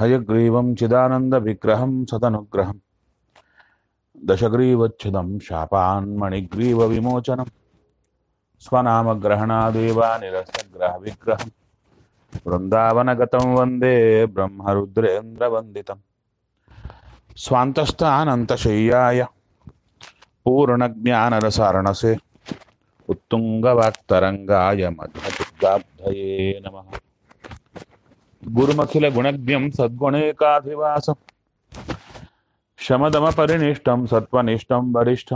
हयग्रीवं चिदानन्दविग्रहं सदनुग्रहं दशग्रीवच्छिदं शापान्मणिग्रीवविमोचनं स्वनामग्रहणादेव निरस्तग्रहविग्रहं वृन्दावनगतं वन्दे ब्रह्मरुद्रेन्द्रवन्दितं स्वान्तस्थानन्तशय्याय पूर्णज्ञानरसारणसे उत्तुङ्गवाक्तरङ्गाय मध्वदुर्गाब्धये नमः गुरुमखिलगुणज्ञं सद्गुणैकाधिवासं शमदमपरिनिष्टं सत्त्वनिष्ठं वरिष्ठं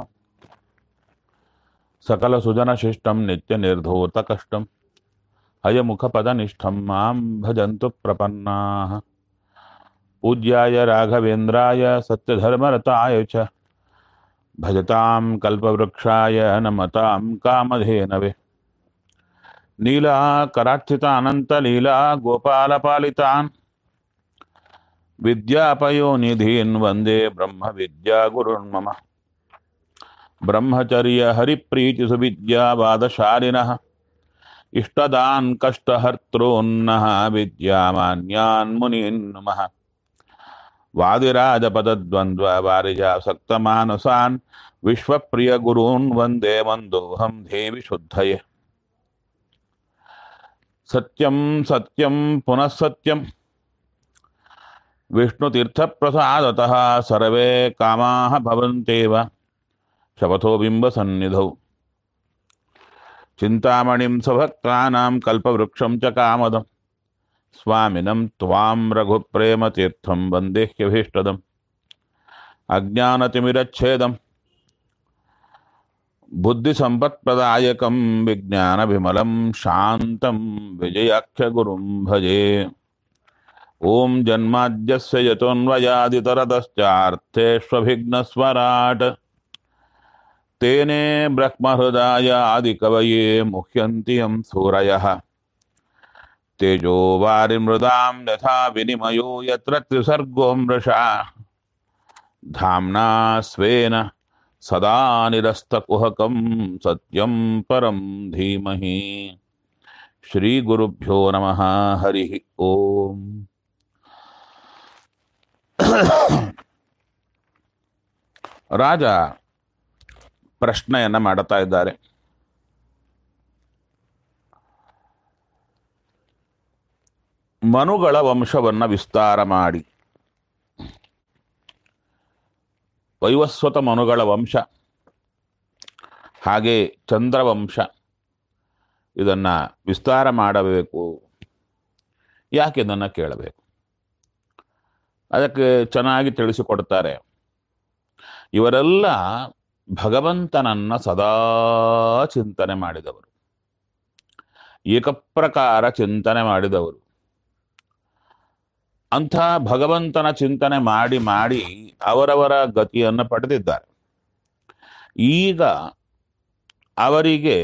सकलसुजनशिष्टं नित्यनिर्धूतकष्टं हयमुखपदनिष्ठं मां भजन्तु प्रपन्नाः पूज्याय राघवेन्द्राय सत्यधर्मरताय च भजतां कल्पवृक्षाय नमतां कामधेनवे नीलाकरार्चितानन्तलीला गोपालपालितान् विद्यापयोनिधीन् वन्दे ब्रह्मविद्यागुरुन्मम ब्रह्मचर्यहरिप्रीतिसुविद्यावादशालिनः इष्टदान् कष्टहर्तॄन्नः विद्यामान्यान् मुनीन् नमः वादिराजपदद्वन्द्ववारिजासक्तमानसान् विश्वप्रियगुरून् वन्दे मन्दोऽहं देवि शुद्धये सत्यं सत्यं पुनः सत्यं विष्णुतीर्थप्रसादतः सर्वे कामाः भवन्त्येव शपथो बिम्बसन्निधौ चिन्तामणिं स्वभक्तानां कल्पवृक्षं च कामदं स्वामिनं त्वां रघुप्रेमतीर्थं वन्देह्यभीष्टदम् अज्ञानतिमिरच्छेदं बुद्धिसम्पत्प्रदायकं विज्ञानविमलं शान्तं विजयाख्यगुरुं भजे ॐ जन्माद्यस्य यतोऽन्वयादितरतश्चार्थेष्वभिघ्नस्वराट् तेने ब्रह्महृदाय आदिकवये मुह्यन्ति यं सूरयः तेजो वारिमृदां यथा विनिमयो यत्र त्रिसर्गो मृषा धाम्ना स्वेन सदा निरस्तकुहकं सत्यं परं धीमहि श्रीगुरुभ्यो नमः हरिः ओम् ರಾಜ ಪ್ರಶ್ನೆಯನ್ನ ಮಾಡುತ್ತಾ ಇದ್ದಾರೆ ಮನುಗಳ ವಂಶವನ್ನ ವಿಸ್ತಾರ ಮಾಡಿ ವೈವಸ್ವತ ಮನುಗಳ ವಂಶ ಹಾಗೆ ಚಂದ್ರವಂಶ ಇದನ್ನ ವಿಸ್ತಾರ ಮಾಡಬೇಕು ಯಾಕೆ ಇದನ್ನು ಕೇಳಬೇಕು ಅದಕ್ಕೆ ಚೆನ್ನಾಗಿ ತಿಳಿಸಿಕೊಡ್ತಾರೆ ಇವರೆಲ್ಲ ಭಗವಂತನನ್ನ ಸದಾ ಚಿಂತನೆ ಮಾಡಿದವರು ಏಕಪ್ರಕಾರ ಚಿಂತನೆ ಮಾಡಿದವರು ಅಂಥ ಭಗವಂತನ ಚಿಂತನೆ ಮಾಡಿ ಮಾಡಿ ಅವರವರ ಗತಿಯನ್ನು ಪಡೆದಿದ್ದಾರೆ ಈಗ ಅವರಿಗೆ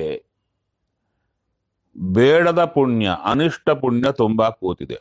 ಬೇಡದ ಪುಣ್ಯ ಅನಿಷ್ಟ ಪುಣ್ಯ ತುಂಬಾ ಕೂತಿದೆ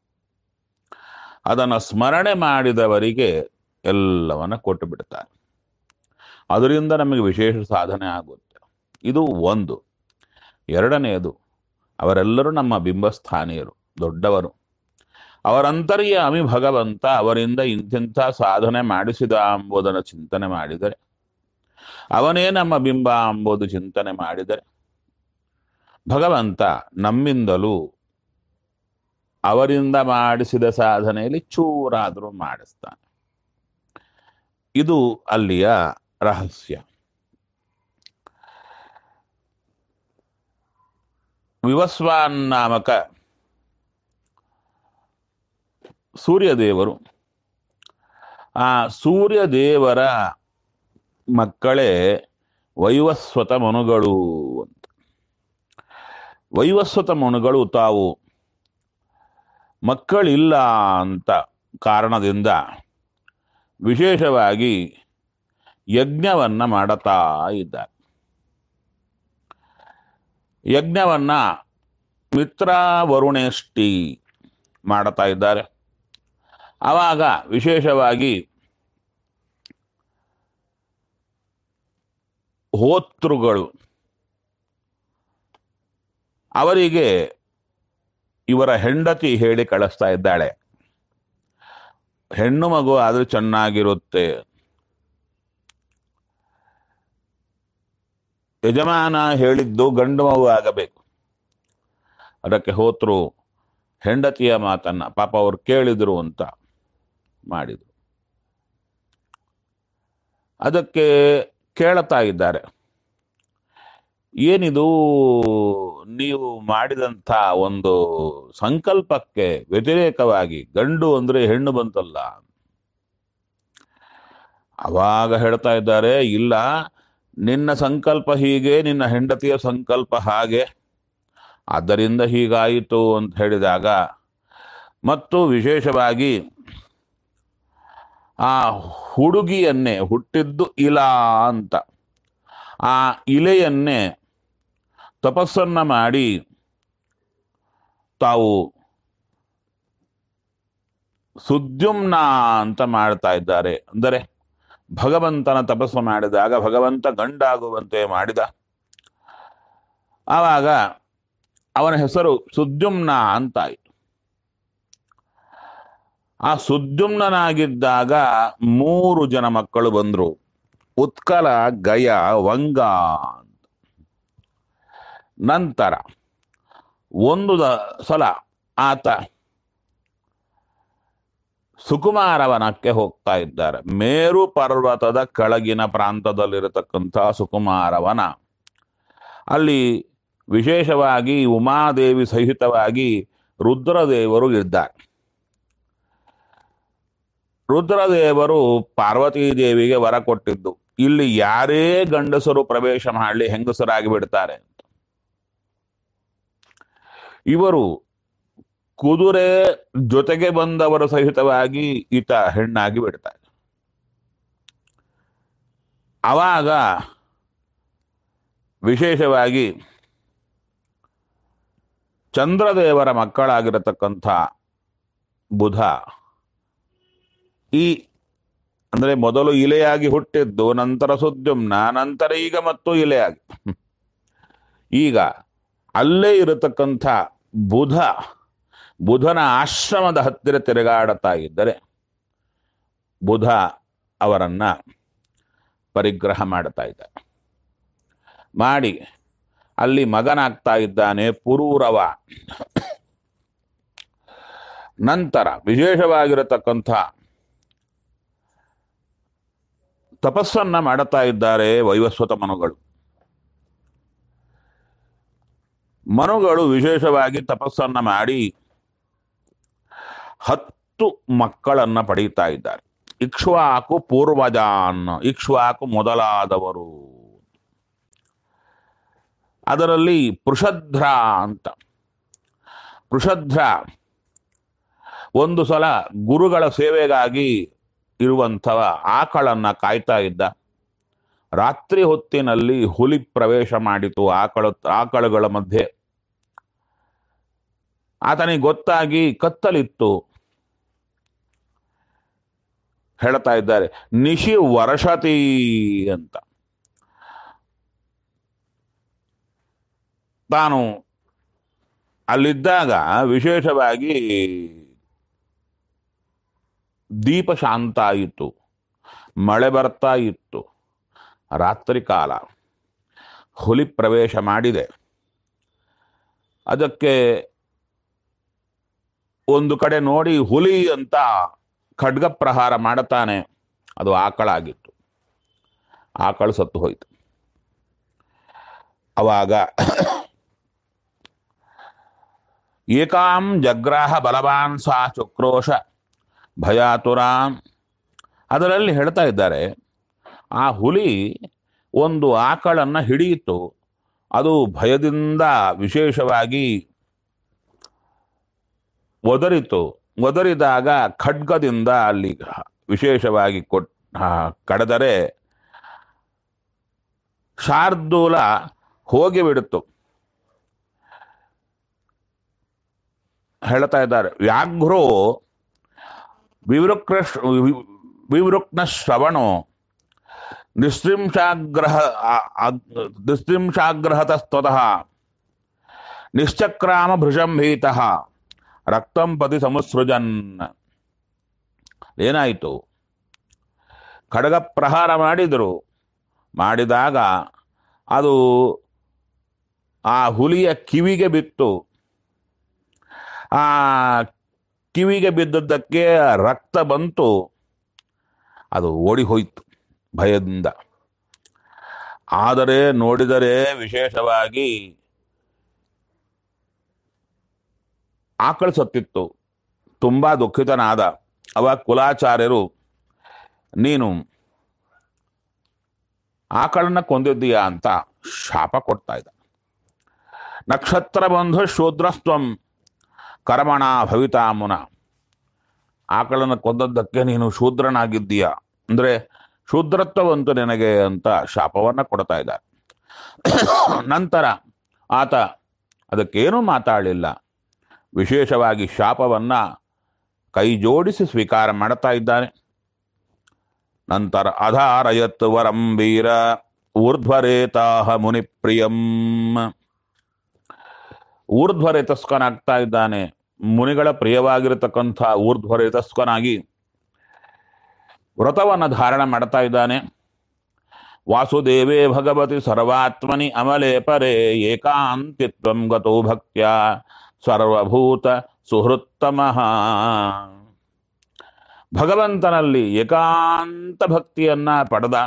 ಅದನ್ನು ಸ್ಮರಣೆ ಮಾಡಿದವರಿಗೆ ಎಲ್ಲವನ್ನ ಕೊಟ್ಟು ಬಿಡ್ತಾರೆ ಅದರಿಂದ ನಮಗೆ ವಿಶೇಷ ಸಾಧನೆ ಆಗುತ್ತೆ ಇದು ಒಂದು ಎರಡನೆಯದು ಅವರೆಲ್ಲರೂ ನಮ್ಮ ಬಿಂಬಸ್ಥಾನೀಯರು ದೊಡ್ಡವರು ಅವರಂತರ್ಯಾಮಿ ಭಗವಂತ ಅವರಿಂದ ಇಂತಿಂಥ ಸಾಧನೆ ಮಾಡಿಸಿದ ಎಂಬುದನ್ನು ಚಿಂತನೆ ಮಾಡಿದರೆ ಅವನೇ ನಮ್ಮ ಬಿಂಬ ಎಂಬುದು ಚಿಂತನೆ ಮಾಡಿದರೆ ಭಗವಂತ ನಮ್ಮಿಂದಲೂ ಅವರಿಂದ ಮಾಡಿಸಿದ ಸಾಧನೆಯಲ್ಲಿ ಚೂರಾದರೂ ಮಾಡಿಸ್ತಾನೆ ಇದು ಅಲ್ಲಿಯ ರಹಸ್ಯ ವಿವಸ್ವಾನ್ ನಾಮಕ ಸೂರ್ಯದೇವರು ಆ ಸೂರ್ಯದೇವರ ಮಕ್ಕಳೇ ವೈವಸ್ವತ ಮನುಗಳು ಅಂತ ವೈವಸ್ವತ ಮನುಗಳು ತಾವು ಮಕ್ಕಳಿಲ್ಲ ಅಂತ ಕಾರಣದಿಂದ ವಿಶೇಷವಾಗಿ ಯಜ್ಞವನ್ನ ಮಾಡುತ್ತಾ ಇದ್ದಾರೆ ಯಜ್ಞವನ್ನ ಮಿತ್ರ ವರುಣೇಷ್ಟಿ ಮಾಡುತ್ತಾ ಇದ್ದಾರೆ ಆವಾಗ ವಿಶೇಷವಾಗಿ ಹೋತೃಗಳು ಅವರಿಗೆ ಇವರ ಹೆಂಡತಿ ಹೇಳಿ ಕಳಿಸ್ತಾ ಇದ್ದಾಳೆ ಹೆಣ್ಣು ಮಗು ಆದ್ರೆ ಚೆನ್ನಾಗಿರುತ್ತೆ ಯಜಮಾನ ಹೇಳಿದ್ದು ಗಂಡು ಮಗು ಆಗಬೇಕು ಅದಕ್ಕೆ ಹೋತ್ರು ಹೆಂಡತಿಯ ಮಾತನ್ನ ಪಾಪ ಅವ್ರು ಕೇಳಿದ್ರು ಅಂತ ಮಾಡಿದ್ರು ಅದಕ್ಕೆ ಕೇಳ್ತಾ ಇದ್ದಾರೆ ಏನಿದು ನೀವು ಮಾಡಿದಂಥ ಒಂದು ಸಂಕಲ್ಪಕ್ಕೆ ವ್ಯತಿರೇಕವಾಗಿ ಗಂಡು ಅಂದ್ರೆ ಹೆಣ್ಣು ಬಂತಲ್ಲ ಅವಾಗ ಹೇಳ್ತಾ ಇದ್ದಾರೆ ಇಲ್ಲ ನಿನ್ನ ಸಂಕಲ್ಪ ಹೀಗೆ ನಿನ್ನ ಹೆಂಡತಿಯ ಸಂಕಲ್ಪ ಹಾಗೆ ಆದ್ದರಿಂದ ಹೀಗಾಯಿತು ಅಂತ ಹೇಳಿದಾಗ ಮತ್ತು ವಿಶೇಷವಾಗಿ ಆ ಹುಡುಗಿಯನ್ನೇ ಹುಟ್ಟಿದ್ದು ಇಲ ಅಂತ ಆ ಇಲೆಯನ್ನೇ ತಪಸ್ಸನ್ನ ಮಾಡಿ ತಾವು ಸುದ್ಯುಮ್ನ ಅಂತ ಮಾಡ್ತಾ ಇದ್ದಾರೆ ಅಂದರೆ ಭಗವಂತನ ತಪಸ್ಸು ಮಾಡಿದಾಗ ಭಗವಂತ ಗಂಡಾಗುವಂತೆ ಮಾಡಿದ ಆವಾಗ ಅವನ ಹೆಸರು ಸುದ್ಯುಮ್ನ ಅಂತಾಯಿತು ಆ ಸುದ್ಯುಮ್ನಾಗಿದ್ದಾಗ ಮೂರು ಜನ ಮಕ್ಕಳು ಬಂದ್ರು ಉತ್ಕಲ ಗಯ ವಂಗ ಅಂತ. ನಂತರ ಒಂದು ದ- ಸಲ ಆತ ಸುಕುಮಾರವನಕ್ಕೆ ಹೋಗ್ತಾ ಇದ್ದಾರೆ ಮೇರು ಪರ್ವತದ ಕೆಳಗಿನ ಪ್ರಾಂತದಲ್ಲಿರತಕ್ಕಂಥ ಸುಕುಮಾರವನ ಅಲ್ಲಿ ವಿಶೇಷವಾಗಿ ಉಮಾದೇವಿ ಸಹಿತವಾಗಿ ರುದ್ರದೇವರು ಇದ್ದಾರೆ ರುದ್ರದೇವರು ಪಾರ್ವತೀ ದೇವಿಗೆ ವರ ಕೊಟ್ಟಿದ್ದು ಇಲ್ಲಿ ಯಾರೇ ಗಂಡಸರು ಪ್ರವೇಶ ಮಾಡಲಿ ಹೆಂಗಸರಾಗಿ ಬಿಡ್ತಾರೆ ಅಂತ ಇವರು ಕುದುರೆ ಜೊತೆಗೆ ಬಂದವರ ಸಹಿತವಾಗಿ ಈತ ಹೆಣ್ಣಾಗಿ ಬಿಡ್ತಾರೆ ಅವಾಗ ವಿಶೇಷವಾಗಿ ಚಂದ್ರದೇವರ ಮಕ್ಕಳಾಗಿರತಕ್ಕಂಥ ಬುಧ ಈ ಅಂದ್ರೆ ಮೊದಲು ಇಲೆಯಾಗಿ ಹುಟ್ಟಿದ್ದು ನಂತರ ಸುದ್ಯುಮ್ನ ನಂತರ ಈಗ ಮತ್ತು ಇಲೆಯಾಗಿ ಈಗ ಅಲ್ಲೇ ಇರತಕ್ಕಂಥ ಬುಧ ಬುಧನ ಆಶ್ರಮದ ಹತ್ತಿರ ತಿರುಗಾಡುತ್ತಾ ಇದ್ದರೆ ಬುಧ ಅವರನ್ನ ಪರಿಗ್ರಹ ಮಾಡ್ತಾ ಇದ್ದ ಮಾಡಿ ಅಲ್ಲಿ ಮಗನಾಗ್ತಾ ಇದ್ದಾನೆ ಪುರೂರವ ನಂತರ ವಿಶೇಷವಾಗಿರತಕ್ಕಂಥ ತಪಸ್ಸನ್ನ ಮಾಡುತ್ತಾ ಇದ್ದಾರೆ ವೈವಸ್ವತ ಮನುಗಳು ಮನುಗಳು ವಿಶೇಷವಾಗಿ ತಪಸ್ಸನ್ನ ಮಾಡಿ ಹತ್ತು ಮಕ್ಕಳನ್ನ ಪಡೀತಾ ಇದ್ದಾರೆ ಇಕ್ಷ್ವಾಕು ಪೂರ್ವಜಾನ್ ಇಕ್ಷ್ವಾಕು ಮೊದಲಾದವರು ಅದರಲ್ಲಿ ಪೃಷಧ್ರ ಅಂತ ಪೃಷಧ್ರ ಒಂದು ಸಲ ಗುರುಗಳ ಸೇವೆಗಾಗಿ ಇರುವಂಥವ ಆಕಳನ್ನ ಕಾಯ್ತಾ ಇದ್ದ ರಾತ್ರಿ ಹೊತ್ತಿನಲ್ಲಿ ಹುಲಿ ಪ್ರವೇಶ ಮಾಡಿತು ಆಕಳ ಆಕಳುಗಳ ಮಧ್ಯೆ ಆತನಿಗೆ ಗೊತ್ತಾಗಿ ಕತ್ತಲಿತ್ತು ಹೇಳ್ತಾ ಇದ್ದಾರೆ ನಿಶಿ ವರ್ಷತಿ ಅಂತ ತಾನು ಅಲ್ಲಿದ್ದಾಗ ವಿಶೇಷವಾಗಿ ದೀಪ ಶಾಂತ ಆಯಿತು ಮಳೆ ಬರ್ತಾ ಇತ್ತು ರಾತ್ರಿ ಕಾಲ ಹುಲಿ ಪ್ರವೇಶ ಮಾಡಿದೆ ಅದಕ್ಕೆ ಒಂದು ಕಡೆ ನೋಡಿ ಹುಲಿ ಅಂತ ಖಡ್ಗ ಪ್ರಹಾರ ಮಾಡುತ್ತಾನೆ ಅದು ಆಕಳಾಗಿತ್ತು ಆಕಳು ಸತ್ತು ಹೋಯಿತು ಅವಾಗ ಏಕಾಂ ಜಗ್ರಾಹ ಬಲವಾನ್ ಸಾ ಚುಕ್ರೋಶ ಭಯಾತುರಾಂ ಅದರಲ್ಲಿ ಹೇಳ್ತಾ ಇದ್ದಾರೆ ಆ ಹುಲಿ ಒಂದು ಆಕಳನ್ನ ಹಿಡಿಯಿತು ಅದು ಭಯದಿಂದ ವಿಶೇಷವಾಗಿ ಒದರಿತು ಒದರಿದಾಗ ಖಡ್ಗದಿಂದ ಅಲ್ಲಿ ವಿಶೇಷವಾಗಿ ಕೊಟ್ ಆ, ಕಡಿದರೆ ಶಾರ್ದೂಲ ಹೋಗಿಬಿಡುತ್ತು ಹೇಳ್ತಾ ಇದ್ದಾರೆ ವ್ಯಾಘ್ರೋ ವಿವೃಕ್ರ ವಿವೃಕ್ನ ಶ್ರವಣೋ ನಿಸ್ತ್ರಿಂಶಾಗ್ರಹ ಆ- ಆ- ನಿಸ್ತ್ರಿಂಶಾಗ್ರಹತಸ್ತತಃ ನಿಶ್ಚಕ್ರಾಮ ಭೃಶಂ ಭೀತಃ ರಕ್ತಂ ಪತಿ ಸಮುಸೃಜನ್ ಏನಾಯಿತು ಖಡ್ಗ ಪ್ರಹಾರ ಮಾಡಿದರು ಮಾಡಿದಾಗ ಅದು ಆ ಹುಲಿಯ ಕಿವಿಗೆ ಬಿತ್ತು ಆ ಕಿವಿಗೆ ಬಿದ್ದದ್ದಕ್ಕೆ ರಕ್ತ ಬಂತು ಅದು ಓಡಿ ಹೋಯಿತು ಭಯದಿಂದ ಆದರೆ ನೋಡಿದರೆ ವಿಶೇಷವಾಗಿ ಆಕಳು ಸತ್ತಿತ್ತು ತುಂಬಾ ದುಃಖಿತನಾದ ಅವ ಕುಲಾಚಾರ್ಯರು ನೀನು ಆಕಳನ್ನ ಕೊಂದಿದ್ದೀಯಾ ಅಂತ ಶಾಪ ಕೊಡ್ತಾ ಇದ್ದ ನಕ್ಷತ್ರ ಬಂಧು ಶೂದ್ರಸ್ತ್ವಂ ಕರ್ಮಣ ಭವಿತಾಮುನ ಆಕಳನ್ನು ಕೊಂದದ್ದಕ್ಕೆ ನೀನು ಶೂದ್ರನಾಗಿದ್ದೀಯ ಅಂದ್ರೆ ಶೂದ್ರತ್ವವಂತು ನಿನಗೆ ಅಂತ ಶಾಪವನ್ನ ಕೊಡ್ತಾ ಇದ್ದ ನಂತರ ಆತ ಅದಕ್ಕೇನೂ ಮಾತಾಡಲಿಲ್ಲ ವಿಶೇಷವಾಗಿ ಶಾಪವನ್ನ ಕೈ ಜೋಡಿಸಿ ಸ್ವೀಕಾರ ಮಾಡ್ತಾ ಇದ್ದಾನೆ ನಂತರ ಅಧಾರಯತ್ ವರಂ ವೀರ ಊರ್ಧ್ವರೇತಾಹ ಮುನಿಪ್ರಿಯಂ ಊರ್ಧ್ವರೇತಸ್ಕನಾಗ್ತಾ ಇದ್ದಾನೆ ಮುನಿಗಳ ಪ್ರಿಯವಾಗಿರತಕ್ಕಂಥ ಊರ್ಧ್ವರೇತಸ್ಕನಾಗಿ ವ್ರತವನ್ನು ಧಾರಣ ಮಾಡ್ತಾ ಇದ್ದಾನೆ ವಾಸುದೇವೇ ಭಗವತಿ ಸರ್ವಾತ್ಮನಿ ಅಮಲೆ ಪರೇ ಏಕಾಂತಿತ್ವಂ ಗತೋ ಭಕ್ತ್ಯ ಸರ್ವಭೂತ ಸುಹೃತ್ತಮಃ ಭಗವಂತನಲ್ಲಿ ಏಕಾಂತ ಭಕ್ತಿಯನ್ನ ಪಡೆದ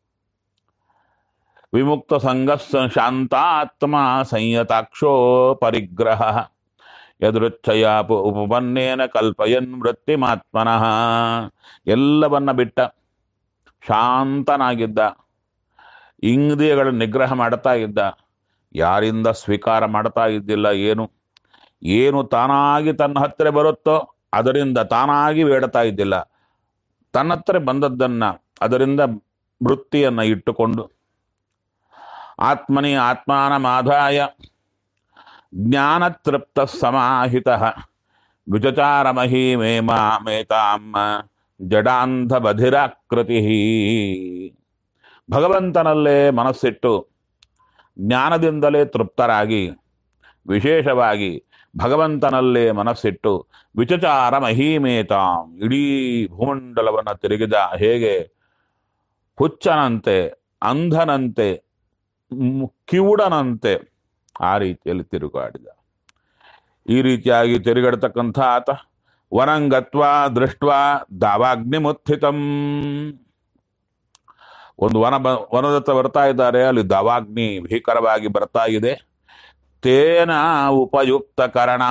ವಿಮುಕ್ತ ಸಂಘ ಶಾಂತಾತ್ಮ ಸಂಯತಾಕ್ಷೋ ಪರಿಗ್ರಹ ಯದೃಚ್ಛಯ ಉಪ- ಉಪಪನ್ನೇನ ಕಲ್ಪಯನ್ ವೃತ್ತಿಮಾತ್ಮನಃ ಎಲ್ಲವನ್ನ ಬಿಟ್ಟ ಶಾಂತನಾಗಿದ್ದ ಇಂದ್ರಿಯಗಳ ನಿಗ್ರಹ ಮಾಡ್ತಾ ಇದ್ದ ಯಾರಿಂದ ಸ್ವೀಕಾರ ಮಾಡ್ತಾ ಇದ್ದಿಲ್ಲ ಏನು ಏನು ತಾನಾಗಿ ತನ್ನ ಹತ್ತಿರ ಬರುತ್ತೋ ಅದರಿಂದ ತಾನಾಗಿ ಬೇಡ್ತಾ ಇದ್ದಿಲ್ಲ ತನ್ನ ಹತ್ರ ಬಂದದ್ದನ್ನ ಅದರಿಂದ ವೃತ್ತಿಯನ್ನ ಇಟ್ಟುಕೊಂಡು ಆತ್ಮನಿ ಆತ್ಮಾನಮಾದಾಯ ಜ್ಞಾನತೃಪ್ತ ಸಮಾಹಿತ ವಿಚಚಾರ ಮಹೀಮೇ ಮಾಮೇತಾಂ ಜಡಾಂಧ ಬಧಿರಾಕೃತಿ ಭಗವಂತನಲ್ಲೇ ಮನಸ್ಸಿಟ್ಟು ಜ್ಞಾನದಿಂದಲೇ ತೃಪ್ತರಾಗಿ ವಿಶೇಷವಾಗಿ ಭಗವಂತನಲ್ಲೇ ಮನಸ್ಸಿಟ್ಟು ವಿಚಚಾರ ಮಹೀಮೇತಾಂ ಇಡೀ ಭೂಮಂಡಲವನ್ನು ತಿರುಗಿದ ಹೇಗೆ ಹುಚ್ಚನಂತೆ ಅಂಧನಂತೆ ಮ್- ಕಿವುಡನಂತೆ ಆ ರೀತಿಯಲ್ಲಿ ತಿರುಗಾಡಿದ ಈ ರೀತಿಯಾಗಿ ತಿರುಗಾಡ್ತಕ್ಕಂಥ ಆತ ವನಂಗತ್ವ ದೃಷ್ಟ ದಾವಾಗ್ನಿಮುತ್ಥಿತಂ ಒಂದು ವನ ಬ ವನದತ್ತ ಬರ್ತಾ ಇದ್ದಾರೆ ಅಲ್ಲಿ ದಾವಾಗ್ನಿ ಭೀಕರವಾಗಿ ಬರ್ತಾ ಇದೆ ತೇನ ಉಪಯುಕ್ತ ಕರಣ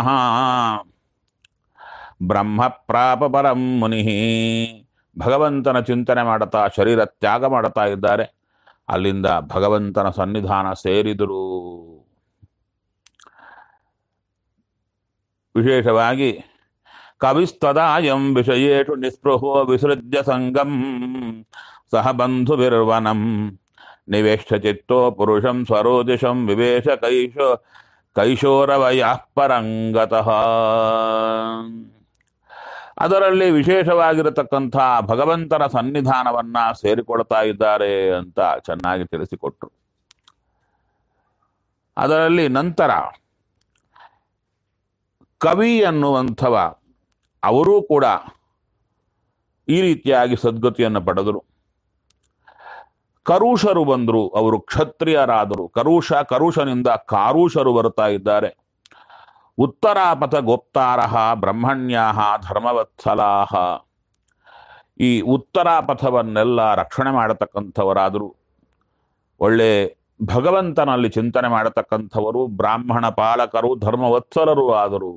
ಬ್ರಹ್ಮ ಪ್ರಾಪ ಪರಂ ಮುನಿ ಭಗವಂತನ ಚಿಂತನೆ ಮಾಡುತ್ತಾ ಶರೀರ ತ್ಯಾಗ ಮಾಡುತ್ತಾ ಇದ್ದಾರೆ ಅಲ್ಲಿಂದ ಭಗವಂತನ ಸನ್ನಿಧಾನ ಸೇರಿದರು ವಿಶೇಷವಾಗಿ ಕವಿಸ್ತದಾಯಂ ವಿಷಯೇಷು ನಿಸ್ಪೃಹೋ ವಿಸೃಜ್ಯ ಸಂಗಂ ಸಹ ಬಂಧುಭಿರ್ವನಂ ನಿವೇಶ ಚಿತ್ತೋ ಪುರುಷಂ ಸ್ವರೋದಿಶಂ ವಿವೇಶ ಕೈಶೋ ಕೈಶೋರವಯಃ ಪರಂಗತಃ ಅದರಲ್ಲಿ ವಿಶೇಷವಾಗಿರತಕ್ಕಂಥ ಭಗವಂತನ ಸನ್ನಿಧಾನವನ್ನ ಸೇರಿಕೊಳ್ತಾ ಇದ್ದಾರೆ ಅಂತ ಚೆನ್ನಾಗಿ ತಿಳಿಸಿಕೊಟ್ರು ಅದರಲ್ಲಿ ನಂತರ ಕವಿ ಅನ್ನುವಂಥವ ಅವರೂ ಕೂಡ ಈ ರೀತಿಯಾಗಿ ಸದ್ಗತಿಯನ್ನು ಪಡೆದರು ಕರುಷರು ಬಂದರು ಅವರು ಕ್ಷತ್ರಿಯರಾದರು ಕರುಷ ಕರುಷನಿಂದ ಕಾರುಷರು ಬರ್ತಾ ಇದ್ದಾರೆ ಉತ್ತರಾಪಥ ಗೋಪ್ತಾರಹ ಬ್ರಹ್ಮಣ್ಯಾಹ ಧರ್ಮವತ್ಸಲಾಹ ಈ ಉತ್ತರಾಪಥವನ್ನೆಲ್ಲ ರಕ್ಷಣೆ ಮಾಡತಕ್ಕಂಥವರಾದರು ಒಳ್ಳೆ ಭಗವಂತನಲ್ಲಿ ಚಿಂತನೆ ಮಾಡತಕ್ಕಂಥವರು ಬ್ರಾಹ್ಮಣ ಪಾಲಕರು ಧರ್ಮವತ್ಸಲರು ಆದರು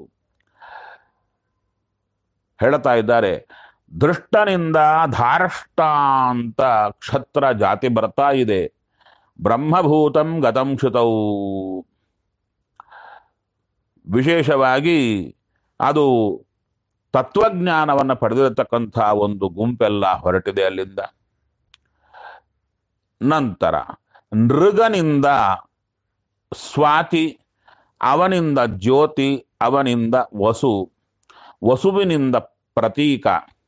ಹೇಳ್ತಾ ಇದ್ದಾರೆ ದೃಷ್ಟನಿಂದ ಧಾರಷ್ಟ ಅಂತ ಕ್ಷತ್ರ ಜಾತಿ ಬರ್ತಾ ಇದೆ ಬ್ರಹ್ಮಭೂತಂ ಗತಂ ಶ್ರುತೌ ವಿಶೇಷವಾಗಿ ಅದು ತತ್ವಜ್ಞಾನವನ್ನು ಪಡೆದಿರತಕ್ಕಂಥ ಒಂದು ಗುಂಪೆಲ್ಲ ಹೊರಟಿದೆ ಅಲ್ಲಿಂದ ನಂತರ ನೃಗನಿಂದ ಸ್ವಾತಿ ಅವನಿಂದ ಜ್ಯೋತಿ ಅವನಿಂದ ವಸು ವಸುವಿನಿಂದ ಪ್ರತೀಕ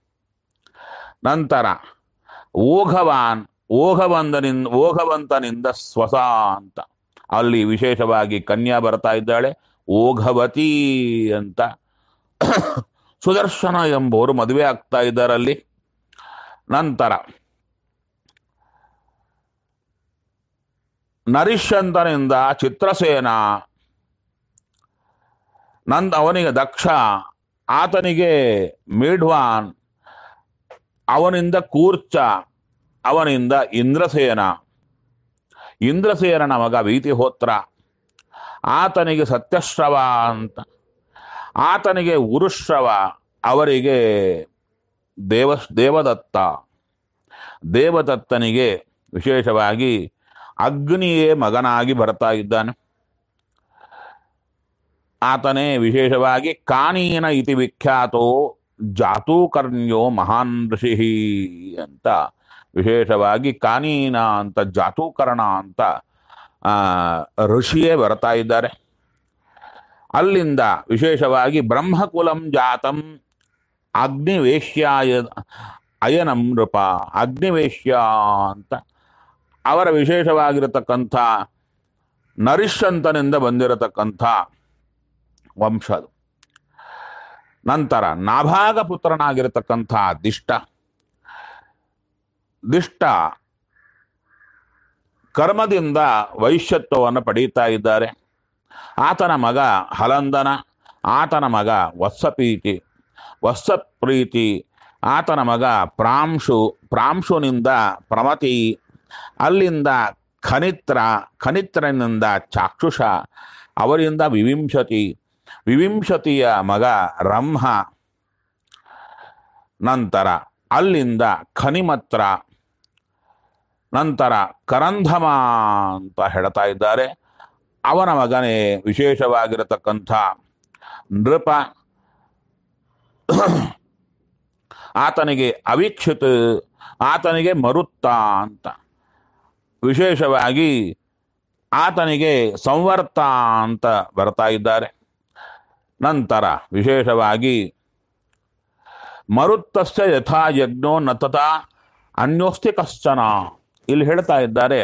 ನಂತರ ಓಘವಾನ್ ಓಘವಂತನಿಂದ ಓಘವಂತನಿಂದ ಸ್ವಸ ಅಂತ ಅಲ್ಲಿ ವಿಶೇಷವಾಗಿ ಕನ್ಯಾ ಬರ್ತಾ ಇದ್ದಾಳೆ ಓಘವತಿ ಅಂತ ಸುದರ್ಶನ ಎಂಬುವರು ಮದುವೆ ಆಗ್ತಾ ಇದ್ದಾರಲ್ಲಿ ನಂತರ ನರಿಷ್ಯಂತನಿಂದ ಚಿತ್ರಸೇನ ನಂದ ಅವನಿಗೆ ದಕ್ಷ ಆತನಿಗೆ ಮೇಢ್ವಾನ್ ಅವನಿಂದ ಕೂರ್ಚ ಅವನಿಂದ ಇಂದ್ರಸೇನ ಇಂದ್ರಸೇನನ ಮಗ ವೀತಿಹೋತ್ರ ಆತನಿಗೆ ಸತ್ಯಶ್ರವ ಅಂತ ಆತನಿಗೆ ಉರುಶ್ರವ ಅವರಿಗೆ ದೇವ ದೇವದತ್ತ ದೇವದತ್ತನಿಗೆ ವಿಶೇಷವಾಗಿ ಅಗ್ನಿಯೇ ಮಗನಾಗಿ ಬರ್ತಾ ಇದ್ದಾನೆ ಆತನೇ ವಿಶೇಷವಾಗಿ ಕಾನೀನ ಇತಿ ವಿಖ್ಯಾತೋ ಜಾತೂಕರ್ಣ್ಯೋ ಮಹಾನ್ ಋಷಿ ಅಂತ ವಿಶೇಷವಾಗಿ ಕಾನೀನ ಅಂತ ಜಾತೂಕರ್ಣ ಅಂತ ಆ, ಋಷಿಯೇ ಬರ್ತಾ ಇದ್ದಾರೆ ಅಲ್ಲಿಂದ ವಿಶೇಷವಾಗಿ ಬ್ರಹ್ಮಕುಲಂ ಜಾತಂ ಅಗ್ನಿವೇಶ್ಯಾಯ ಅಯನಂ ನೃಪ ಅಗ್ನಿವೇಶ್ಯ ಅಂತ ಅವರ ವಿಶೇಷವಾಗಿರತಕ್ಕಂಥ ನರಿಷ್ಯಂತನಿಂದ ಬಂದಿರತಕ್ಕಂಥ ವಂಶ ಅದು ನಂತರ ನಾಭಾಗ ಪುತ್ರನಾಗಿರತಕ್ಕಂಥ ದಿಷ್ಟ ದಿಷ್ಟ ಕರ್ಮದಿಂದ ವೈಶ್ಯತ್ವವನ್ನು ಪಡೀತಾ ಇದ್ದಾರೆ ಆತನ ಮಗ ಹಲಂದನ ಆತನ ಮಗ ವತ್ಸಪ್ರೀತಿ ವತ್ಸಪ್ರೀತಿ ಆತನ ಮಗ ಪ್ರಾಂಶು ಪ್ರಾಂಶುನಿಂದ ಪ್ರಮತಿ ಅಲ್ಲಿಂದ ಖನಿತ್ರ ಖನಿತ್ರನಿಂದ ಚಾಕ್ಷುಷ ಅವರಿಂದ ವಿವಿಂಶತಿ ವಿವಿಂಶತಿಯ ಮಗ ರಂಹ ನಂತರ ಅಲ್ಲಿಂದ ಖನಿಮತ್ರ ನಂತರ ಕರಂಧಮ ಅಂತ ಹೇಳ್ತಾ ಇದ್ದಾರೆ ಅವನ ಮಗನೇ ವಿಶೇಷವಾಗಿರತಕ್ಕಂಥ ನೃಪ ಆತನಿಗೆ ಅವೀಕ್ಷಿತ ಆತನಿಗೆ ಮರುತ್ತ ಅಂತ ವಿಶೇಷವಾಗಿ ಆತನಿಗೆ ಸಂವರ್ತ ಅಂತ ಬರ್ತಾ ಇದ್ದಾರೆ ನಂತರ ವಿಶೇಷವಾಗಿ ಮರುತ್ತಸ್ಯ ಯಥಾ ಯಜ್ಞೋ ನ ತಥಾ ಅನ್ಯೋಸ್ತಿ ಕಶ್ಚನ ಇಲ್ಲಿ ಹೇಳ್ತಾ ಇದ್ದಾರೆ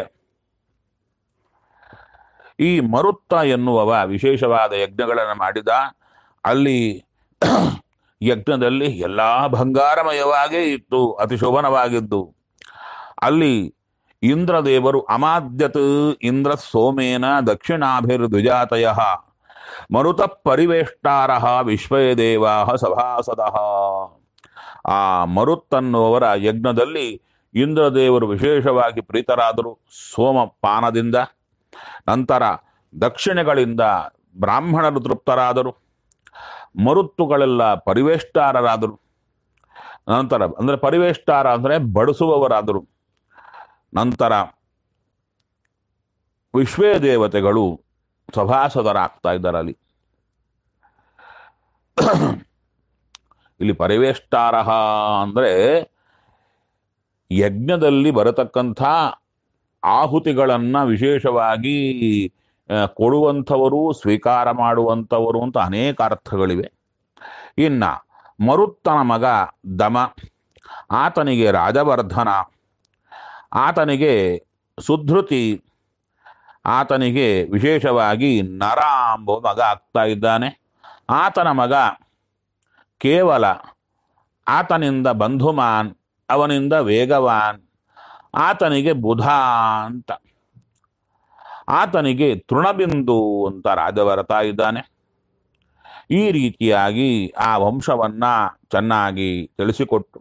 ಈ ಮರುತ್ತ ಎನ್ನುವವ ವಿಶೇಷವಾದ ಯಜ್ಞಗಳನ್ನು ಮಾಡಿದ ಅಲ್ಲಿ ಯಜ್ಞದಲ್ಲಿ ಎಲ್ಲಾ ಬಂಗಾರಮಯವಾಗೇ ಇತ್ತು ಅತಿ ಶೋಭನವಾಗಿದ್ದು ಅಲ್ಲಿ ಇಂದ್ರದೇವರು ಅಮಾದ್ಯತ್ ಇಂದ್ರ ಸೋಮೇನ ದಕ್ಷಿಣಾಭಿರ್ದ್ವಿಜಾತಯ ಮರುತ ಪರಿವೇಷ್ಟಾರ ವಿಶ್ವೇ ದೇವಾ ಸಭಾಸದ ಆ ಮರುತ್ತನ್ನುವರ ಯಜ್ಞದಲ್ಲಿ ಇಂದ್ರದೇವರು ವಿಶೇಷವಾಗಿ ಪ್ರೀತರಾದರು ಸೋಮಪಾನದಿಂದ ನಂತರ ದಕ್ಷಿಣೆಗಳಿಂದ ಬ್ರಾಹ್ಮಣರು ತೃಪ್ತರಾದರು ಮರುತ್ತುಗಳೆಲ್ಲ ಪರಿವೇಷ್ಟಾರರಾದರು ನಂತರ ಅಂದ್ರೆ ಪರಿವೇಷ್ಟಾರ ಅಂದ್ರೆ ಬಡಿಸುವವರಾದರು ನಂತರ ವಿಶ್ವೇ ದೇವತೆಗಳು ಸಭಾಸದರಾಗ್ತಾ ಇದ್ದಾರೆ ಅಲ್ಲಿ ಇಲ್ಲಿ ಪರಿವೇಷ್ಟಾರ ಅಂದ್ರೆ ಯಜ್ಞದಲ್ಲಿ ಬರತಕ್ಕಂಥ ಆಹುತಿಗಳನ್ನ ವಿಶೇಷವಾಗಿ ಆ, ಕೊಡುವಂಥವರು ಸ್ವೀಕಾರ ಮಾಡುವಂಥವರು ಅಂತ ಅನೇಕ ಅರ್ಥಗಳಿವೆ ಇನ್ನ ಮರುತ್ತನ ಮಗ ದಮ ಆತನಿಗೆ ರಾಜವರ್ಧನ ಆತನಿಗೆ ಸುಧೃತಿ ಆತನಿಗೆ ವಿಶೇಷವಾಗಿ ನರ ಎಂಬ ಮಗ ಆಗ್ತಾ ಇದ್ದಾನೆ ಆತನ ಮಗ ಕೇವಲ ಆತನಿಂದ ಬಂಧುಮಾನ್ ಅವನಿಂದ ವೇಗವಾನ್ ಆತನಿಗೆ ಬುಧ ಅಂತ ಆತನಿಗೆ ತೃಣಬಿಂದು ಅಂತ ರಾಜ ಬರ್ತಾ ಇದ್ದಾನೆ ಈ ರೀತಿಯಾಗಿ ಆ ವಂಶವನ್ನ ಚೆನ್ನಾಗಿ ತಿಳಿಸಿಕೊಟ್ಟು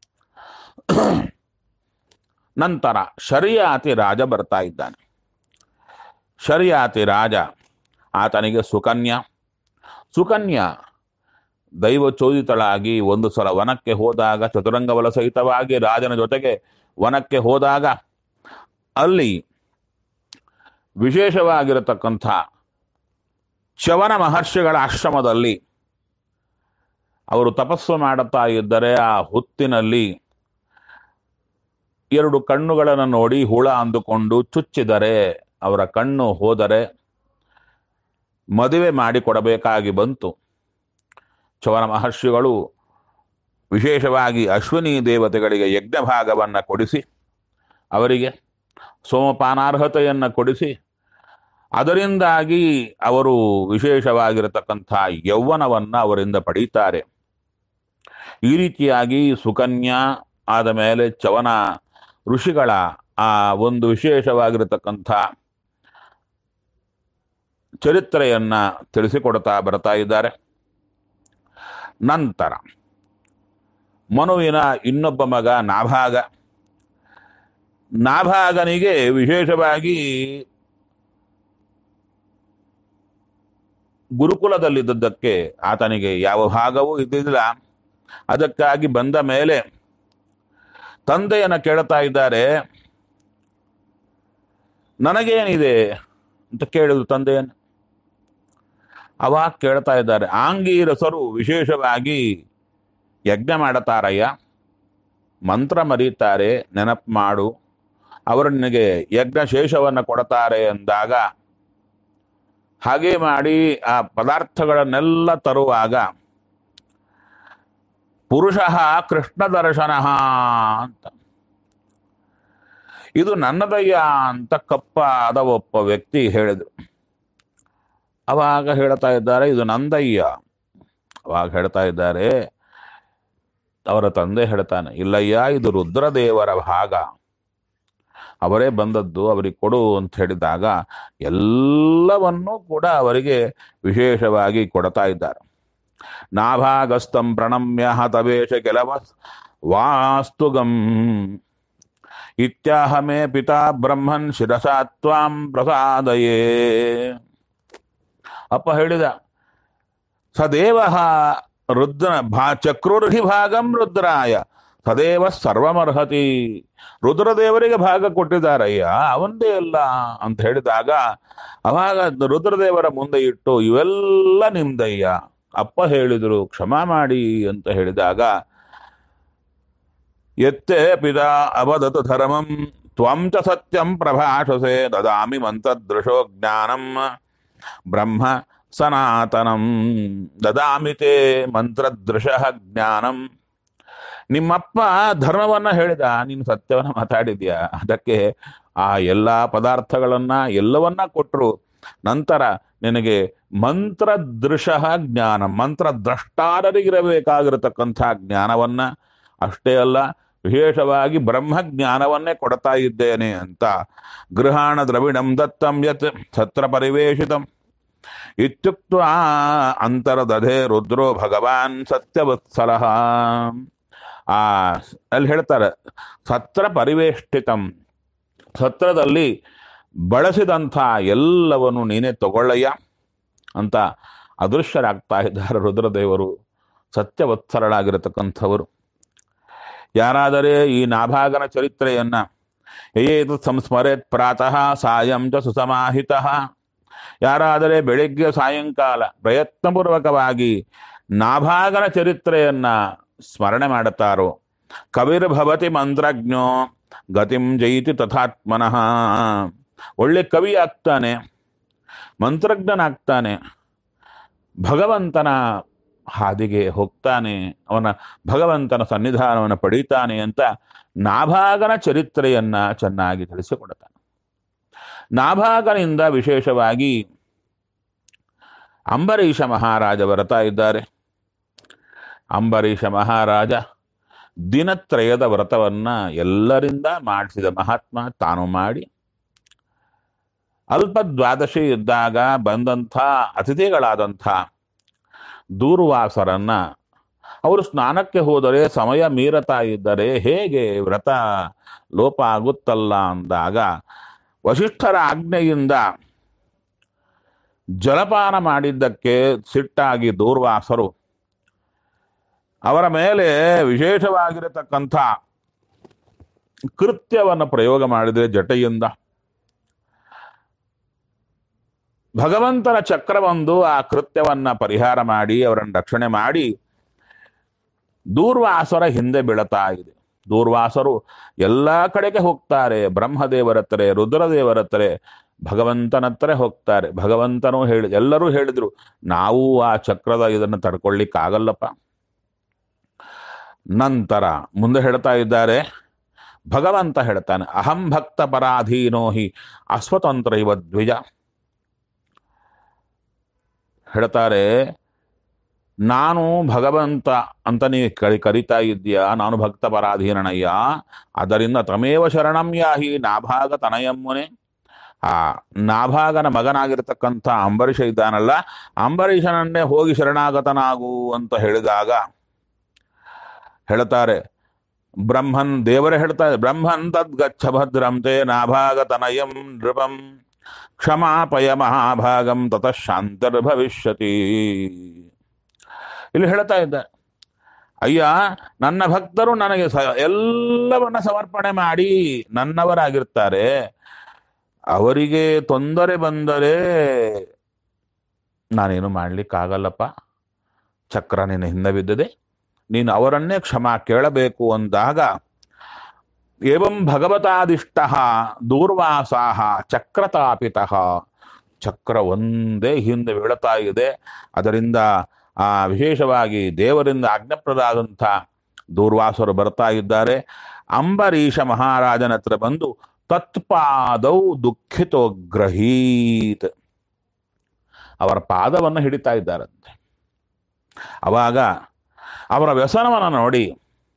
ನಂತರ ಶರಿಯಾತಿ ರಾಜ ಬರ್ತಾ ಇದ್ದಾನೆ ಶರಿಯಾತಿ ರಾಜ ಆತನಿಗೆ ಸುಕನ್ಯಾ ಸುಕನ್ಯಾ ದೈವ ಚೋದಿತಳಾಗಿ ಒಂದು ಸಲ ವನಕ್ಕೆ ಹೋದಾಗ ಚತುರಂಗಬಲ ಸಹಿತವಾಗಿ ರಾಜನ ಜೊತೆಗೆ ವನಕ್ಕೆ ಹೋದಾಗ ಅಲ್ಲಿ ವಿಶೇಷವಾಗಿರತಕ್ಕಂಥ ಚವನ ಮಹರ್ಷಿಗಳ ಆಶ್ರಮದಲ್ಲಿ ಅವರು ತಪಸ್ಸು ಮಾಡುತ್ತಾ ಇದ್ದರೆ ಆ ಹೊತ್ತಿನಲ್ಲಿ ಎರಡು ಕಣ್ಣುಗಳನ್ನು ನೋಡಿ ಹುಳ ಅಂದುಕೊಂಡು ಚುಚ್ಚಿದರೆ ಅವರ ಕಣ್ಣು ಹೋದರೆ ಮದುವೆ ಮಾಡಿಕೊಡಬೇಕಾಗಿ ಬಂತು ಚವನ ಮಹರ್ಷಿಗಳು ವಿಶೇಷವಾಗಿ ಅಶ್ವಿನಿ ದೇವತೆಗಳಿಗೆ ಯಜ್ಞ ಭಾಗವನ್ನು ಕೊಡಿಸಿ ಅವರಿಗೆ ಸೋಮಪಾನಾರ್ಹತೆಯನ್ನು ಕೊಡಿಸಿ ಅದರಿಂದಾಗಿ ಅವರು ವಿಶೇಷವಾಗಿರತಕ್ಕಂಥ ಯೌವನವನ್ನು ಅವರಿಂದ ಪಡೀತಾರೆ ಈ ರೀತಿಯಾಗಿ ಸುಕನ್ಯಾ ಆದ ಮೇಲೆ ಚವನ ಋಷಿಗಳ ಆ ಒಂದು ವಿಶೇಷವಾಗಿರತಕ್ಕಂಥ ಚರಿತ್ರೆಯನ್ನ ತಿಳಿಸಿಕೊಡ್ತಾ ಬರ್ತಾ ಇದ್ದಾರೆ ನಂತರ ಮನುವಿನ ಇನ್ನೊಬ್ಬ ಮಗ ನಾಭಾಗ ನಾಭಾಗನಿಗೆ ವಿಶೇಷವಾಗಿ ಗುರುಕುಲದಲ್ಲಿದ್ದದ್ದಕ್ಕೆ ಆತನಿಗೆ ಯಾವ ಭಾಗವೂ ಇದ್ದಿಲ್ಲ ಅದಕ್ಕಾಗಿ ಬಂದ ಮೇಲೆ ತಂದೆಯನ್ನ ಕೇಳ್ತಾ ಇದ್ದಾರೆ ನನಗೇನಿದೆ ಅಂತ ಕೇಳಿದ್ರು ತಂದೆಯನ್ನ ಅವಾಗ ಕೇಳ್ತಾ ಇದ್ದಾರೆ ಆಂಗೀರಸರು ವಿಶೇಷವಾಗಿ ಯಜ್ಞ ಮಾಡತಾರಯ್ಯ ಮಂತ್ರ ಮರೀತಾರೆ ನೆನಪು ಮಾಡು ಅವರು ನಿನಗೆ ಯಜ್ಞ ಶೇಷವನ್ನು ಕೊಡ್ತಾರೆ ಎಂದಾಗ ಹಾಗೆ ಮಾಡಿ ಆ ಪದಾರ್ಥಗಳನ್ನೆಲ್ಲ ತರುವಾಗ ಪುರುಷ ಕೃಷ್ಣ ದರ್ಶನ ಅಂತ ಇದು ನನ್ನದಯ್ಯ ಅಂತ ಕಪ್ಪಾದ ಒಬ್ಬ ವ್ಯಕ್ತಿ ಹೇಳಿದ್ರು ಅವಾಗ ಹೇಳ್ತಾ ಇದ್ದಾರೆ ಇದು ನಂದಯ್ಯ ಅವಾಗ ಹೇಳ್ತಾ ಇದ್ದಾರೆ ಅವರ ತಂದೆ ಹೇಳ್ತಾನೆ ಇಲ್ಲಯ್ಯ ಇದು ರುದ್ರದೇವರ ಭಾಗ ಅವರೇ ಬಂದದ್ದು ಅವರಿಗೆ ಕೊಡು ಅಂತ ಹೇಳಿದಾಗ ಎಲ್ಲವನ್ನೂ ಕೂಡ ಅವರಿಗೆ ವಿಶೇಷವಾಗಿ ಕೊಡ್ತಾ ಇದ್ದಾರೆ ನಾಭಾಗಸ್ತಂ ಪ್ರಣಮ್ಯ ಹತವೇಶ ಕೆಲವ ವಾಸ್ತುಗಂ ಇತ್ಯಾಹ ಮೇ ಪಿತಾ ಬ್ರಹ್ಮನ್ ಶಿರಸಾ ತ್ವಾಂ ಪ್ರಸಾದಯೇ ಅಪ್ಪ ಹೇಳಿದ ಸದೇವ ರುದ್ರ ಭಾ ಚಕ್ರುರ್ಹಿ ಭಾಗಂ ರುದ್ರಾಯ ಸದೇವ ಸರ್ವಮರ್ಹತಿ ರುದ್ರದೇವರಿಗೆ ಭಾಗ ಕೊಟ್ಟಿದ್ದಾರಯ್ಯ ಅವಂದೇ ಅಲ್ಲ ಅಂತ ಹೇಳಿದಾಗ ಅವಾಗ ರುದ್ರದೇವರ ಮುಂದೆ ಇಟ್ಟು ಇವೆಲ್ಲ ನಿಮ್ದಯ್ಯ ಅಪ್ಪ ಹೇಳಿದ್ರು ಕ್ಷಮಾ ಮಾಡಿ ಅಂತ ಹೇಳಿದಾಗ ಎತ್ತೇ ಪಿತಾ ಅವದತು ಧರ್ಮಂ ತ್ವಂ ಚ ಸತ್ಯಂ ಪ್ರಭಾಷಸೆ ದದಾಮಿ ಮಂತ್ರದೃಶೋ ಜ್ಞಾನಂ ಬ್ರಹ್ಮ ಸನಾತನಂ ದದಾಮಿ ತೇ ಮಂತ್ರದೃಶಃ ಜ್ಞಾನಂ ನಿಮ್ಮಪ್ಪ ಧರ್ಮವನ್ನ ಹೇಳಿದ ನೀನು ಸತ್ಯವನ್ನ ಮಾತಾಡಿದ್ಯಾ ಅದಕ್ಕೆ ಆ ಎಲ್ಲ ಪದಾರ್ಥಗಳನ್ನ ಎಲ್ಲವನ್ನ ಕೊಟ್ಟರು ನಂತರ ನಿನಗೆ ಮಂತ್ರದೃಶಃ ಜ್ಞಾನ ಮಂತ್ರ ದ್ರಷ್ಟಾರರಿಗಿರಬೇಕಾಗಿರತಕ್ಕಂಥ ಜ್ಞಾನವನ್ನ ಅಷ್ಟೇ ಅಲ್ಲ ವಿಶೇಷವಾಗಿ ಬ್ರಹ್ಮ ಜ್ಞಾನವನ್ನೇ ಕೊಡ್ತಾ ಇದ್ದೇನೆ ಅಂತ ಗೃಹಾಣ ದ್ರವಿಣಂ ದತ್ತಂ ಯತ್ ಛತ್ರ ಪರಿವೇಶಿತಂ ಇತ್ಯುಕ್ತ ಅಂತರದಧೆ ರುದ್ರೋ ಭಗವಾನ್ ಸತ್ಯವತ್ಸಲಃ ಆ ಅಲ್ಲಿ ಹೇಳ್ತಾರೆ ಸತ್ರ ಪರಿವೇಷ್ಟಿತಂ ಸತ್ರದಲ್ಲಿ ಬಳಸಿದಂಥ ಎಲ್ಲವನ್ನು ನೀನೇ ತಗೊಳ್ಳಯ್ಯ ಅಂತ ಅದೃಶ್ಯರಾಗ್ತಾ ಇದ್ದಾರೆ ರುದ್ರದೇವರು ಸತ್ಯವತ್ಸರಳಾಗಿರತಕ್ಕಂಥವರು ಯಾರಾದರೆ ಈ ನಾಭಾಗನ ಚರಿತ್ರೆಯನ್ನ ಏದು ಸಂಸ್ಮರೆತ್ ಪ್ರಾತಃ ಸಾಯಂ ಚ ಸುಸಮಾಹಿತಃ ಯಾರಾದರೆ ಬೆಳಿಗ್ಗೆ ಸಾಯಂಕಾಲ ಪ್ರಯತ್ನಪೂರ್ವಕವಾಗಿ ನಾಭಾಗನ ಚರಿತ್ರೆಯನ್ನ ಸ್ಮರಣೆ ಮಾಡುತ್ತಾರೋ ಕವಿರ್ಭವತಿ ಮಂತ್ರಜ್ಞೋ ಗತಿಂ ಜಯಿತಿ ತಥಾತ್ಮನಃ ಒಳ್ಳೆ ಕವಿ ಆಗ್ತಾನೆ ಮಂತ್ರಜ್ಞನಾಗ್ತಾನೆ ಭಗವಂತನ ಹಾದಿಗೆ ಹೋಗ್ತಾನೆ ಅವನ ಭಗವಂತನ ಸನ್ನಿಧಾನವನ್ನು ಪಡೀತಾನೆ ಅಂತ ನಾಭಾಗನ ಚರಿತ್ರೆಯನ್ನ ಚೆನ್ನಾಗಿ ತಿಳಿಸಿಕೊಡ್ತಾನೆ ನಾಭಾಗನಿಂದ ವಿಶೇಷವಾಗಿ ಅಂಬರೀಷ ಮಹಾರಾಜ ಬರ್ತಾ ಇದ್ದಾರೆ ಅಂಬರೀಷ ಮಹಾರಾಜ ದಿನತ್ರಯದ ವ್ರತವನ್ನ ಎಲ್ಲರಿಂದ ಮಾಡಿಸಿದ ಮಹಾತ್ಮ ತಾನು ಮಾಡಿ ಅಲ್ಪ ದ್ವಾದಶಿ ಇದ್ದಾಗ ಬಂದಂಥ ಅತಿಥಿಗಳಾದಂಥ ದೂರ್ವಾಸರನ್ನ ಅವರು ಸ್ನಾನಕ್ಕೆ ಹೋದರೆ ಸಮಯ ಮೀರತಾ ಇದ್ದರೆ ಹೇಗೆ ವ್ರತ ಲೋಪ ಆಗುತ್ತಲ್ಲ ಅಂದಾಗ ವಸಿಷ್ಠರ ಆಜ್ಞೆಯಿಂದ ಜಲಪಾನ ಮಾಡಿದ್ದಕ್ಕೆ ಸಿಟ್ಟಾಗಿ ದೂರ್ವಾಸರು ಅವರ ಮೇಲೆ ವಿಶೇಷವಾಗಿರತಕ್ಕಂಥ ಕೃತ್ಯವನ್ನು ಪ್ರಯೋಗ ಮಾಡಿದರೆ ಜಟೆಯಿಂದ ಭಗವಂತನ ಚಕ್ರವೊಂದು ಆ ಕೃತ್ಯವನ್ನ ಪರಿಹಾರ ಮಾಡಿ ಅವರನ್ನು ರಕ್ಷಣೆ ಮಾಡಿ ದೂರ್ವಾಸರ ಹಿಂದೆ ಬೀಳತಾ ಇದೆ ದೂರ್ವಾಸರು ಎಲ್ಲ ಕಡೆಗೆ ಹೋಗ್ತಾರೆ ಬ್ರಹ್ಮದೇವರ ಹತ್ರ ರುದ್ರದೇವರ ಹತ್ರ ಭಗವಂತನ ಹತ್ರ ಹೋಗ್ತಾರೆ ಭಗವಂತನೂ ಹೇಳಿ ಎಲ್ಲರೂ ಹೇಳಿದ್ರು ನಾವು ಆ ಚಕ್ರದ ಇದನ್ನು ತಡ್ಕೊಳ್ಳಿಕ್ಕಾಗಲ್ಲಪ್ಪ ನಂತರ ಮುಂದೆ ಹೇಳ್ತಾ ಇದ್ದಾರೆ ಭಗವಂತ ಹೇಳ್ತಾನೆ ಅಹಂ ಭಕ್ತ ಪರಾಧೀನೋ ಹಿ ಅಸ್ವತಂತ್ರ ಇವ ದ್ವಿಜ ಹೇಳ್ತಾರೆ ನಾನು ಭಗವಂತ ಅಂತ ನೀ ಕರಿ ಕರಿತಾ ಇದ್ದೀಯಾ ನಾನು ಭಕ್ತ ಪರಾಧೀನನಯ್ಯ ಅದರಿಂದ ತಮೇವ ಶರಣಂ ಯಾಹಿ ನಾಭಾಗ ತನಯಮ್ಮುನೆ ಆ ನಾಭಾಗನ ಮಗನಾಗಿರ್ತಕ್ಕಂಥ ಅಂಬರೀಷ ಇದ್ದಾನಲ್ಲ ಅಂಬರೀಷನನ್ನೇ ಹೋಗಿ ಶರಣಾಗತನಾಗು ಅಂತ ಹೇಳಿದಾಗ ಹೇಳ್ತಾರೆ ಬ್ರಹ್ಮನ್ ದೇವರೇ ಹೇಳ್ತಾರೆ ಬ್ರಹ್ಮನ್ ತದ್ಗಚ್ಛ ಭದ್ರಂ ತೇ ನಾಭಾಗತನಯಂ ನೃಪಂ ಕ್ಷಮಾಪಯ ಮಹಾಭಾಗಂ ತತಃ ಶಾಂತಿರ್ಭವಿಷ್ಯತಿ ಇಲ್ಲಿ ಹೇಳ್ತಾ ಇದ್ದ ಅಯ್ಯ ನನ್ನ ಭಕ್ತರು ನನಗೆ ಸ ಎಲ್ಲವನ್ನ ಸಮರ್ಪಣೆ ಮಾಡಿ ನನ್ನವರಾಗಿರ್ತಾರೆ ಅವರಿಗೆ ತೊಂದರೆ ಬಂದರೆ ನಾನೇನು ಮಾಡ್ಲಿಕ್ಕಾಗಲ್ಲಪ್ಪ ಚಕ್ರ ನಿನ್ನ ಹಿಂದೆ ಬಿದ್ದಿದೆ ನೀನು ಅವರನ್ನೇ ಕ್ಷಮಾ ಕೇಳಬೇಕು ಅಂದಾಗ ಏವಂ ಭಗವತಾದಿಷ್ಟ ದೂರ್ವಾಸಾಹ ಚಕ್ರತಾಪಿತಃ ಚಕ್ರ ಒಂದೇ ಹಿಂದೆ ಬೀಳ್ತಾ ಇದೆ ಅದರಿಂದ ಆ ವಿಶೇಷವಾಗಿ ದೇವರಿಂದ ಆಜ್ಞಪ್ರದಾದಂಥ ದೂರ್ವಾಸರು ಬರ್ತಾ ಇದ್ದಾರೆ ಅಂಬರೀಷ ಮಹಾರಾಜನ ಹತ್ರ ಬಂದು ತತ್ಪಾದೌ ದುಃಖಿತೋ ಗ್ರಹೀತ್ ಅವರ ಪಾದವನ್ನು ಹಿಡಿತಾ ಇದ್ದಾರಂತೆ ಅವಾಗ ಅವರ ವ್ಯಸನವನ್ನು ನೋಡಿ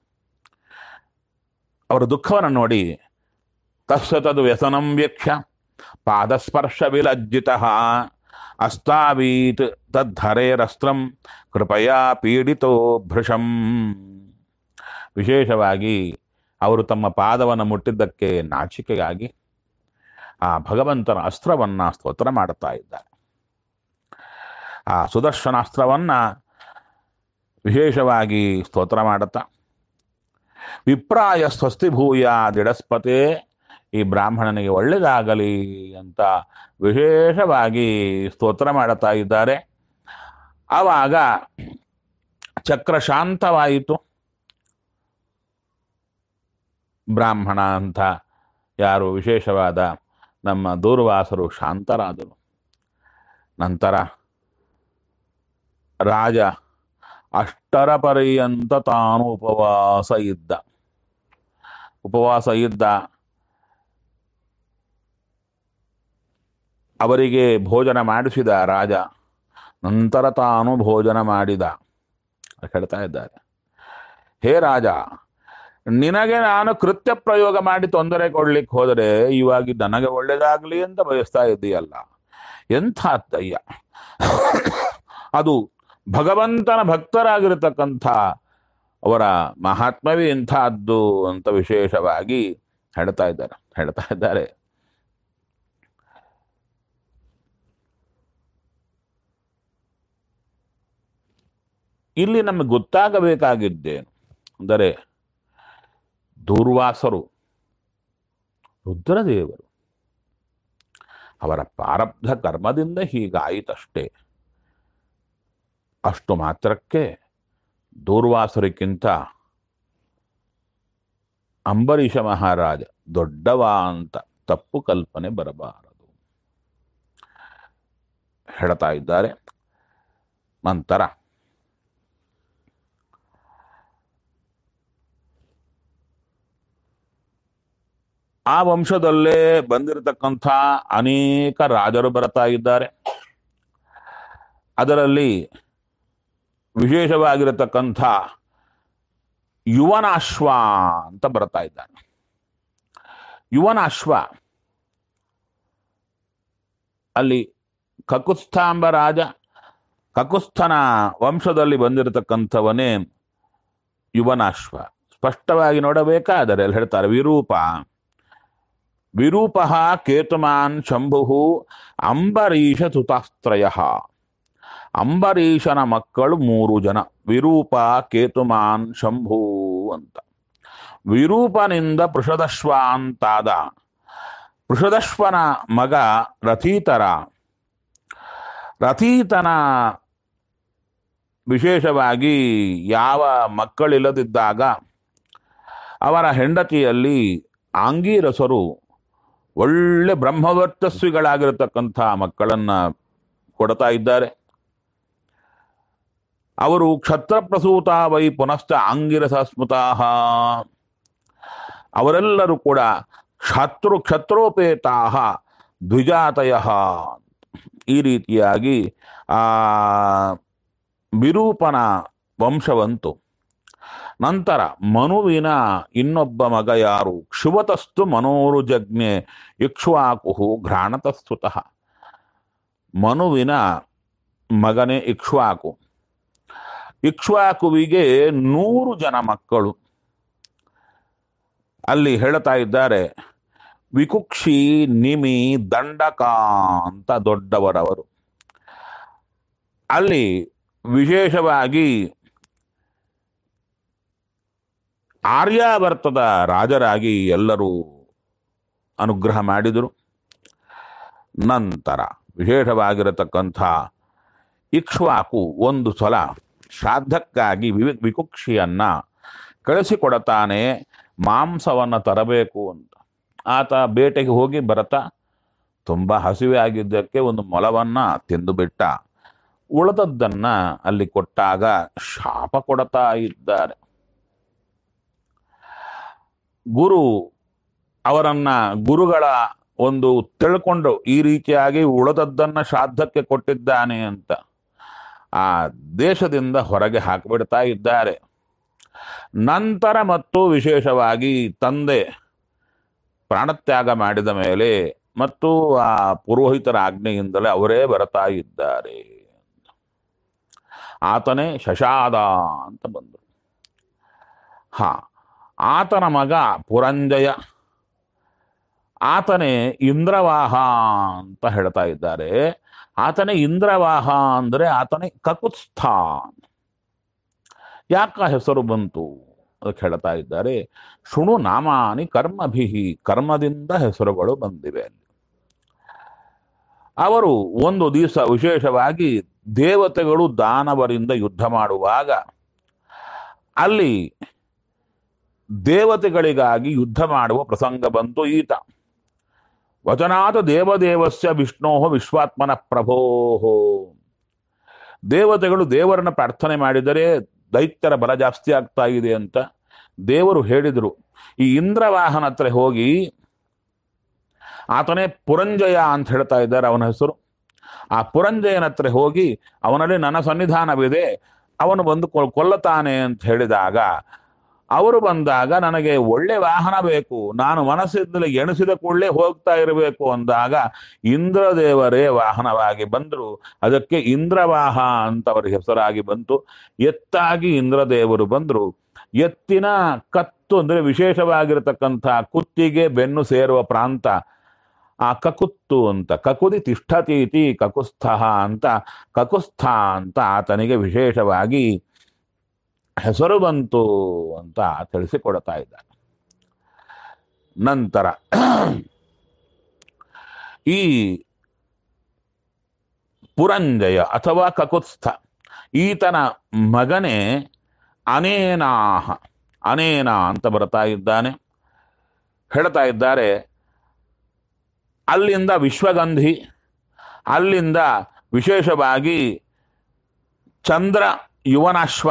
ಅವರ ದುಃಖವನ್ನು ನೋಡಿ ತಸ್ಸ ತದ್ ವ್ಯಸನಂ ವ್ಯಕ್ಷ ಪಾದಸ್ಪರ್ಶ ವಿಲಜ್ಜಿತ ಅಸ್ತಾವೀತ್ ತದ್ಧರೇರಸ್ತ್ರಂ ಕೃಪಯಾ ಪೀಡಿತೋ ಭೃಶಂ ವಿಶೇಷವಾಗಿ ಅವರು ತಮ್ಮ ಪಾದವನ್ನು ಮುಟ್ಟಿದ್ದಕ್ಕೆ ನಾಚಿಕೆಯಾಗಿ ಆ ಭಗವಂತನ ಅಸ್ತ್ರವನ್ನ ಸ್ತೋತ್ರ ಮಾಡುತ್ತಾ ಇದ್ದಾರೆ ಆ ಸುದರ್ಶನಾಸ್ತ್ರವನ್ನ ವಿಶೇಷವಾಗಿ ಸ್ತೋತ್ರ ಮಾಡುತ್ತಾ ವಿಪ್ರಾಯ ಸ್ವಸ್ತಿ ಭೂಯ ದಿಡಸ್ಪತೆ ಈ ಬ್ರಾಹ್ಮಣನಿಗೆ ಒಳ್ಳೆಯದಾಗಲಿ ಅಂತ ವಿಶೇಷವಾಗಿ ಸ್ತೋತ್ರ ಮಾಡುತ್ತಾ ಇದ್ದಾರೆ ಆವಾಗ ಚಕ್ರ ಶಾಂತವಾಯಿತು ಬ್ರಾಹ್ಮಣ ಅಂತ ಯಾರು ವಿಶೇಷವಾದ ನಮ್ಮ ದೂರ್ವಾಸರು ಶಾಂತರಾದರು ನಂತರ ರಾಜ ಅಷ್ಟರ ಪರ್ಯಂತ ತಾನು ಉಪವಾಸ ಇದ್ದ ಉಪವಾಸ ಇದ್ದ ಅವರಿಗೆ ಭೋಜನ ಮಾಡಿಸಿದ ರಾಜ ನಂತರ ತಾನು ಭೋಜನ ಮಾಡಿದ ಹೇಳ್ತಾ ಇದ್ದಾರೆ ಹೇ ರಾಜ ನಿನಗೆ ನಾನು ಕೃತ್ಯ ಪ್ರಯೋಗ ಮಾಡಿ ತೊಂದರೆ ಕೊಡ್ಲಿಕ್ಕೆ ಹೋದರೆ ಇವಾಗ ನನಗೆ ಒಳ್ಳೇದಾಗ್ಲಿ ಅಂತ ಬಯಸ್ತಾ ಇದ್ದೀಯಲ್ಲ ಎಂಥ ಅತ್ತಯ್ಯ ಅದು ಭಗವಂತನ ಭಕ್ತರಾಗಿರತಕ್ಕಂಥ ಅವರ ಮಹಾತ್ಮವೇ ಇಂಥದ್ದು ಅಂತ ವಿಶೇಷವಾಗಿ ಹೇಳ್ತಾ ಇದ್ದಾರೆ ಹೇಳ್ತಾ ಇದ್ದಾರೆ ಇಲ್ಲಿ ನಮಗೆ ಗೊತ್ತಾಗಬೇಕಾಗಿದ್ದೇನು ಅಂದರೆ ದೂರ್ವಾಸರು ರುದ್ರದೇವರು ಅವರ ಪ್ರಾರಬ್ಧ ಕರ್ಮದಿಂದ ಹೀಗಾಯಿತಷ್ಟೇ ಅಷ್ಟು ಮಾತ್ರಕ್ಕೆ ದೂರ್ವಾಸರಿಗಿಂತ ಅಂಬರೀಷ ಮಹಾರಾಜ ದೊಡ್ಡವ ಅಂತ ತಪ್ಪು ಕಲ್ಪನೆ ಬರಬಾರದು ಹೇಳ್ತಾ ಇದ್ದಾರೆ ನಂತರ ಆ ವಂಶದಲ್ಲೇ ಬಂದಿರತಕ್ಕಂಥ ಅನೇಕ ರಾಜರು ಬರ್ತಾ ಇದ್ದಾರೆ ಅದರಲ್ಲಿ ವಿಶೇಷವಾಗಿರತಕ್ಕಂಥ ಯುವನಾಶ್ವ ಅಂತ ಬರ್ತಾ ಇದ್ದಾನೆ ಯುವನಾಶ್ವ ಅಲ್ಲಿ ಕಕುಸ್ಥಾಂಬ ರಾಜ ಕಕುಸ್ಥನ ವಂಶದಲ್ಲಿ ಬಂದಿರತಕ್ಕಂಥವನೇ ಯುವನಾಶ್ವ ಸ್ಪಷ್ಟವಾಗಿ ನೋಡಬೇಕಾದರೆ ಅಲ್ಲಿ ಹೇಳ್ತಾರೆ ವಿರೂಪ ವಿರೂಪ ಕೇತುಮಾನ್ ಶಂಭು ಅಂಬರೀಷ ಸುತಾಸ್ತ್ರಯ ಅಂಬರೀಷನ ಮಕ್ಕಳು ಮೂರು ಜನ ವಿರೂಪ ಕೇತುಮಾನ್ ಶಂಭು ಅಂತ ವಿರೂಪನಿಂದ ಪೃಷದಶ್ವ ಅಂತಾದ ಪೃಷದಶ್ವನ ಮಗ ರಥೀತರ ರಥೀತನ ವಿಶೇಷವಾಗಿ ಯಾವ ಮಕ್ಕಳಿಲ್ಲದಿದ್ದಾಗ ಅವರ ಹೆಂಡತಿಯಲ್ಲಿ ಆಂಗೀರಸರು ಒಳ್ಳೆ ಬ್ರಹ್ಮವರ್ಚಸ್ವಿಗಳಾಗಿರತಕ್ಕಂಥ ಮಕ್ಕಳನ್ನ ಕೊಡ್ತಾ ಇದ್ದಾರೆ ಅವರು ಕ್ಷತ್ರಪ್ರಸೂತ ವೈ ಪುನಶ್ಚ ಆಂಗಿರಸ ಸ್ಮೃತಾಹ ಅವರೆಲ್ಲರೂ ಕೂಡ ಕ್ಷತ್ರು ಕ್ಷತ್ರೋಪೇತಾಹ ದ್ವಿಜಾತಯ ಈ ರೀತಿಯಾಗಿ ಆ ವಿರೂಪನ ವಂಶವಂತು ನಂತರ ಮನುವಿನ ಇನ್ನೊಬ್ಬ ಮಗ ಯಾರು ಕ್ಷುವತಸ್ತು ಮನೋರುಜಜ್ಞೆ ಇಕ್ಷ್ವಾಕು ಘ್ರಾಣತಸ್ತುತಃ ಮನುವಿನ ಮಗನೇ ಇಕ್ಷ್ವಾಕು ಇಕ್ಷ್ವಾಕುವಿಗೆ ನೂರು ಜನ ಮಕ್ಕಳು ಅಲ್ಲಿ ಹೇಳ್ತಾ ಇದ್ದಾರೆ ವಿಕುಕ್ಷಿ ನಿಮಿ ದಂಡಕ ಅಂತ ದೊಡ್ಡವರವರು ಅಲ್ಲಿ ವಿಶೇಷವಾಗಿ ಆರ್ಯಾವರ್ತದ ರಾಜರಾಗಿ ಎಲ್ಲರೂ ಅನುಗ್ರಹ ಮಾಡಿದರು ನಂತರ ವಿಶೇಷವಾಗಿರತಕ್ಕಂಥ ಇಕ್ಷ್ವಾಕು ಒಂದು ಸಲ ಶ್ರಾದ್ದಕ್ಕಾಗಿ ವಿವಿ ವಿಕುಕ್ಷಿಯನ್ನ ಕಳಿಸಿಕೊಡತಾನೆ ಮಾಂಸವನ್ನು ತರಬೇಕು ಅಂತ ಆತ ಬೇಟೆಗೆ ಹೋಗಿ ಬರತಾ ತುಂಬ ಹಸಿವೆ ಆಗಿದ್ದಕ್ಕೆ ಒಂದು ಮೊಲವನ್ನ ತಿಂದು ಬಿಟ್ಟ ಉಳಿದದ್ದನ್ನ ಅಲ್ಲಿ ಕೊಟ್ಟಾಗ ಶಾಪ ಕೊಡ್ತಾ ಇದ್ದಾರೆ ಗುರು ಅವರನ್ನ ಗುರುಗಳ ಒಂದು ತಿಳ್ಕೊಂಡು ಈ ರೀತಿಯಾಗಿ ಉಳಿದದ್ದನ್ನ ಶ್ರಾದ್ದಕ್ಕೆ ಕೊಟ್ಟಿದ್ದಾನೆ ಅಂತ ಆ ದೇಶದಿಂದ ಹೊರಗೆ ಹಾಕಿಬಿಡ್ತಾ ಇದ್ದಾರೆ ನಂತರ ಮತ್ತು ವಿಶೇಷವಾಗಿ ತಂದೆ ಪ್ರಾಣತ್ಯಾಗ ಮಾಡಿದ ಮೇಲೆ ಮತ್ತು ಆ ಪುರೋಹಿತರ ಆಜ್ಞೆಯಿಂದಲೇ ಅವರೇ ಬರ್ತಾ ಇದ್ದಾರೆ ಆತನೇ ಶಶಾದ ಅಂತ ಬಂದರು ಹಾ ಆತನ ಮಗ ಪುರಂಜಯ ಆತನೇ ಇಂದ್ರವಾಹ ಅಂತ ಹೇಳ್ತಾ ಇದ್ದಾರೆ ಆತನೇ ಇಂದ್ರವಾಹ ಅಂದ್ರೆ ಆತನೇ ಕಕುತ್ಸ್ಥ ಯಾಕ ಹೆಸರು ಬಂತು ಅದಕ್ಕೆ ಹೇಳ್ತಾ ಇದ್ದಾರೆ ಶೃಣು ನಾಮಾನಿ ಕರ್ಮಭಿಹಿ ಕರ್ಮದಿಂದ ಹೆಸರುಗಳು ಬಂದಿವೆ ಅಲ್ಲಿ ಅವರು ಒಂದು ದಿವಸ ವಿಶೇಷವಾಗಿ ದೇವತೆಗಳು ದಾನವರಿಂದ ಯುದ್ಧ ಮಾಡುವಾಗ ಅಲ್ಲಿ ದೇವತೆಗಳಿಗಾಗಿ ಯುದ್ಧ ಮಾಡುವ ಪ್ರಸಂಗ ಬಂತು ಈತ ವಚನಾದ ದೇವದೇವಸ್ಯ ವಿಷ್ಣೋ ವಿಶ್ವಾತ್ಮನ ಪ್ರಭೋ ದೇವತೆಗಳು ದೇವರನ್ನ ಪ್ರಾರ್ಥನೆ ಮಾಡಿದರೆ ದೈತ್ಯರ ಬಲ ಜಾಸ್ತಿ ಆಗ್ತಾ ಇದೆ ಅಂತ ದೇವರು ಹೇಳಿದರು ಈ ಇಂದ್ರವಾಹನ ಹತ್ರ ಹೋಗಿ ಆತನೇ ಪುರಂಜಯ ಅಂತ ಹೇಳ್ತಾ ಇದ್ದಾರೆ ಅವನ ಹೆಸರು ಆ ಪುರಂಜಯನ ಹತ್ರ ಹೋಗಿ ಅವನಲ್ಲಿ ನನ್ನ ಸನ್ನಿಧಾನವಿದೆ ಅವನು ಬಂದು ಕೊಲ್- ಕೊಲ್ಲತಾನೆ ಅಂತ ಹೇಳಿದಾಗ ಅವರು ಬಂದಾಗ ನನಗೆ ಒಳ್ಳೆ ವಾಹನ ಬೇಕು ನಾನು ಮನಸ್ಸಿನಲ್ಲಿ ಎಣಿಸಿದ ಕೂಡಲೇ ಹೋಗ್ತಾ ಇರಬೇಕು ಅಂದಾಗ ಇಂದ್ರದೇವರೇ ವಾಹನವಾಗಿ ಬಂದರು ಅದಕ್ಕೆ ಇಂದ್ರವಾಹ ಅಂತ ಅವರ ಹೆಸರಾಗಿ ಬಂತು ಎತ್ತಾಗಿ ಇಂದ್ರದೇವರು ಬಂದರು ಎತ್ತಿನ ಕತ್ತು ಅಂದ್ರೆ ವಿಶೇಷವಾಗಿರತಕ್ಕಂಥ ಕುತ್ತಿಗೆ ಬೆನ್ನು ಸೇರುವ ಪ್ರಾಂತ ಆ ಕಕುತ್ತು ಅಂತ ಕಕುದಿ ತಿಷ್ಠತೀತಿ ಕಕುಸ್ಥ ಅಂತ ಕಕುಸ್ಥ ಅಂತ ಆತನಿಗೆ ವಿಶೇಷವಾಗಿ ಹೆಸರು ಬಂತು ಅಂತ ತಿಳಿಸಿಕೊಡ್ತಾ ಇದ್ದಾರೆ ನಂತರ ಈ ಪುರಂಜಯ ಅಥವಾ ಕಕುತ್ಸ್ಥ ಈತನ ಮಗನೇ ಅನೇನಾಹ ಅನೇನ ಅಂತ ಬರ್ತಾ ಇದ್ದಾನೆ ಹೇಳ್ತಾ ಇದ್ದಾರೆ ಅಲ್ಲಿಂದ ವಿಶ್ವಗಂಧಿ ಅಲ್ಲಿಂದ ವಿಶೇಷವಾಗಿ ಚಂದ್ರ ಯುವನಾಶ್ವ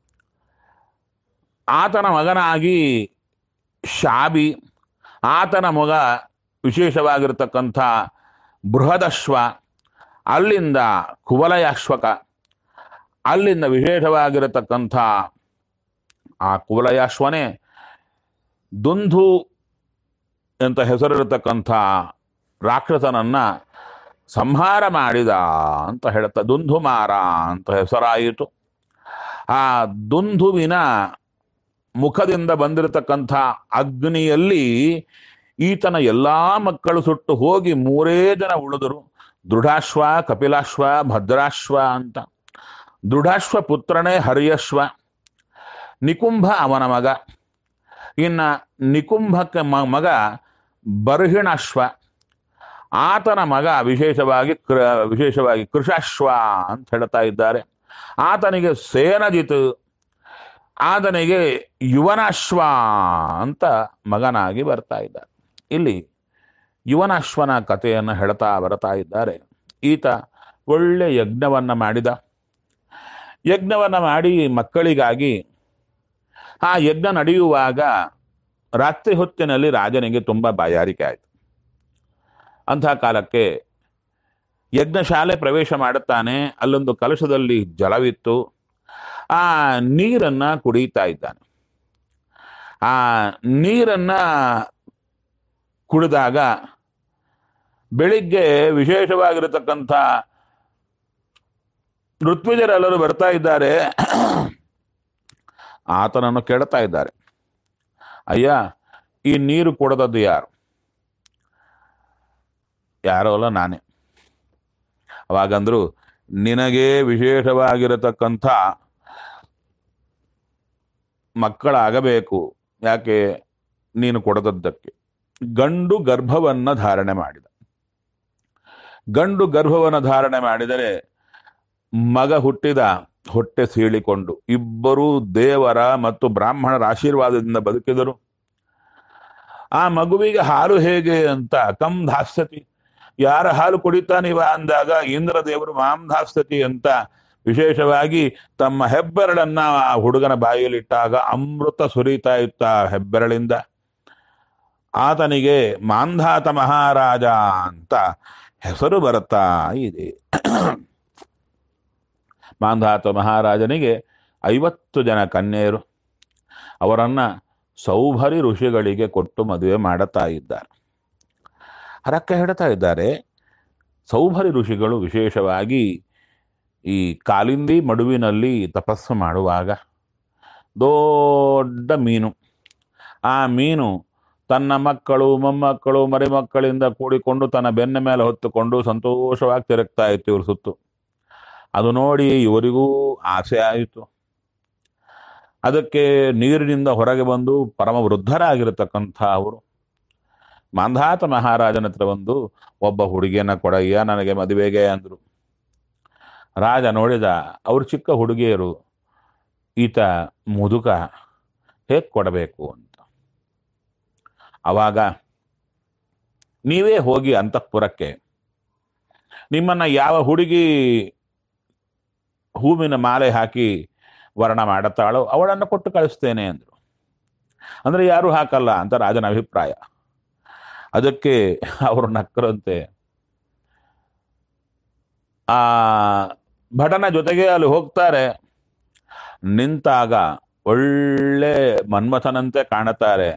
ಆತನ ಮಗನಾಗಿ ಶಾಬಿ ಆತನ ಮಗ ವಿಶೇಷವಾಗಿರ್ತಕ್ಕಂಥ ಬೃಹದಶ್ವ ಅಲ್ಲಿಂದ ಕುವಲಯಾಶ್ವಕ ಅಲ್ಲಿಂದ ವಿಶೇಷವಾಗಿರತಕ್ಕಂಥ ಆ ಕುವಲಯಾಶ್ವನೇ ದುಂಧು ಅಂತ ಹೆಸರಿರತಕ್ಕಂಥ ರಾಕ್ಷಸನನ್ನ ಸಂಹಾರ ಮಾಡಿದ ಅಂತ ಹೇಳುತ್ತ ದುಂಧುಮಾರ ಅಂತ ಹೆಸರಾಯಿತು ಆ ದುಂಧುವಿನ ಮುಖದಿಂದ ಬಂದಿರತಕ್ಕಂಥ ಅಗ್ನಿಯಲ್ಲಿ ಈತನ ಎಲ್ಲಾ ಮಕ್ಕಳು ಸುಟ್ಟು ಹೋಗಿ ಮೂರೇ ಜನ ಉಳಿದರು ದೃಢಾಶ್ವ ಕಪಿಲಾಶ್ವ ಭದ್ರಾಶ್ವ ಅಂತ ದೃಢಾಶ್ವ ಪುತ್ರನೇ ಹರಿಯಶ್ವ ನಿಕುಂಭ ಅವನ ಮಗ ಇನ್ನ ನಿಕುಂಭಕ್ಕೆ ಮ- ಮಗ ಬರ್ಹಿಣಾಶ್ವ ಆತನ ಮಗ ವಿಶೇಷವಾಗಿ ಕೃ ವಿಶೇಷವಾಗಿ ಕೃಷಾಶ್ವ ಅಂತ ಹೇಳ್ತಾ ಇದ್ದಾರೆ ಆತನಿಗೆ ಸೇನಜಿತ್ ಆತನಿಗೆ ಯುವನಾಶ್ವ ಅಂತ ಮಗನಾಗಿ ಬರ್ತಾ ಇದ್ದಾರೆ ಇಲ್ಲಿ ಯುವನಾಶ್ವನ ಕಥೆಯನ್ನು ಹೇಳ್ತಾ ಬರ್ತಾ ಇದ್ದಾರೆ ಈತ ಒಳ್ಳೆ ಯಜ್ಞವನ್ನ ಮಾಡಿದ ಯಜ್ಞವನ್ನ ಮಾಡಿ ಮಕ್ಕಳಿಗಾಗಿ ಆ ಯಜ್ಞ ನಡೆಯುವಾಗ ರಾತ್ರಿ ಹೊತ್ತಿನಲ್ಲಿ ರಾಜನಿಗೆ ತುಂಬಾ ಬಾಯಾರಿಕೆ ಆಯಿತು ಅಂತಹ ಕಾಲಕ್ಕೆ ಯಜ್ಞಶಾಲೆ ಪ್ರವೇಶ ಮಾಡುತ್ತಾನೆ ಅಲ್ಲೊಂದು ಕಲಶದಲ್ಲಿ ಜಲವಿತ್ತು ಆ ನೀರನ್ನ ಕುಡಿತಾ ಇದ್ದಾನೆ ಆ ನೀರನ್ನ ಕುಡಿದಾಗ ಬೆಳಿಗ್ಗೆ ವಿಶೇಷವಾಗಿರತಕ್ಕಂಥ ಋತ್ವಿಜರೆಲ್ಲರೂ ಬರ್ತಾ ಇದ್ದಾರೆ ಆತನನ್ನು ಕೇಳ್ತಾ ಇದ್ದಾರೆ ಅಯ್ಯ ಈ ನೀರು ಕೊಡದದ್ದು ಯಾರು ಯಾರೋ ಅಲ್ಲ ನಾನೇ ಅವಾಗಂದ್ರು ನಿನಗೆ ವಿಶೇಷವಾಗಿರತಕ್ಕಂಥ ಮಕ್ಕಳಾಗಬೇಕು ಯಾಕೆ ನೀನು ಕೊಡದದ್ದಕ್ಕೆ ಗಂಡು ಗರ್ಭವನ್ನ ಧಾರಣೆ ಮಾಡಿದ ಗಂಡು ಗರ್ಭವನ್ನು ಧಾರಣೆ ಮಾಡಿದರೆ ಮಗ ಹುಟ್ಟಿದ ಹೊಟ್ಟೆ ಸೀಳಿಕೊಂಡು ಇಬ್ಬರೂ ದೇವರ ಮತ್ತು ಬ್ರಾಹ್ಮಣರ ಆಶೀರ್ವಾದದಿಂದ ಬದುಕಿದರು ಆ ಮಗುವಿಗೆ ಹಾಲು ಹೇಗೆ ಅಂತ ಕಂ ಧಾಸ್ಯತಿ ಯಾರ ಹಾಲು ಕುಡಿತಾನಿವ ಅಂದಾಗ ಇಂದ್ರ ದೇವರು ಮಾಂ ಧಾಸ್ಯತಿ ಅಂತ ವಿಶೇಷವಾಗಿ ತಮ್ಮ ಹೆಬ್ಬೆರಳನ್ನ ಆ ಹುಡುಗನ ಬಾಯಿಯಲ್ಲಿಟ್ಟಾಗ ಅಮೃತ ಸುರಿತಾ ಇತ್ತ ಹೆಬ್ಬೆರಳಿಂದ ಆತನಿಗೆ ಮಾಂಧಾತ ಮಹಾರಾಜ ಅಂತ ಹೆಸರು ಬರುತ್ತಾ ಇದೆ ಮಾಂಧಾತ ಮಹಾರಾಜನಿಗೆ ಐವತ್ತು ಜನ ಕನ್ಯೆಯರು ಅವರನ್ನ ಸೌಭರಿ ಋಷಿಗಳಿಗೆ ಕೊಟ್ಟು ಮದುವೆ ಮಾಡುತ್ತಾ ಇದ್ದಾರೆ ಅದಕ್ಕೆ ಹೇಳ್ತಾ ಇದ್ದಾರೆ ಸೌಭರಿ ಋಷಿಗಳು ವಿಶೇಷವಾಗಿ ಈ ಕಾಲಿಂದಿ ಮಡುವಿನಲ್ಲಿ ತಪಸ್ಸು ಮಾಡುವಾಗ ದೊಡ್ಡ ಮೀನು ಆ ಮೀನು ತನ್ನ ಮಕ್ಕಳು ಮೊಮ್ಮಕ್ಕಳು ಮರಿಮಕ್ಕಳಿಂದ ಕೂಡಿಕೊಂಡು ತನ್ನ ಬೆನ್ನ ಮೇಲೆ ಹೊತ್ತುಕೊಂಡು ಸಂತೋಷವಾಗಿ ತಿರುಗ್ತಾ ಇತ್ತು ಇವ್ರ ಸುತ್ತು ಅದು ನೋಡಿ ಇವರಿಗೂ ಆಸೆ ಆಯಿತು ಅದಕ್ಕೆ ನೀರಿನಿಂದ ಹೊರಗೆ ಬಂದು ಪರಮ ವೃದ್ಧರಾಗಿರತಕ್ಕಂಥ ಅವರು ಮಾಂಧಾತ ಮಹಾರಾಜನ ಹತ್ರ ಬಂದು ಒಬ್ಬ ಹುಡುಗಿಯನ್ನ ಕೊಡಯ್ಯ ನನಗೆ ಮದುವೆಗೆ ಅಂದ್ರು ರಾಜ ನೋಡಿದ ಅವ್ರು ಚಿಕ್ಕ ಹುಡುಗಿಯರು ಈತ ಮುದುಕ ಹೇಗೆ ಕೊಡಬೇಕು ಅಂತ ಅವಾಗ ನೀವೇ ಹೋಗಿ ಅಂತಃಪುರಕ್ಕೆ ನಿಮ್ಮನ್ನ ಯಾವ ಹುಡುಗಿ ಹೂವಿನ ಮಾಲೆ ಹಾಕಿ ವರ್ಣ ಮಾಡುತ್ತಾಳೋ ಅವಳನ್ನು ಕೊಟ್ಟು ಕಳಿಸ್ತೇನೆ ಅಂದ್ರು ಅಂದ್ರೆ ಯಾರು ಹಾಕಲ್ಲ ಅಂತ ರಾಜನ ಅಭಿಪ್ರಾಯ ಅದಕ್ಕೆ ಅವರು ನಕ್ಕರಂತೆ ಆ ಭಟನ ಜೊತೆಗೆ ಅಲ್ಲಿ ಹೋಗ್ತಾರೆ ನಿಂತಾಗ ಒಳ್ಳೆ ಮನ್ಮಥನಂತೆ ಕಾಣುತ್ತಾರೆ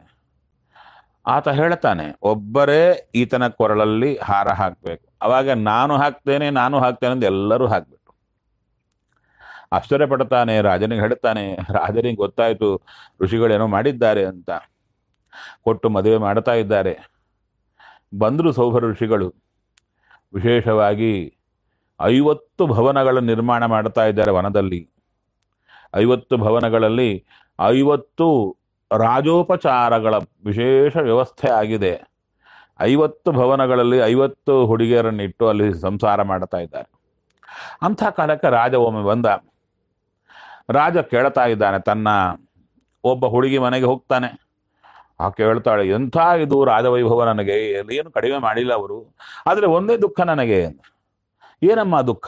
ಆತ ಹೇಳ್ತಾನೆ ಒಬ್ಬರೇ ಈತನ ಕೊರಳಲ್ಲಿ ಹಾರ ಹಾಕ್ಬೇಕು ಅವಾಗ ನಾನು ಹಾಕ್ತೇನೆ ನಾನು ಹಾಕ್ತೇನೆ ಅಂತ ಎಲ್ಲರೂ ಹಾಕ್ಬಿಟ್ಟು ಆಶ್ಚರ್ಯ ಪಡ್ತಾನೆ ರಾಜನಿಗೆ ಹೇಳ್ತಾನೆ ರಾಜನಿಗೆ ಗೊತ್ತಾಯ್ತು ಋಷಿಗಳೇನೋ ಮಾಡಿದ್ದಾರೆ ಅಂತ ಕೊಟ್ಟು ಮದುವೆ ಮಾಡ್ತಾ ಇದ್ದಾರೆ ಬಂದರು ಸೌಭರ ಋಷಿಗಳು ವಿಶೇಷವಾಗಿ ಐವತ್ತು ಭವನಗಳ ನಿರ್ಮಾಣ ಮಾಡ್ತಾ ಇದ್ದಾರೆ ವನದಲ್ಲಿ ಐವತ್ತು ಭವನಗಳಲ್ಲಿ ಐವತ್ತು ರಾಜೋಪಚಾರಗಳ ವಿಶೇಷ ವ್ಯವಸ್ಥೆ ಆಗಿದೆ ಐವತ್ತು ಭವನಗಳಲ್ಲಿ ಐವತ್ತು ಹುಡುಗಿಯರನ್ನಿಟ್ಟು ಅಲ್ಲಿ ಸಂಸಾರ ಮಾಡ್ತಾ ಇದ್ದಾರೆ ಅಂಥ ಕಾಲಕ್ಕೆ ರಾಜ ಒಮ್ಮೆ ಬಂದ ರಾಜ ಕೇಳ್ತಾ ಇದ್ದಾನೆ ತನ್ನ ಒಬ್ಬ ಹುಡುಗಿ ಮನೆಗೆ ಹೋಗ್ತಾನೆ ಆ ಕೇಳ್ತಾಳೆ ಎಂಥ ಇದು ರಾಜವೈಭವ ನನಗೆ ಏನು ಕಡಿಮೆ ಮಾಡಿಲ್ಲ ಅವರು ಆದರೆ ಒಂದೇ ದುಃಖ ನನಗೆ ಏನಮ್ಮ ದುಃಖ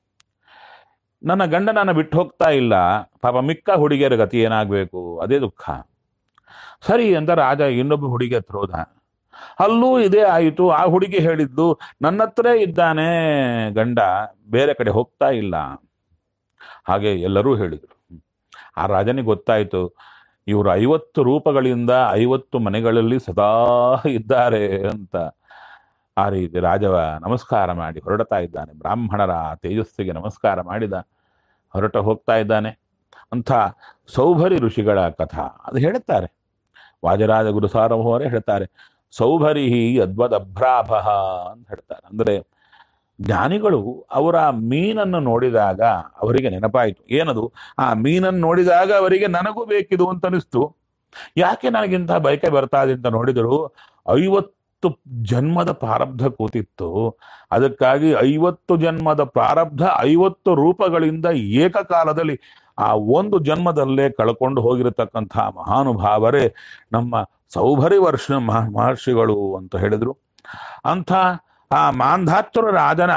ನನ್ನ ಗಂಡ ನನ್ನ ಬಿಟ್ಟು ಹೋಗ್ತಾ ಇಲ್ಲ ಪಾಪ ಮಿಕ್ಕ ಹುಡುಗಿಯರ ಗತಿ ಏನಾಗಬೇಕು ಅದೇ ದುಃಖ ಸರಿ ಅಂತ ರಾಜ ಇನ್ನೊಬ್ಬ ಹುಡುಗಿ ಹತ್ರ ಹೋದ ಅಲ್ಲೂ ಇದೇ ಆಯಿತು ಆ ಹುಡುಗಿ ಹೇಳಿದ್ದು ನನ್ನ ಹತ್ರ ಇದ್ದಾನೆ ಗಂಡ ಬೇರೆ ಕಡೆ ಹೋಗ್ತಾ ಇಲ್ಲ ಹಾಗೆ ಎಲ್ಲರೂ ಹೇಳಿದರು ಆ ರಾಜನಿಗೆ ಗೊತ್ತಾಯಿತು ಇವರು ಐವತ್ತು ರೂಪಗಳಿಂದ ಐವತ್ತು ಮನೆಗಳಲ್ಲಿ ಸದಾ ಇದ್ದಾರೆ ಅಂತ ಆ ರೀತಿ ರಾಜವ ನಮಸ್ಕಾರ ಮಾಡಿ ಹೊರಡ್ತಾ ಇದ್ದಾನೆ ಬ್ರಾಹ್ಮಣರ ತೇಜಸ್ಸಿಗೆ ನಮಸ್ಕಾರ ಮಾಡಿದ ಹೊರಟ ಹೋಗ್ತಾ ಇದ್ದಾನೆ ಅಂಥ ಸೌಭರಿ ಋಷಿಗಳ ಕಥಾ ಅದು ಹೇಳುತ್ತಾರೆ ವಾಜರಾಜ ಗುರುಸಾರಮೋಹರೇ ಹೇಳ್ತಾರೆ ಸೌಭರಿ ಅದ್ವದಭ್ರಾಭ ಅಂತ ಹೇಳ್ತಾರೆ ಅಂದರೆ ಜ್ಞಾನಿಗಳು ಅವರ ಮೀನನ್ನು ನೋಡಿದಾಗ ಅವರಿಗೆ ನೆನಪಾಯಿತು ಏನದು ಆ ಮೀನನ್ನು ನೋಡಿದಾಗ ಅವರಿಗೆ ನನಗೂ ಬೇಕಿದು ಅಂತ ಅನಿಸ್ತು ಯಾಕೆ ನನಗಿಂತ ಬಯಕೆ ಬರ್ತಾ ಇದೆ ಅಂತ ನೋಡಿದರು ಐವತ್ತು ಜನ್ಮದ ಪ್ರಾರಬ್ಧ ಕೂತಿತ್ತು ಅದಕ್ಕಾಗಿ ಐವತ್ತು ಜನ್ಮದ ಪ್ರಾರಬ್ಧ ಐವತ್ತು ರೂಪಗಳಿಂದ ಏಕಕಾಲದಲ್ಲಿ ಆ ಒಂದು ಜನ್ಮದಲ್ಲೇ ಕಳ್ಕೊಂಡು ಹೋಗಿರತಕ್ಕಂಥ ಮಹಾನುಭಾವರೇ ನಮ್ಮ ಸೌಭರಿ ವರ್ಷ ಮಹ- ಮಹರ್ಷಿಗಳು ಅಂತ ಹೇಳಿದ್ರು ಅಂಥ ಆ ಮಾಂಧಾತ್ತರ ರಾಜನ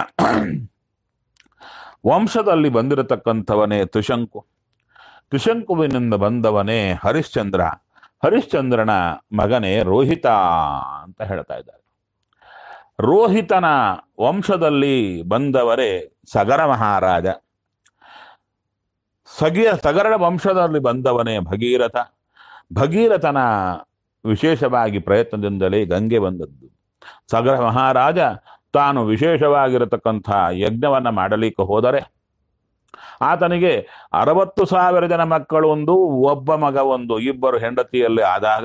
ವಂಶದಲ್ಲಿ ಬಂದಿರತಕ್ಕಂಥವನೇ ತ್ರಿಶಂಕು ತ್ರಿಶಂಕುವಿನಿಂದ ಬಂದವನೇ ಹರಿಶ್ಚಂದ್ರ ಹರಿಶ್ಚಂದ್ರನ ಮಗನೇ ರೋಹಿತ ಅಂತ ಹೇಳ್ತಾ ಇದ್ದಾರೆ ರೋಹಿತನ ವಂಶದಲ್ಲಿ ಬಂದವರೇ ಸಗರ ಮಹಾರಾಜ ಸಗಿಯ ಸಗರಳ ವಂಶದಲ್ಲಿ ಬಂದವನೇ ಭಗೀರಥ ಭಗೀರಥನ ವಿಶೇಷವಾಗಿ ಪ್ರಯತ್ನದಿಂದಲೇ ಗಂಗೆ ಬಂದದ್ದು ಸಗರ ಮಹಾರಾಜ ತಾನು ವಿಶೇಷವಾಗಿರತಕ್ಕಂಥ ಯಜ್ಞವನ್ನ ಮಾಡಲಿಕ್ಕೆ ಹೋದರೆ ಆತನಿಗೆ ಅರವತ್ತು ಸಾವಿರ ಜನ ಮಕ್ಕಳು ಒಂದು ಒಬ್ಬ ಮಗ ಒಂದು ಇಬ್ಬರು ಹೆಂಡತಿಯಲ್ಲಿ ಆದಾಗ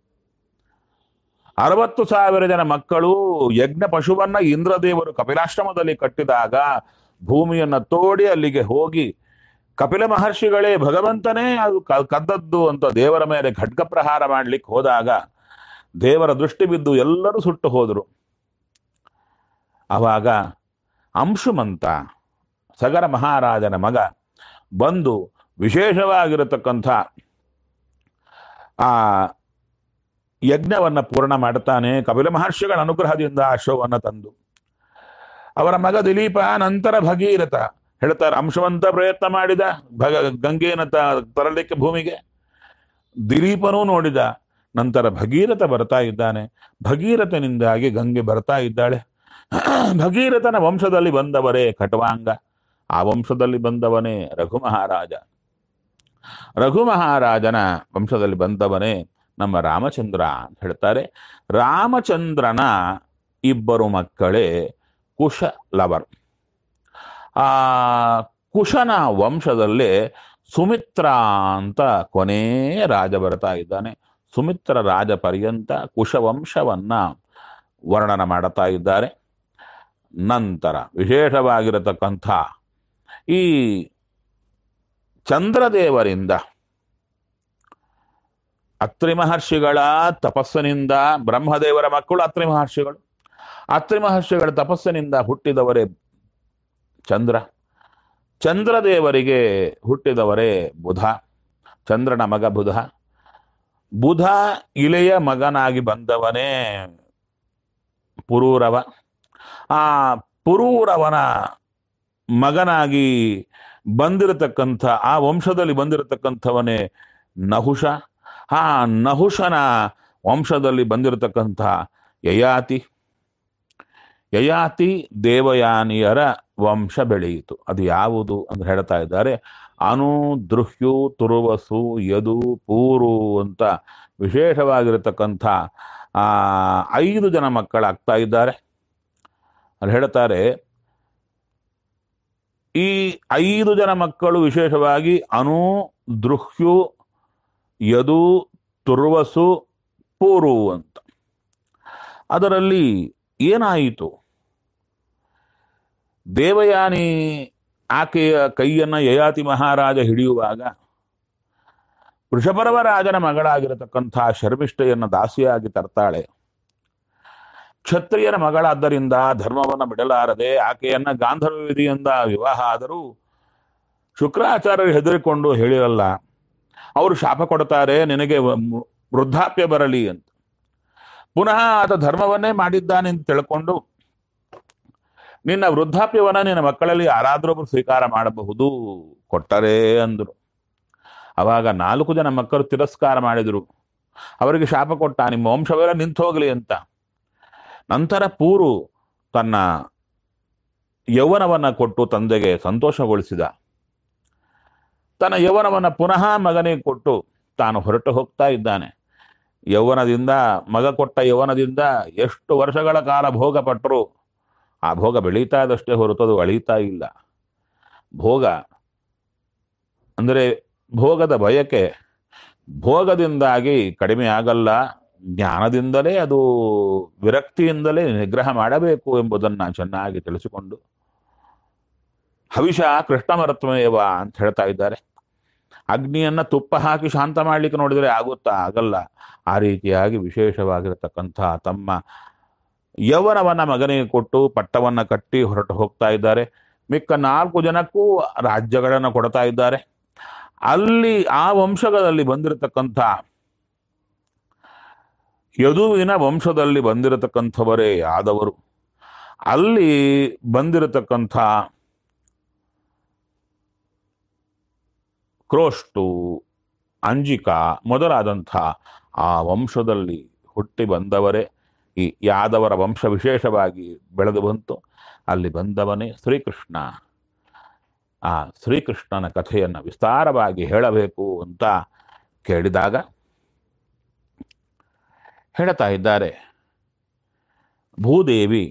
ಅರವತ್ತು ಸಾವಿರ ಜನ ಮಕ್ಕಳು ಯಜ್ಞ ಪಶುವನ್ನ ಇಂದ್ರದೇವರು ಕಪಿಲಾಶ್ರಮದಲ್ಲಿ ಕಟ್ಟಿದಾಗ ಭೂಮಿಯನ್ನ ತೋಡಿ ಅಲ್ಲಿಗೆ ಹೋಗಿ ಕಪಿಲ ಮಹರ್ಷಿಗಳೇ ಭಗವಂತನೇ ಅದು ಕ- ಕದ್ದದ್ದು ಅಂತ ದೇವರ ಮೇಲೆ ಖಡ್ಗ ಪ್ರಹಾರ ಮಾಡ್ಲಿಕ್ಕೆ ಹೋದಾಗ ದೇವರ ದೃಷ್ಟಿ ಬಿದ್ದು ಎಲ್ಲರೂ ಸುಟ್ಟು ಹೋದರು ಅವಾಗ ಅಂಶುಮಂತ ಸಗರ ಮಹಾರಾಜನ ಮಗ ಬಂದು ವಿಶೇಷವಾಗಿರತಕ್ಕಂಥ ಆ ಯಜ್ಞವನ್ನ ಪೂರ್ಣ ಮಾಡ್ತಾನೆ ಕಪಿಲ ಮಹರ್ಷಿಗಳ ಅನುಗ್ರಹದಿಂದ ಅಶ್ವವನ್ನ ತಂದು ಅವರ ಮಗ ದಿಲೀಪ ನಂತರ ಭಗೀರಥ ಹೇಳ್ತಾರೆ ಅಂಶವಂತ ಪ್ರಯತ್ನ ಮಾಡಿದ ಭಗ ಗಂಗೆಯನ್ನು ತ- ತರಲಿಕ್ಕೆ ಭೂಮಿಗೆ ದಿಲೀಪನೂ ನೋಡಿದ ನಂತರ ಭಗೀರಥ ಬರ್ತಾ ಇದ್ದಾನೆ ಭಗೀರಥನಿಂದಾಗಿ ಗಂಗೆ ಬರ್ತಾ ಇದ್ದಾಳೆ ಭಗೀರಥನ ವಂಶದಲ್ಲಿ ಬಂದವರೇ ಖಟ್ವಾಂಗ ಆ ವಂಶದಲ್ಲಿ ಬಂದವನೇ ರಘು ಮಹಾರಾಜ ರಘು ಮಹಾರಾಜನ ವಂಶದಲ್ಲಿ ಬಂದವನೇ ನಮ್ಮ ರಾಮಚಂದ್ರ ಅಂತ ಹೇಳ್ತಾರೆ ರಾಮಚಂದ್ರನ ಇಬ್ಬರು ಮಕ್ಕಳೇ ಕುಶ ಲವರ್ ಆ ಕುಶನ ವಂಶದಲ್ಲಿ ಸುಮಿತ್ರ ಅಂತ ಕೊನೇ ರಾಜ ಬರ್ತಾ ಇದ್ದಾನೆ ಸುಮಿತ್ರ ರಾಜ ಪರ್ಯಂತ ಕುಶವಂಶವನ್ನ ವರ್ಣನ ಮಾಡುತ್ತಾ ಇದ್ದಾರೆ ನಂತರ ವಿಶೇಷವಾಗಿರತಕ್ಕಂಥ ಈ ಚಂದ್ರದೇವರಿಂದ ಅತ್ರಿ ಮಹರ್ಷಿಗಳ ತಪಸ್ಸಿನಿಂದ ಬ್ರಹ್ಮದೇವರ ಮಕ್ಕಳು ಅತ್ರಿ ಮಹರ್ಷಿಗಳು ಅತ್ರಿ ಮಹರ್ಷಿಗಳ ತಪಸ್ಸಿನಿಂದ ಹುಟ್ಟಿದವರೇ ಚಂದ್ರ ಚಂದ್ರದೇವರಿಗೆ ಹುಟ್ಟಿದವರೇ ಬುಧ ಚಂದ್ರನ ಮಗ ಬುಧ ಬುಧ ಇಳೆಯ ಮಗನಾಗಿ ಬಂದವನೇ ಪುರೂರವ ಆ ಪುರೂರವನ ಮಗನಾಗಿ ಬಂದಿರತಕ್ಕಂಥ ಆ ವಂಶದಲ್ಲಿ ಬಂದಿರತಕ್ಕಂಥವನೇ ನಹುಷ ಆ ನಹುಷನ ವಂಶದಲ್ಲಿ ಬಂದಿರತಕ್ಕಂಥ ಯಯಾತಿ ಯಯಾತಿ ದೇವಯಾನಿಯರ ವಂಶ ಬೆಳೆಯಿತು ಅದು ಯಾವುದು ಅಂತ ಹೇಳ್ತಾ ಇದ್ದಾರೆ ಅನು ದೃಹ್ಯು ತುರುವಸು ಯದು ಪೂರು ಅಂತ ವಿಶೇಷವಾಗಿರತಕ್ಕಂಥ ಆ ಐದು ಜನ ಮಕ್ಕಳಾಗ್ತಾ ಇದ್ದಾರೆ ಅಲ್ಲಿ ಹೇಳ್ತಾರೆ ಈ ಐದು ಜನ ಮಕ್ಕಳು ವಿಶೇಷವಾಗಿ ಅನು ದೃಹ್ಯು ಯದು ತುರ್ವಸು ಪೂರು ಅಂತ ಅದರಲ್ಲಿ ಏನಾಯಿತು ದೇವಯಾನಿ ಆಕೆಯ ಕೈಯನ್ನ ಯಯಾತಿ ಮಹಾರಾಜ ಹಿಡಿಯುವಾಗ ವೃಷಪರವ ರಾಜನ ಮಗಳಾಗಿರತಕ್ಕಂಥ ಶರ್ಮಿಷ್ಠೆಯನ್ನ ದಾಸಿಯಾಗಿ ತರ್ತಾಳೆ ಕ್ಷತ್ರಿಯನ ಮಗಳಾದ್ದರಿಂದ ಧರ್ಮವನ್ನು ಬಿಡಲಾರದೆ ಆಕೆಯನ್ನ ಗಾಂಧರ್ವ ವಿಧಿಯಿಂದ ವಿವಾಹ ಆದರೂ ಶುಕ್ರಾಚಾರ್ಯರು ಹೆದರಿಕೊಂಡು ಹೇಳಿರಲ್ಲ ಅವರು ಶಾಪ ಕೊಡ್ತಾರೆ ನಿನಗೆ ವ- ವೃದ್ಧಾಪ್ಯ ಬರಲಿ ಅಂತ ಪುನಃ ಆತ ಧರ್ಮವನ್ನೇ ಮಾಡಿದ್ದಾನೆ ಅಂತ ತಿಳ್ಕೊಂಡು ನಿನ್ನ ವೃದ್ಧಾಪ್ಯವನ್ನ ನಿನ್ನ ಮಕ್ಕಳಲ್ಲಿ ಯಾರಾದ್ರೊಬ್ರು ಸ್ವೀಕಾರ ಮಾಡಬಹುದು ಕೊಟ್ಟರೇ ಅಂದರು ಅವಾಗ ನಾಲ್ಕು ಜನ ಮಕ್ಕಳು ತಿರಸ್ಕಾರ ಮಾಡಿದರು ಅವರಿಗೆ ಶಾಪ ಕೊಟ್ಟ ನಿಮ್ಮ ವಂಶವೆಲ್ಲ ನಿಂತು ಹೋಗಲಿ ಅಂತ ನಂತರ ಪೂರು ತನ್ನ ಯೌವನವನ್ನ ಕೊಟ್ಟು ತಂದೆಗೆ ಸಂತೋಷಗೊಳಿಸಿದ ತನ್ನ ಯೌವನವನ್ನ ಪುನಃ ಮಗನಿಗೆ ಕೊಟ್ಟು ತಾನು ಹೊರಟು ಹೋಗ್ತಾ ಇದ್ದಾನೆ ಯೌವನದಿಂದ ಮಗ ಕೊಟ್ಟ ಯೌವನದಿಂದ ಎಷ್ಟು ವರ್ಷಗಳ ಕಾಲ ಭೋಗ ಪಟ್ಟರು ಆ ಭೋಗ ಬೆಳೀತಾ ಇದ್ದಷ್ಟೇ ಹೊರತು ಅದು ಅಳೀತಾ ಇಲ್ಲ ಭೋಗ ಅಂದರೆ ಭೋಗದ ಬಯಕೆ ಭೋಗದಿಂದಾಗಿ ಕಡಿಮೆ ಆಗಲ್ಲ ಜ್ಞಾನದಿಂದಲೇ ಅದು ವಿರಕ್ತಿಯಿಂದಲೇ ನಿಗ್ರಹ ಮಾಡಬೇಕು ಎಂಬುದನ್ನು ಚೆನ್ನಾಗಿ ತಿಳಿಸಿಕೊಂಡು ಹವಿಷ ಕೃಷ್ಣಮರತ್ವಮೇವ ಅಂತ ಹೇಳ್ತಾ ಇದ್ದಾರೆ ಅಗ್ನಿಯನ್ನ ತುಪ್ಪ ಹಾಕಿ ಶಾಂತ ಮಾಡ್ಲಿಕ್ಕೆ ನೋಡಿದರೆ ಆಗುತ್ತಾ ಆಗಲ್ಲ ಆ ರೀತಿಯಾಗಿ ವಿಶೇಷವಾಗಿರತಕ್ಕಂಥ ತಮ್ಮ ಯೌವನವನ್ನ ಮಗನಿಗೆ ಕೊಟ್ಟು ಪಟ್ಟವನ್ನ ಕಟ್ಟಿ ಹೊರಟು ಹೋಗ್ತಾ ಇದ್ದಾರೆ ಮಿಕ್ಕ ನಾಲ್ಕು ಜನಕ್ಕೂ ರಾಜ್ಯಗಳನ್ನು ಕೊಡ್ತಾ ಇದ್ದಾರೆ ಅಲ್ಲಿ ಆ ವಂಶಗಳಲ್ಲಿ ಬಂದಿರತಕ್ಕಂಥ ಯದುವಿನ ವಂಶದಲ್ಲಿ ಬಂದಿರತಕ್ಕಂಥವರೇ ಆದವರು ಅಲ್ಲಿ ಬಂದಿರತಕ್ಕಂಥ ಕ್ರೋಷ್ಟು ಅಂಜಿಕಾ ಮೊದಲಾದಂಥ ಆ ವಂಶದಲ್ಲಿ ಹುಟ್ಟಿ ಬಂದವರೇ ಈ ಯಾದವರ ವಂಶ ವಿಶೇಷವಾಗಿ ಬೆಳೆದು ಬಂತು ಅಲ್ಲಿ ಬಂದವನೇ ಶ್ರೀಕೃಷ್ಣ ಆ ಶ್ರೀಕೃಷ್ಣನ ಕಥೆಯನ್ನು ವಿಸ್ತಾರವಾಗಿ ಹೇಳಬೇಕು ಅಂತ ಕೇಳಿದಾಗ ಹೇಳ್ತಾ ಇದ್ದಾರೆ ಭೂದೇವಿ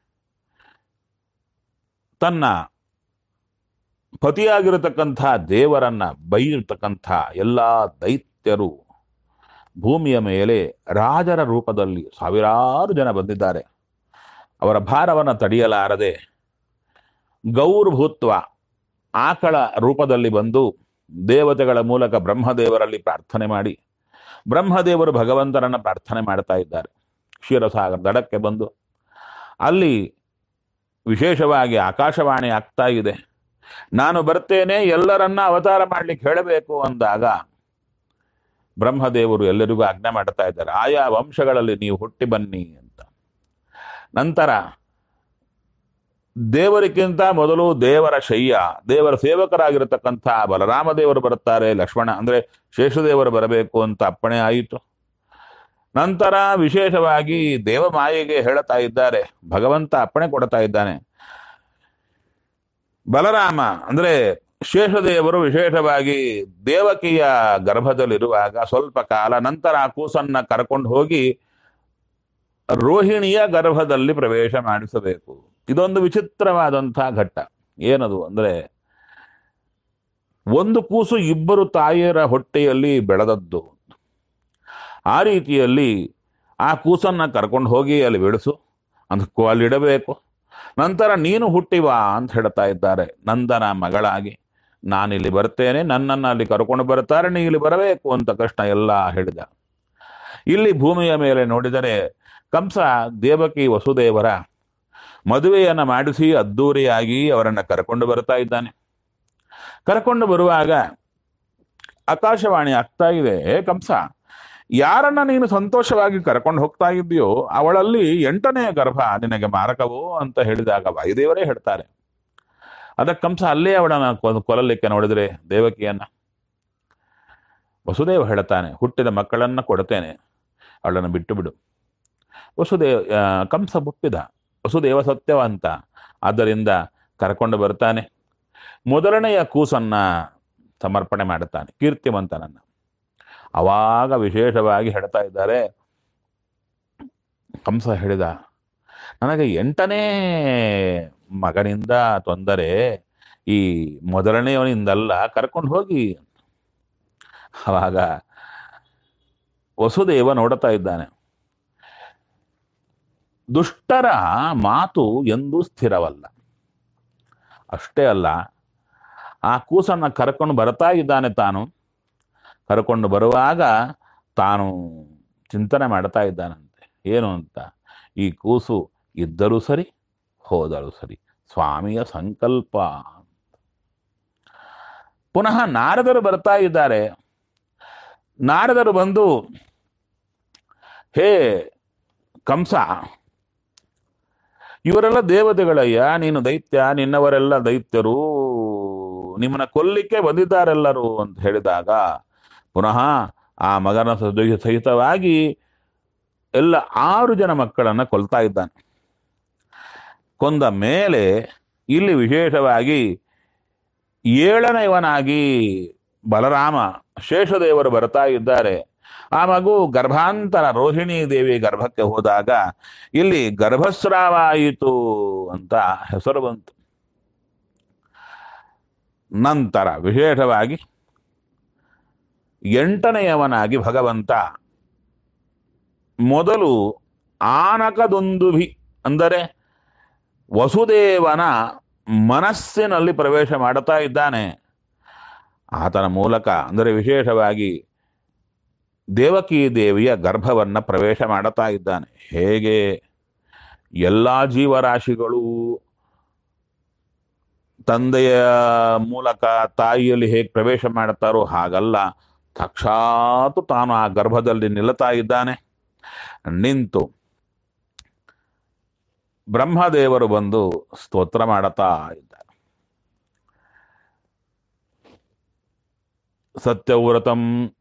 ತನ್ನ ಪತಿಯಾಗಿರತಕ್ಕಂಥ ದೇವರನ್ನ ಬೈಯಿರ್ತಕ್ಕಂಥ ಎಲ್ಲ ದೈತ್ಯರು ಭೂಮಿಯ ಮೇಲೆ ರಾಜರ ರೂಪದಲ್ಲಿ ಸಾವಿರಾರು ಜನ ಬಂದಿದ್ದಾರೆ ಅವರ ಭಾರವನ್ನು ತಡೆಯಲಾರದೆ ಗೌರ್ಭೂತ್ವ ಆಕಳ ರೂಪದಲ್ಲಿ ಬಂದು ದೇವತೆಗಳ ಮೂಲಕ ಬ್ರಹ್ಮದೇವರಲ್ಲಿ ಪ್ರಾರ್ಥನೆ ಮಾಡಿ ಬ್ರಹ್ಮದೇವರು ಭಗವಂತನನ್ನ ಪ್ರಾರ್ಥನೆ ಮಾಡ್ತಾ ಇದ್ದಾರೆ ಕ್ಷೀರಸಾಗರ ದಡಕ್ಕೆ ಬಂದು ಅಲ್ಲಿ ವಿಶೇಷವಾಗಿ ಆಕಾಶವಾಣಿ ಆಗ್ತಾ ಇದೆ ನಾನು ಬರ್ತೇನೆ ಎಲ್ಲರನ್ನ ಅವತಾರ ಮಾಡ್ಲಿಕ್ಕೆ ಹೇಳಬೇಕು ಅಂದಾಗ ಬ್ರಹ್ಮದೇವರು ಎಲ್ಲರಿಗೂ ಆಜ್ಞೆ ಮಾಡ್ತಾ ಇದ್ದಾರೆ ಆಯಾ ವಂಶಗಳಲ್ಲಿ ನೀವು ಹುಟ್ಟಿ ಬನ್ನಿ ಅಂತ ನಂತರ ದೇವರಿಗಿಂತ ಮೊದಲು ದೇವರ ಶಯ್ಯ ದೇವರ ಸೇವಕರಾಗಿರತಕ್ಕಂಥ ಬಲರಾಮ ದೇವರು ಬರುತ್ತಾರೆ ಲಕ್ಷ್ಮಣ ಅಂದ್ರೆ ಶೇಷದೇವರು ಬರಬೇಕು ಅಂತ ಅಪ್ಪಣೆ ಆಯಿತು ನಂತರ ವಿಶೇಷವಾಗಿ ದೇವಮಾಯೆಗೆ ಹೇಳುತ್ತಾ ಇದ್ದಾರೆ ಭಗವಂತ ಅಪ್ಪಣೆ ಕೊಡ್ತಾ ಇದ್ದಾನೆ ಬಲರಾಮ ಅಂದ್ರೆ ಶೇಷದೇವರು ವಿಶೇಷವಾಗಿ ದೇವಕಿಯ ಗರ್ಭದಲ್ಲಿರುವಾಗ ಸ್ವಲ್ಪ ಕಾಲ ನಂತರ ಆ ಕೂಸನ್ನ ಕರ್ಕೊಂಡು ಹೋಗಿ ರೋಹಿಣಿಯ ಗರ್ಭದಲ್ಲಿ ಪ್ರವೇಶ ಮಾಡಿಸಬೇಕು ಇದೊಂದು ವಿಚಿತ್ರವಾದಂತಹ ಘಟ್ಟ ಏನದು ಅಂದ್ರೆ ಒಂದು ಕೂಸು ಇಬ್ಬರು ತಾಯಿಯರ ಹೊಟ್ಟೆಯಲ್ಲಿ ಬೆಳೆದದ್ದು ಆ ರೀತಿಯಲ್ಲಿ ಆ ಕೂಸನ್ನ ಕರ್ಕೊಂಡು ಹೋಗಿ ಅಲ್ಲಿ ಬೆಳೆಸು ಅದಕ್ಕೂ ಅಲ್ಲಿಡಬೇಕು ನಂತರ ನೀನು ಹುಟ್ಟಿವಾ ಅಂತ ಹೇಳ್ತಾ ಇದ್ದಾರೆ ನಂದನ ಮಗಳಾಗಿ ನಾನಿಲ್ಲಿ ಬರ್ತೇನೆ ನನ್ನನ್ನು ಅಲ್ಲಿ ಕರ್ಕೊಂಡು ಬರ್ತಾರೆ ನೀ ಇಲ್ಲಿ ಬರಬೇಕು ಅಂತ ಕೃಷ್ಣ ಎಲ್ಲ ಹೇಳಿದ ಇಲ್ಲಿ ಭೂಮಿಯ ಮೇಲೆ ನೋಡಿದರೆ ಕಂಸ ದೇವಕಿ ವಸುದೇವರ ಮದುವೆಯನ್ನು ಮಾಡಿಸಿ ಅದ್ದೂರಿಯಾಗಿ ಅವರನ್ನು ಕರ್ಕೊಂಡು ಬರ್ತಾ ಇದ್ದಾನೆ ಕರ್ಕೊಂಡು ಬರುವಾಗ ಆಕಾಶವಾಣಿ ಆಗ್ತಾ ಇದೆ "ಹೇ ಕಂಸ ಯಾರನ್ನ ನೀನು ಸಂತೋಷವಾಗಿ ಕರ್ಕೊಂಡು ಹೋಗ್ತಾ ಇದ್ದೀಯೋ ಅವಳಲ್ಲಿ ಎಂಟನೇ ಗರ್ಭ ನಿನಗೆ ಮಾರಕವೋ ಅಂತ ಹೇಳಿದಾಗ ವಾಯುದೇವರೇ ಹೇಳ್ತಾರೆ ಅದಕ್ಕೆ ಕಂಸ ಅಲ್ಲೇ ಅವಳನ್ನ ಕೊ- ಕೊಲ್ಲಲಿಕ್ಕೆ ನೋಡಿದ್ರೆ ದೇವಕಿಯನ್ನ ವಸುದೇವ ಹೇಳ್ತಾನೆ ಹುಟ್ಟಿದ ಮಕ್ಕಳನ್ನ ಕೊಡ್ತೇನೆ ಅವಳನ್ನು ಬಿಟ್ಟು ಬಿಡು ವಸುದೇವ ಆ, ಕಂಸ ಒಪ್ಪಿದ ವಸುದೇವ ಸತ್ಯವಂತ ಆದ್ದರಿಂದ ಕರ್ಕೊಂಡು ಬರ್ತಾನೆ ಮೊದಲನೆಯ ಕೂಸನ್ನ ಸಮರ್ಪಣೆ ಮಾಡುತ್ತಾನೆ ಕೀರ್ತಿವಂತನನ್ನ ಅವಾಗ ವಿಶೇಷವಾಗಿ ಹೇಳ್ತಾ ಇದ್ದಾರೆ ಕಂಸ ಹೇಳಿದ ನನಗೆ ಎಂಟನೇ ಮಗನಿಂದ ತೊಂದರೆ ಈ ಮೊದಲನೆಯವನಿಂದಲ್ಲ ಕರ್ಕೊಂಡು ಹೋಗಿ ಅವಾಗ ವಸುದೇವ ನೋಡುತ್ತಾ ಇದ್ದಾನೆ ದುಷ್ಟರ ಮಾತು ಎಂದೂ ಸ್ಥಿರವಲ್ಲ ಅಷ್ಟೇ ಅಲ್ಲ ಆ ಕೂಸನ್ನ ಕರ್ಕೊಂಡು ಬರ್ತಾ ಇದ್ದಾನೆ ತಾನು ಕರ್ಕೊಂಡು ಬರುವಾಗ ತಾನು ಚಿಂತನೆ ಮಾಡ್ತಾ ಇದ್ದಾನಂತೆ ಏನು ಅಂತ ಈ ಕೂಸು ಇದ್ದರೂ ಸರಿ ಹೋದರೂ ಸರಿ ಸ್ವಾಮಿಯ ಸಂಕಲ್ಪ ಪುನಃ ನಾರದರು ಬರ್ತಾ ಇದ್ದಾರೆ ನಾರದರು ಬಂದು ಹೇ ಕಂಸ ಇವರೆಲ್ಲ ದೇವತೆಗಳಯ್ಯ ನೀನು ದೈತ್ಯ ನಿನ್ನವರೆಲ್ಲ ದೈತ್ಯರು ನಿಮ್ಮನ್ನ ಕೊಲ್ಲಿಕ್ಕೆ ಬಂದಿದ್ದಾರೆಲ್ಲರೂ ಅಂತ ಹೇಳಿದಾಗ ಪುನಃ ಆ ಮಗನ ಸದ- ಸಹಿತವಾಗಿ ಎಲ್ಲ ಆರು ಜನ ಮಕ್ಕಳನ್ನ ಕೊಲ್ತಾ ಇದ್ದಾನೆ ಕೊಂದ ಮೇಲೆ ಇಲ್ಲಿ ವಿಶೇಷವಾಗಿ ಏಳನೆಯವನಾಗಿ ಬಲರಾಮ ಶೇಷದೇವರು ಬರ್ತಾ ಇದ್ದಾರೆ ಆ ಮಗು ಗರ್ಭಾಂತರ ರೋಹಿಣಿ ದೇವಿ ಗರ್ಭಕ್ಕೆ ಹೋದಾಗ ಇಲ್ಲಿ ಗರ್ಭಸ್ರಾವ ಆಯಿತು ಅಂತ ಹೆಸರು ಬಂತು ನಂತರ ವಿಶೇಷವಾಗಿ ಎಂಟನೆಯವನಾಗಿ ಭಗವಂತ ಮೊದಲು ಆನಕದೊಂದುಭಿ ಅಂದರೆ ವಸುದೇವನ ಮನಸ್ಸಿನಲ್ಲಿ ಪ್ರವೇಶ ಮಾಡುತ್ತಾ ಇದ್ದಾನೆ ಆತನ ಮೂಲಕ ಅಂದರೆ ವಿಶೇಷವಾಗಿ ದೇವಕಿ ದೇವಿಯ ಗರ್ಭವನ್ನ ಪ್ರವೇಶ ಮಾಡುತ್ತಾ ಇದ್ದಾನೆ ಹೇಗೆ ಎಲ್ಲ ಜೀವರಾಶಿಗಳು ತಂದೆಯ ಮೂಲಕ ತಾಯಿಯಲ್ಲಿ ಹೇಗೆ ಪ್ರವೇಶ ಮಾಡುತ್ತಾರೋ ಹಾಗಲ್ಲ ಸಾಕ್ಷಾತ್ ತಾನು ಆ ಗರ್ಭದಲ್ಲಿ ನಿಲ್ಲುತ್ತಾ ಇದ್ದಾನೆ ನಿಂತು ಬ್ರಹ್ಮದೇವರು ಬಂದು ಸ್ತೋತ್ರ ಮಾಡುತ್ತಾ ಇದ್ದಾರೆ ಸತ್ಯವ್ರತಂ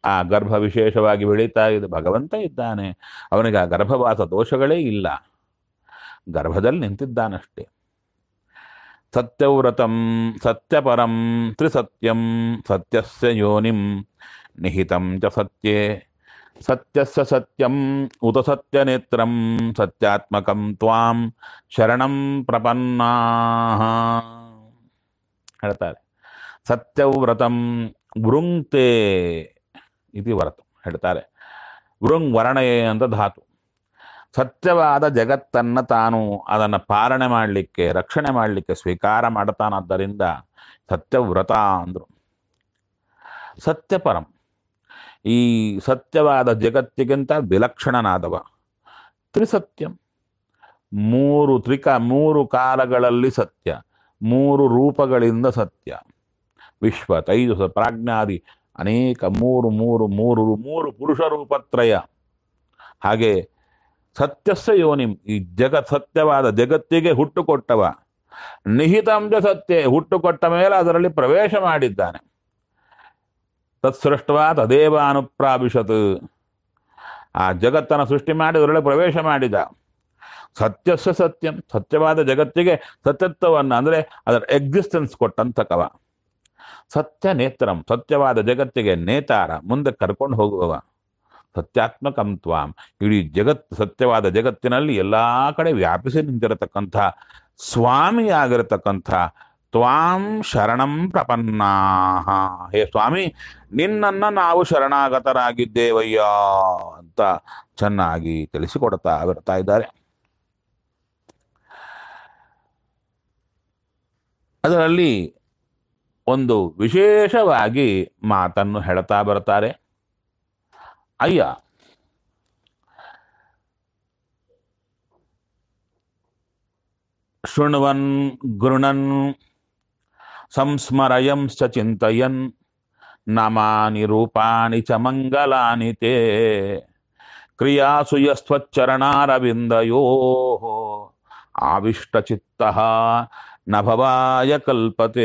ಆ ಗರ್ಭ ವಿಶೇಷವಾಗಿ ಬೆಳೀತಾ ಇದೆ ಭಗವಂತ ಇದ್ದಾನೆ ಅವನಿಗೆ ಆ ಗರ್ಭವಾಸ ದೋಷಗಳೇ ಇಲ್ಲ ಗರ್ಭದಲ್ಲಿ ನಿಂತಿದ್ದಾನಷ್ಟೇ ಸತ್ಯವ್ರತಂ ಸತ್ಯಪರಂ ತ್ರಿಸತ್ಯಂ ಸತ್ಯಸ್ಯ ಯೋನಿಂ ನಿಹಿತಂ ಚ ಸತ್ಯೇ ಸತ್ಯಸ್ಯ ಸತ್ಯಂ ಉತ ಸತ್ಯನೇತ್ರಂ ಸತ್ಯಾತ್ಮಕಂ ತ್ವಾಂ ಶರಣಂ ಪ್ರಪನ್ನಾಃ ಹೇಳ್ತಾರೆ ಸತ್ಯವ್ರತಂ ವೃಂಕ್ತೆ ಇತಿ ವ್ರತ ಹೇಳ್ತಾರೆ ವೃಂಗ್ ವರ್ಣಯೇ ಅಂತ ಧಾತು ಸತ್ಯವಾದ ಜಗತ್ತನ್ನ ತಾನು ಅದನ್ನು ಪಾಲನೆ ಮಾಡಲಿಕ್ಕೆ ರಕ್ಷಣೆ ಮಾಡಲಿಕ್ಕೆ ಸ್ವೀಕಾರ ಮಾಡ್ತಾನಾದ್ದರಿಂದ ಸತ್ಯವ್ರತ ಅಂದರು ಸತ್ಯಪರಂ ಈ ಸತ್ಯವಾದ ಜಗತ್ತಿಗಿಂತ ವಿಲಕ್ಷಣನಾದವ ತ್ರಿಸತ್ಯಂ ಮೂರು ತ್ರಿಕ ಮೂರು ಕಾಲಗಳಲ್ಲಿ ಸತ್ಯ ಮೂರು ರೂಪಗಳಿಂದ ಸತ್ಯ ವಿಶ್ವ ತೈಜು ಸ ಪ್ರಾಜ್ಞಾದಿ ಅನೇಕ ಮೂರು ಮೂರು ಮೂರು ಮೂರು ಪುರುಷ ರೂಪತ್ರಯ ಹಾಗೆ ಸತ್ಯಸ್ಯ ಯೋನಿಂ ಈ ಜಗತ್ ಸತ್ಯವಾದ ಜಗತ್ತಿಗೆ ಹುಟ್ಟು ಕೊಟ್ಟವ ನಿಹಿತಾಂಶ ಸತ್ಯ ಹುಟ್ಟು ಕೊಟ್ಟ ಮೇಲೆ ಅದರಲ್ಲಿ ಪ್ರವೇಶ ಮಾಡಿದ್ದಾನೆ ತತ್ಸೃಷ್ಟವಾ ತದೇವ ಅನುಪ್ರಾವಿಶತ್ ಆ ಜಗತ್ತನ್ನು ಸೃಷ್ಟಿ ಮಾಡಿ ಅದರೊಳಗೆ ಪ್ರವೇಶ ಮಾಡಿದ ಸತ್ಯಸ್ಯ ಸತ್ಯಂ ಸತ್ಯವಾದ ಜಗತ್ತಿಗೆ ಸತ್ಯತ್ವವನ್ನು ಅಂದರೆ ಅದರ ಎಕ್ಸಿಸ್ಟೆನ್ಸ್ ಕೊಟ್ಟಂತಕವ ಸತ್ಯ ನೇತ್ರಂ ಸತ್ಯವಾದ ಜಗತ್ತಿಗೆ ನೇತಾರ ಮುಂದೆ ಕರ್ಕೊಂಡು ಹೋಗುವವ ಸತ್ಯಾತ್ಮಕಂ ತ್ವಾಂ ಇಡೀ ಜಗತ್ ಸತ್ಯವಾದ ಜಗತ್ತಿನಲ್ಲಿ ಎಲ್ಲಾ ಕಡೆ ವ್ಯಾಪಿಸಿ ನಿಂತಿರತಕ್ಕಂಥ ಸ್ವಾಮಿಯಾಗಿರತಕ್ಕಂಥ ತ್ವಾಂ ಶರಣಂ ಪ್ರಪನ್ನಾಹ ಹೇ ಸ್ವಾಮಿ ನಿನ್ನನ್ನ ನಾವು ಶರಣಾಗತರಾಗಿದ್ದೇವಯ್ಯ ಅಂತ ಚೆನ್ನಾಗಿ ತಿಳಿಸಿಕೊಡ್ತಾ ಬರ್ತಾ ಇದ್ದಾರೆ ಅದರಲ್ಲಿ ಒಂದು ವಿಶೇಷವಾಗಿ ಮಾತನ್ನು ಹೇಳ್ತಾ ಬರ್ತಾರೆ ಅಯ್ಯ ಶೃಣ್ವನ್ ಗೃಣನ್ ಸಂಸ್ಮರಯಂಶ್ಚ ಚಿಂತಯನ್ ನಾಮಾನಿ ರೂಪಾಣಿ ಚ ಮಂಗಲಾನಿ ತೇ ಕ್ರಿಯಾಸು ಯಸ್ತ್ವಚ್ಚರಣಾರವಿಂದಯೋ ಆವಿಷ್ಟಚಿತ್ತ ನ ಭವಾಯ ಕಲ್ಪತೆ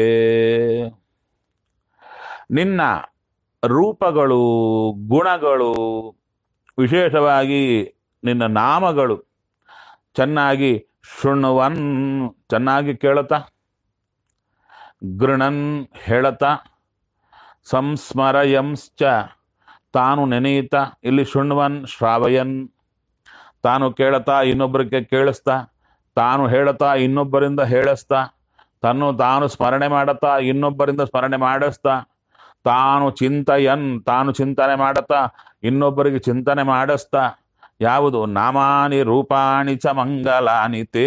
ನಿನ್ನ ರೂಪಗಳು ಗುಣಗಳು ವಿಶೇಷವಾಗಿ ನಿನ್ನ ನಾಮಗಳು ಚೆನ್ನಾಗಿ ಶೃಣ್ವನ್ ಚೆನ್ನಾಗಿ ಕೇಳುತ್ತಾ ಗೃಣನ್ ಹೇಳತಾ ಸಂಸ್ಮರಯಂಶ್ಚ ತಾನು ನೆನೆಯುತ್ತಾ ಇಲ್ಲಿ ಶೃಣ್ವನ್ ಶ್ರಾವಯನ್ ತಾನು ಕೇಳತಾ ಇನ್ನೊಬ್ಬರಿಗೆ ಕೇಳಿಸ್ತಾ ತಾನು ಹೇಳುತ್ತಾ ಇನ್ನೊಬ್ಬರಿಂದ ಹೇಳಿಸ್ತಾ ತನ್ನು ತಾನು ಸ್ಮರಣೆ ಮಾಡುತ್ತಾ ಇನ್ನೊಬ್ಬರಿಂದ ಸ್ಮರಣೆ ಮಾಡಿಸ್ತಾ ತಾನು ಚಿಂತಯನ್ ತಾನು ಚಿಂತನೆ ಮಾಡುತ್ತಾ ಇನ್ನೊಬ್ಬರಿಗೆ ಚಿಂತನೆ ಮಾಡಿಸ್ತಾ ಯಾವುದು ನಾಮಾನಿ ರೂಪಾಣಿ ಚ ಮಂಗಲಾನಿ ತೇ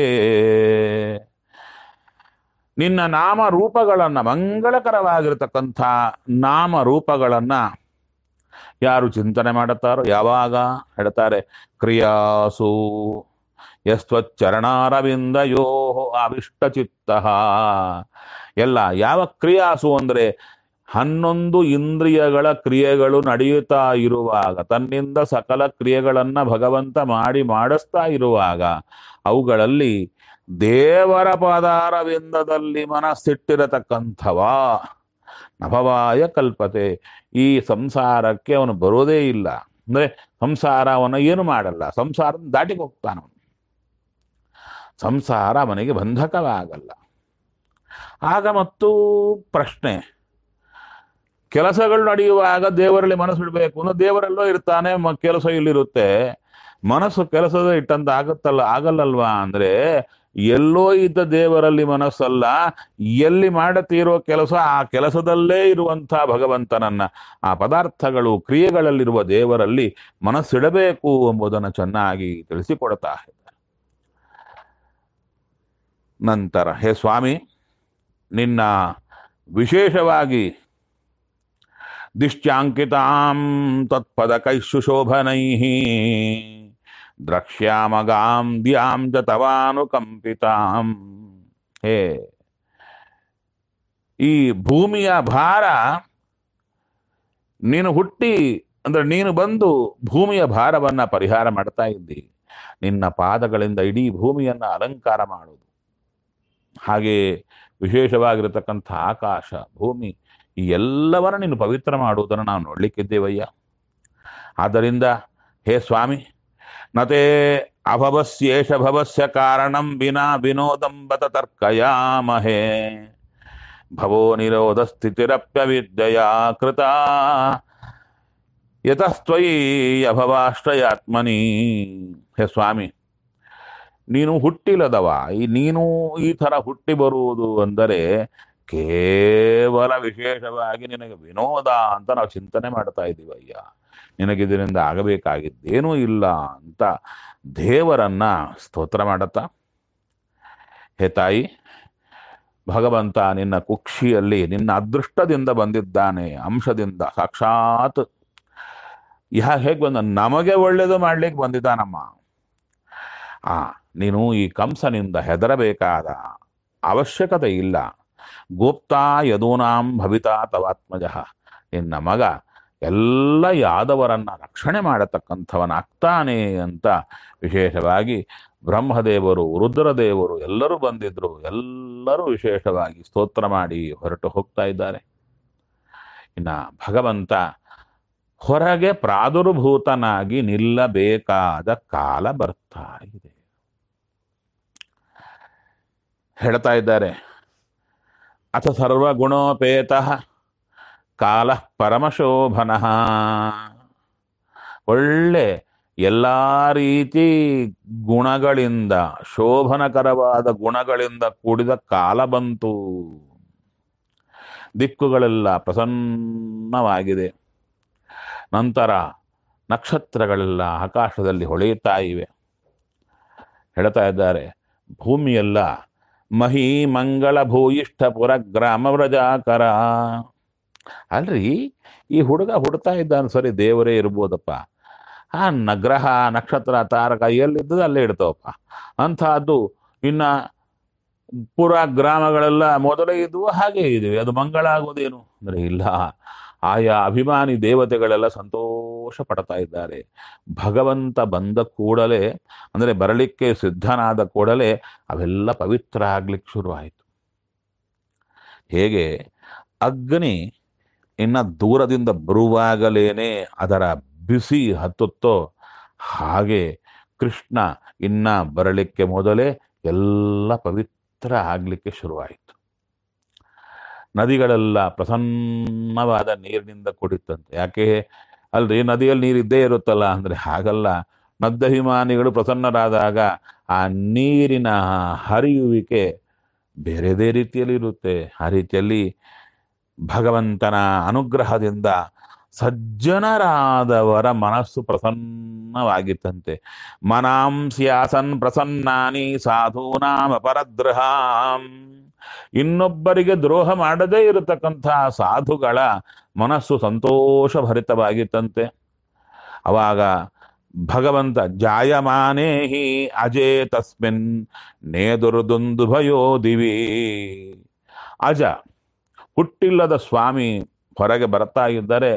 ನಿನ್ನ ನಾಮ ರೂಪಗಳನ್ನ ಮಂಗಳಕರವಾಗಿರತಕ್ಕಂಥ ನಾಮ ರೂಪಗಳನ್ನ ಯಾರು ಚಿಂತನೆ ಮಾಡುತ್ತಾರೋ ಯಾವಾಗ ಹೇಳ್ತಾರೆ ಕ್ರಿಯಾಸು ಯಸ್ತ್ವಚ್ಚರಣಾರವಿಂದಯೋ ಅವಿಷ್ಟಚಿತ್ತ ಎಲ್ಲ ಯಾವ ಕ್ರಿಯಾಸು ಅಂದ್ರೆ ಹನ್ನೊಂದು ಇಂದ್ರಿಯಗಳ ಕ್ರಿಯೆಗಳು ನಡೆಯುತ್ತಾ ಇರುವಾಗ ತನ್ನಿಂದ ಸಕಲ ಕ್ರಿಯೆಗಳನ್ನ ಭಗವಂತ ಮಾಡಿ ಮಾಡಿಸ್ತಾ ಇರುವಾಗ ಅವುಗಳಲ್ಲಿ ದೇವರ ಪದಾರವಿಂದದಲ್ಲಿ ಮನಸ್ಸಿಟ್ಟಿರತಕ್ಕಂಥವ ನಭವಾಯ ಕಲ್ಪತೆ ಈ ಸಂಸಾರಕ್ಕೆ ಅವನು ಬರೋದೇ ಇಲ್ಲ ಅಂದ್ರೆ ಸಂಸಾರ ಅವನ ಏನು ಮಾಡಲ್ಲ ಸಂಸಾರ ದಾಟಿ ಹೋಗ್ತಾನವನು ಸಂಸಾರ ಅವನಿಗೆ ಬಂಧಕವಾಗಲ್ಲ ಆಗ ಮತ್ತು ಪ್ರಶ್ನೆ ಕೆಲಸಗಳು ನಡೆಯುವಾಗ ದೇವರಲ್ಲಿ ಮನಸ್ಸು ಇಡಬೇಕು ಅಂದ್ರೆ ದೇವರೆಲ್ಲೋ ಇರ್ತಾನೆ ಮ- ಕೆಲಸ ಇಲ್ಲಿರುತ್ತೆ ಮನಸ್ಸು ಕೆಲಸದ ಇಟ್ಟಂತ ಆಗುತ್ತಲ್ಲ ಆಗಲ್ಲಲ್ವಾ ಅಂದ್ರೆ ಎಲ್ಲೋ ಇದ್ದ ದೇವರಲ್ಲಿ ಮನಸ್ಸಲ್ಲ ಎಲ್ಲಿ ಮಾಡತೀರೋ ಕೆಲಸ ಆ ಕೆಲಸದಲ್ಲೇ ಇರುವಂಥ ಭಗವಂತನನ್ನ ಆ ಪದಾರ್ಥಗಳು ಕ್ರಿಯೆಗಳಲ್ಲಿರುವ ದೇವರಲ್ಲಿ ಮನಸ್ಸಿಡಬೇಕು ಎಂಬುದನ್ನು ಚೆನ್ನಾಗಿ ತಿಳಿಸಿಕೊಡ್ತಾ ಇದ್ದಾರೆ ನಂತರ ಹೇ ಸ್ವಾಮಿ ನಿನ್ನ ವಿಶೇಷವಾಗಿ ದಿಶ್ಚಾಂಕಿತಾಂ ತತ್ಪದಕೈಶುಶೋಭನೈ ದ್ರಕ್ಷ್ಯಾಮಗಾಂ ದ್ಯಾಂ ಚ ತವಾನುಕಂಪಿತಾಂ ಹೇ ಈ ಭೂಮಿಯ ಭಾರ ನೀನು ಹುಟ್ಟಿ ಅಂದ್ರೆ ನೀನು ಬಂದು ಭೂಮಿಯ ಭಾರವನ್ನ ಪರಿಹಾರ ಮಾಡ್ತಾ ಇದ್ದಿ ನಿನ್ನ ಪಾದಗಳಿಂದ ಇಡೀ ಭೂಮಿಯನ್ನ ಅಲಂಕಾರ ಮಾಡುವುದು ಹಾಗೆ ವಿಶೇಷವಾಗಿರತಕ್ಕಂಥ ಆಕಾಶ ಭೂಮಿ ಈ ಎಲ್ಲವನ್ನ ನೀನು ಪವಿತ್ರ ಮಾಡುವುದನ್ನು ನಾವು ನೋಡ್ಲಿಕ್ಕಿದ್ದೇವಯ್ಯ ಆದ್ದರಿಂದ ಹೇ ಸ್ವಾಮಿ ನತೇ ಅಭವಸ್ಯೇಷ ಭವಸ್ಯ ಕಾರಣಂ ವಿನಾ ವಿನೋದಂ ಬತ ತರ್ಕಯಾಮಹೇ ಭವೋ ನಿರೋಧ ಸ್ಥಿತಿರಪ್ಯವಿದ್ಯಯ ಕೃತ ಯತಸ್ತ್ವಯಿ ಅಭವಾಶ್ರಯಾತ್ಮನಿ ಹೇ ಸ್ವಾಮಿ ನೀನು ಹುಟ್ಟಿಲ್ಲದವ ಈ ನೀನು ಈ ಥರ ಹುಟ್ಟಿ ಬರುವುದು ಅಂದರೆ ಕೇವಲ ವಿಶೇಷವಾಗಿ ನಿನಗೆ ವಿನೋದ ಅಂತ ನಾವು ಚಿಂತನೆ ಮಾಡ್ತಾ ಇದ್ದೀವಿ ಅಯ್ಯ ನಿನಗಿದರಿಂದ ಆಗಬೇಕಾಗಿದ್ದೇನೂ ಇಲ್ಲ ಅಂತ ದೇವರನ್ನ ಸ್ತೋತ್ರ ಮಾಡತ್ತಾ ಹೇ ತಾಯಿ ಭಗವಂತ ನಿನ್ನ ಕುಕ್ಷಿಯಲ್ಲಿ ನಿನ್ನ ಅದೃಷ್ಟದಿಂದ ಬಂದಿದ್ದಾನೆ ಅಂಶದಿಂದ ಸಾಕ್ಷಾತ್ ಯಾ ಹೇಗೆ ಬಂದ ನಮಗೆ ಒಳ್ಳೇದು ಮಾಡ್ಲಿಕ್ಕೆ ಬಂದಿದ್ದಾನಮ್ಮ ಆ ನೀನು ಈ ಕಂಸನಿಂದ ಹೆದರಬೇಕಾದ ಅವಶ್ಯಕತೆ ಇಲ್ಲ ಗೋಪ್ತಾ ಯದೂನಾಂ ಭವಿತಾ ತವಾತ್ಮಜ ನಿನ್ನ ಮಗ ಎಲ್ಲ ಯಾದವರನ್ನ ರಕ್ಷಣೆ ಮಾಡತಕ್ಕಂಥವನಾಗ್ತಾನೆ ಅಂತ ವಿಶೇಷವಾಗಿ ಬ್ರಹ್ಮದೇವರು ರುದ್ರದೇವರು ಎಲ್ಲರೂ ಬಂದಿದ್ರು ಎಲ್ಲರೂ ವಿಶೇಷವಾಗಿ ಸ್ತೋತ್ರ ಮಾಡಿ ಹೊರಟು ಹೋಗ್ತಾ ಇದ್ದಾರೆ ಇನ್ನ ಭಗವಂತ ಹೊರಗೆ ಪ್ರಾದುರ್ಭೂತನಾಗಿ ನಿಲ್ಲಬೇಕಾದ ಕಾಲ ಬರ್ತಾ ಇದೆ ಹೇಳ್ತಾ ಇದ್ದಾರೆ ಅಥ ಸರ್ವಗುಣೋಪೇತ ಕಾಲ ಪರಮಶೋಭನ ಒಳ್ಳೆ ಎಲ್ಲ ರೀತಿ ಗುಣಗಳಿಂದ ಶೋಭನಕರವಾದ ಗುಣಗಳಿಂದ ಕೂಡಿದ ಕಾಲ ಬಂತು ದಿಕ್ಕುಗಳೆಲ್ಲ ಪ್ರಸನ್ನವಾಗಿದೆ ನಂತರ ನಕ್ಷತ್ರಗಳೆಲ್ಲ ಆಕಾಶದಲ್ಲಿ ಹೊಳೆಯುತ್ತಾ ಇವೆ ಹೇಳ್ತಾ ಇದ್ದಾರೆ ಭೂಮಿಯೆಲ್ಲ ಮಹಿ ಮಂಗಳ ಭೂಯಿಷ್ಠ ಪುರ ಗ್ರಾಮ ವ್ರಜಾಕರ ಅಲ್ರಿ ಈ ಹುಡುಗ ಹುಡ್ತಾ ಇದ್ದಾನೆ ಸರಿ ದೇವರೇ ಇರ್ಬೋದಪ್ಪ ಆ ನಗ್ರಹ ನಕ್ಷತ್ರ ತಾರಕ ಎಲ್ಲಿದ್ದದ ಅಲ್ಲೇ ಇಡ್ತಾವಪ್ಪ ಅಂಥದ್ದು ಇನ್ನ ಪುರ ಗ್ರಾಮಗಳೆಲ್ಲ ಮೊದಲೇ ಇದ್ವು ಹಾಗೆ ಇದ್ವಿ ಅದು ಮಂಗಳ ಆಗೋದೇನು ಅಂದ್ರೆ ಇಲ್ಲ ಆಯಾ ಅಭಿಮಾನಿ ದೇವತೆಗಳೆಲ್ಲ ಸಂತೋಷ ಪಡ್ತಾ ಇದ್ದಾರೆ ಭಗವಂತ ಬಂದ ಕೂಡಲೇ ಅಂದರೆ ಬರಲಿಕ್ಕೆ ಸಿದ್ಧನಾದ ಕೂಡಲೇ ಅವೆಲ್ಲ ಪವಿತ್ರ ಆಗ್ಲಿಕ್ಕೆ ಶುರುವಾಯಿತು ಹೇಗೆ ಅಗ್ನಿ ಇನ್ನ ದೂರದಿಂದ ಬರುವಾಗಲೇನೆ ಅದರ ಬಿಸಿ ಹತ್ತುತ್ತೋ ಹಾಗೆ ಕೃಷ್ಣ ಇನ್ನ ಬರಲಿಕ್ಕೆ ಮೊದಲೇ ಎಲ್ಲ ಪವಿತ್ರ ಆಗ್ಲಿಕ್ಕೆ ಶುರುವಾಯಿತು ನದಿಗಳೆಲ್ಲ ಪ್ರಸನ್ನವಾದ ನೀರಿನಿಂದ ಕುಡಿತಂತೆ ಯಾಕೆ ಅಲ್ರಿ ನದಿಯಲ್ಲಿ ನೀರು ಇದ್ದೇ ಇರುತ್ತಲ್ಲ ಅಂದ್ರೆ ಹಾಗಲ್ಲ ನದ್ದಭಿಮಾನಿಗಳು ಪ್ರಸನ್ನರಾದಾಗ ಆ ನೀರಿನ ಹರಿಯುವಿಕೆ ಬೇರೆದೇ ರೀತಿಯಲ್ಲಿ ಇರುತ್ತೆ ಆ ರೀತಿಯಲ್ಲಿ ಭಗವಂತನ ಅನುಗ್ರಹದಿಂದ ಸಜ್ಜನರಾದವರ ಮನಸ್ಸು ಪ್ರಸನ್ನವಾಗಿತ್ತಂತೆ ಮನಾಂಸ್ಯಾಸನ್ ಪ್ರಸನ್ನಾನಿ ಸಾಧೂನಾಮ ಪರದ್ರಹಾಂ ಇನ್ನೊಬ್ಬರಿಗೆ ದ್ರೋಹ ಮಾಡದೇ ಇರತಕ್ಕಂಥ ಸಾಧುಗಳ ಮನಸ್ಸು ಸಂತೋಷ ಭರಿತವಾಗಿತ್ತಂತೆ ಅವಾಗ ಭಗವಂತ ಜಾಯಮಾನೇ ಹಿ ಅಜೇ ತಸ್ಮಿನ್ ನೇದುರುದುಂದುಭಯೋ ದಿವಿ ಅಜ ಹುಟ್ಟಿಲ್ಲದ ಸ್ವಾಮಿ ಹೊರಗೆ ಬರ್ತಾ ಇದ್ದರೆ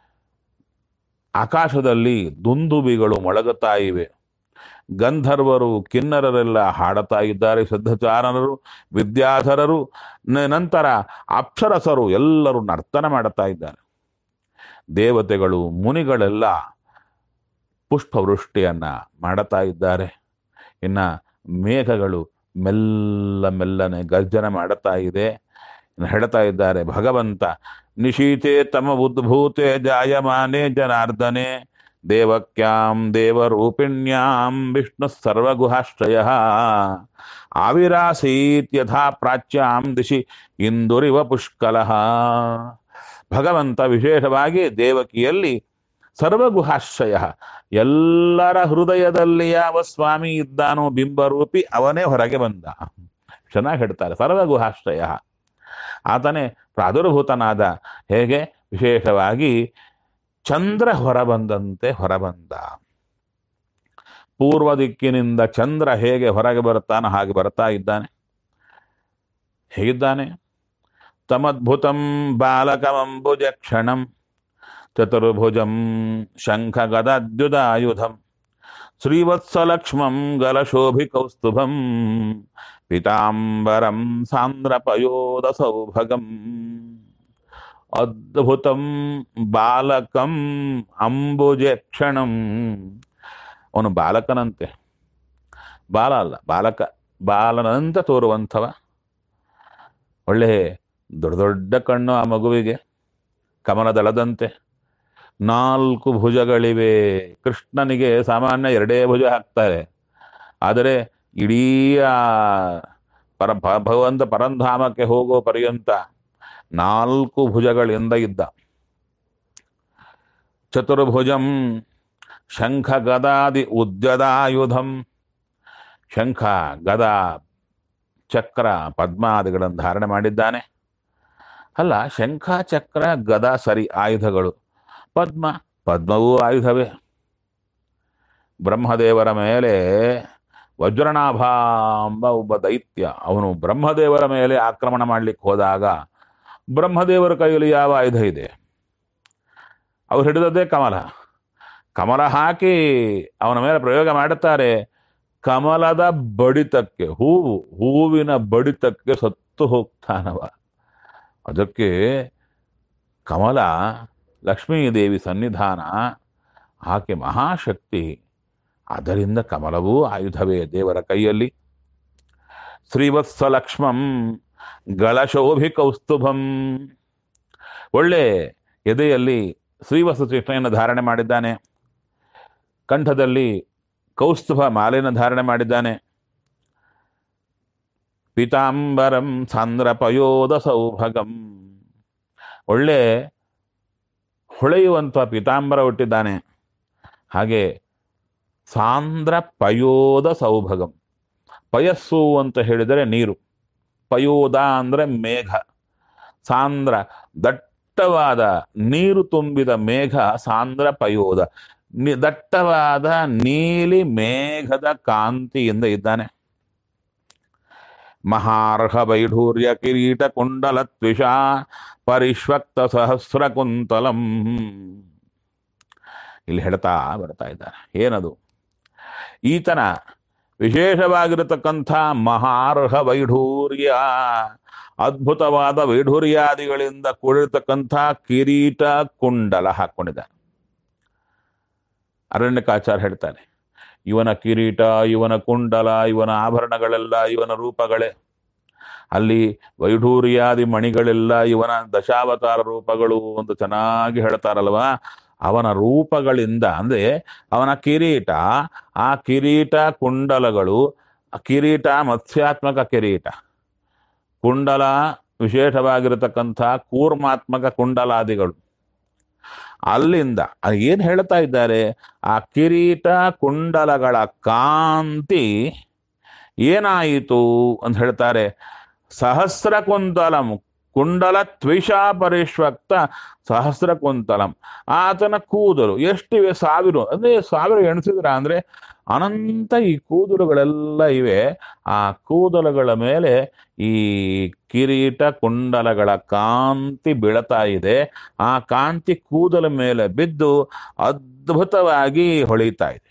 ಆಕಾಶದಲ್ಲಿ ದುಂದುಬಿಗಳು ಮೊಳಗುತ್ತಾ ಇವೆ ಗಂಧರ್ವರು ಕಿನ್ನರರೆಲ್ಲ ಹಾಡುತ್ತಾ ಇದ್ದಾರೆ ಸಿದ್ಧಚಾರಣರು ವಿದ್ಯಾಧರರು ನ- ನಂತರ ಅಪ್ಸರಸರು ಎಲ್ಲರೂ ನರ್ತನ ಮಾಡುತ್ತಾ ಇದ್ದಾರೆ ದೇವತೆಗಳು ಮುನಿಗಳೆಲ್ಲ ಪುಷ್ಪವೃಷ್ಟಿಯನ್ನ ಮಾಡುತ್ತಾ ಇದ್ದಾರೆ ಇನ್ನ ಮೇಘಗಳು ಮೆಲ್ಲ ಮೆಲ್ಲನೆ ಗರ್ಜನೆ ಮಾಡುತ್ತಾ ಇದೆ ಇನ್ನು ಹೇಳ್ತಾ ಇದ್ದಾರೆ ಭಗವಂತ ನಿಶೀತೆ ತಮ ಉದ್ಭೂತೆ ಜಾಯಮಾನೆ ಜನಾರ್ದನೆ ದೇವಕ್ಯಾಂ ದೇವರೂಪಿಣ್ಯಾಂ ವಿಷ್ಣು ಸರ್ವಗುಹಾಶ್ರಯ ಆವಿರಾಸೀತ್ ಯಥಾ ಪ್ರಾಚ್ಯಾಂ ದಿಶಿ ಇಂದುರಿವ ಪುಷ್ಕಲ ಭಗವಂತ ವಿಶೇಷವಾಗಿ ದೇವಕಿಯಲ್ಲಿ ಸರ್ವಗುಹಾಶ್ರಯ ಎಲ್ಲರ ಹೃದಯದಲ್ಲಿ ಯಾವ ಸ್ವಾಮಿ ಇದ್ದಾನೋ ಬಿಂಬರೂಪಿ ಅವನೇ ಹೊರಗೆ ಬಂದ ಚೆನ್ನಾಗಿ ಹೇಳ್ತಾರೆ ಸರ್ವಗುಹಾಶ್ರಯ ಆತನೇ ಪ್ರಾದುರ್ಭೂತನಾದ ಹೇಗೆ ವಿಶೇಷವಾಗಿ ಚಂದ್ರ ಹೊರಬಂದಂತೆ ಹೊರಬಂದ ಪೂರ್ವ ದಿಕ್ಕಿನಿಂದ ಚಂದ್ರ ಹೇಗೆ ಹೊರಗೆ ಬರುತ್ತಾನೋ ಹಾಗೆ ಬರ್ತಾ ಇದ್ದಾನೆ ಹೇಗಿದ್ದಾನೆ ತಮದ್ಭುತಂ ಬಾಲಕಮಂಬುಜ ಕ್ಷಣಂ ಚತುರ್ಭುಜಂ ಶಂಖ ಗದಾದ್ಯುದಾಯುಧಂ ಶ್ರೀವತ್ಸಲಕ್ಷ್ಮಂ ಗಲಶೋಭಿ ಕೌಸ್ತುಭಂ ಪೀತಾಂಬರಂ ಸಾಂದ್ರಪಯೋದ ಸೌಭಗಂ ಅದ್ಭುತಂ ಬಾಲಕಂ ಅಂಬುಜೆ ಕ್ಷಣಂ ಅವನು ಬಾಲಕನಂತೆ ಬಾಲ ಅಲ್ಲ ಬಾಲಕ ಬಾಲನಂತ ತೋರುವಂಥವ ಒಳ್ಳೆ ದೊಡ್ಡ ದೊಡ್ಡ ಕಣ್ಣು ಆ ಮಗುವಿಗೆ ಕಮಲದಳದಂತೆ ನಾಲ್ಕು ಭುಜಗಳಿವೆ ಕೃಷ್ಣನಿಗೆ ಸಾಮಾನ್ಯ ಎರಡೇ ಭುಜ ಹಾಕ್ತಾರೆ ಆದರೆ ಇಡೀ ಆ ಪರ ಪ- ಭಗವಂತ ಪರಂಧಾಮಕ್ಕೆ ಹೋಗೋ ಪರ್ಯಂತ ನಾಲ್ಕು ಭುಜಗಳಿಂದ ಇದ್ದ ಚತುರ್ಭುಜಂ ಶಂಖ ಗದಾದಿ ಉದ್ಯದಾಯುಧಂ ಶಂಖ ಗದ ಚಕ್ರ ಪದ್ಮಾದಿಗಳನ್ನು ಧಾರಣೆ ಮಾಡಿದ್ದಾನೆ ಅಲ್ಲ ಶಂಖ ಚಕ್ರ ಗದ ಸರಿ ಆಯುಧಗಳು ಪದ್ಮ ಪದ್ಮವೂ ಆಯುಧವೇ ಬ್ರಹ್ಮದೇವರ ಮೇಲೆ ವಜ್ರನಾಭ ಎಂಬ ಒಬ್ಬ ದೈತ್ಯ ಅವನು ಬ್ರಹ್ಮದೇವರ ಮೇಲೆ ಆಕ್ರಮಣ ಮಾಡ್ಲಿಕ್ಕೆ ಹೋದಾಗ ಬ್ರಹ್ಮದೇವರ ಕೈಯಲ್ಲಿ ಯಾವ ಆಯುಧ ಇದೆ ಅವ್ರು ಹಿಡಿದದ್ದೇ ಕಮಲ ಕಮಲ ಹಾಕಿ ಅವನ ಮೇಲೆ ಪ್ರಯೋಗ ಮಾಡುತ್ತಾರೆ ಕಮಲದ ಬಡಿತಕ್ಕೆ ಹೂವು ಹೂವಿನ ಬಡಿತಕ್ಕೆ ಸತ್ತು ಹೋಗ್ತಾನವ ಅದಕ್ಕೆ ಕಮಲ ಲಕ್ಷ್ಮೀದೇವಿ ಸನ್ನಿಧಾನ ಆಕೆ ಮಹಾಶಕ್ತಿ ಅದರಿಂದ ಕಮಲವೂ ಆಯುಧವೇ ದೇವರ ಕೈಯಲ್ಲಿ ಶ್ರೀವತ್ಸ ಲಕ್ಷ್ಮಂ ಗಳಶೋಭಿ ಕೌಸ್ತುಭಂ ಒಳ್ಳೆ ಎದೆಯಲ್ಲಿ ಶ್ರೀವತ್ಸ ಕೃಷ್ಣೆಯನ್ನು ಧಾರಣೆ ಮಾಡಿದ್ದಾನೆ ಕಂಠದಲ್ಲಿ ಕೌಸ್ತುಭ ಮಾಲೆಯನ್ನು ಧಾರಣೆ ಮಾಡಿದ್ದಾನೆ ಪೀತಾಂಬರಂ ಸಾಂದ್ರಪಯೋದ ಸೌಭಗಂ ಒಳ್ಳೆ ಹೊಳೆಯುವಂಥ ಪೀತಾಂಬರ ಹುಟ್ಟಿದ್ದಾನೆ ಹಾಗೆ ಸಾಂದ್ರ ಪಯೋದ ಸೌಭಗಂ ಪಯಸ್ಸು ಅಂತ ಹೇಳಿದರೆ ನೀರು ಪಯೋದ ಅಂದರೆ ಮೇಘ ಸಾಂದ್ರ ದಟ್ಟವಾದ ನೀರು ತುಂಬಿದ ಮೇಘ ಸಾಂದ್ರ ಪಯೋದ ನಿ- ದಟ್ಟವಾದ ನೀಲಿ ಮೇಘದ ಕಾಂತಿಯಿಂದ ಇದ್ದಾನೆ ಮಹಾರ್ಹ ವೈಢೂರ್ಯ ಕಿರೀಟ ಕುಂಡಲ ತ್ವಿಷ ಪರಿಶ್ವಕ್ತ ಸಹಸ್ರ ಕುಂತಲಂ ಇಲ್ಲಿ ಹೇಳ್ತಾ ಬರ್ತಾ ಇದ್ದಾರೆ ಏನದು ಈತನ ವಿಶೇಷವಾಗಿರತಕ್ಕಂಥ ಮಹಾರ್ಹ ವೈಢೂರ್ಯ ಅದ್ಭುತವಾದ ವೈಢೂರ್ಯಾದಿಗಳಿಂದ ಕೂಡಿರತಕ್ಕಂಥ ಕಿರೀಟ ಕುಂಡಲ ಹಾಕೊಂಡಿದ್ದಾನೆ ಅರಣ್ಯಕಾಚಾರ ಹೇಳ್ತಾನೆ ಇವನ ಕಿರೀಟ ಇವನ ಕುಂಡಲ ಇವನ ಆಭರಣಗಳೆಲ್ಲ ಇವನ ರೂಪಗಳೇ ಅಲ್ಲಿ ವೈಢೂರ್ಯಾದಿ ಮಣಿಗಳೆಲ್ಲ ಇವನ ದಶಾವತಾರ ರೂಪಗಳು ಅಂತ ಚೆನ್ನಾಗಿ ಹೇಳ್ತಾರಲ್ವಾ ಅವನ ರೂಪಗಳಿಂದ ಅಂದ್ರೆ ಅವನ ಕಿರೀಟ ಆ ಕಿರೀಟ ಕುಂಡಲಗಳು ಆ ಕಿರೀಟ ಮತ್ಸ್ಯಾತ್ಮಕ ಕಿರೀಟ ಕುಂಡಲ ವಿಶೇಷವಾಗಿರತಕ್ಕಂಥ ಕೂರ್ಮಾತ್ಮಕ ಕುಂಡಲಾದಿಗಳು ಅಲ್ಲಿಂದ ಅದು ಏನ್ ಹೇಳ್ತಾ ಇದ್ದಾರೆ ಆ ಕಿರೀಟ ಕುಂಡಲಗಳ ಕಾಂತಿ ಏನಾಯಿತು ಅಂತ ಹೇಳ್ತಾರೆ ಸಹಸ್ರ ಕುಂತಲಂ ಕುಂಡಲ ತ್ವಿಷಾ ಪರಿಶ್ವಕ್ತ ಸಹಸ್ರ ಕುಂತಲಂ ಆತನ ಕೂದಲು ಎಷ್ಟಿವೆ ಸಾವಿರ ಅಂದ್ರೆ ಸಾವಿರ ಎಣಿಸಿದ್ರ ಅಂದ್ರೆ ಅನಂತ ಈ ಕೂದಲುಗಳೆಲ್ಲ ಇವೆ ಆ ಕೂದಲುಗಳ ಮೇಲೆ ಈ ಕಿರೀಟ ಕುಂಡಲಗಳ ಕಾಂತಿ ಬೀಳತಾ ಇದೆ ಆ ಕಾಂತಿ ಕೂದಲ ಮೇಲೆ ಬಿದ್ದು ಅದ್ಭುತವಾಗಿ ಹೊಳಿತಾ ಇದೆ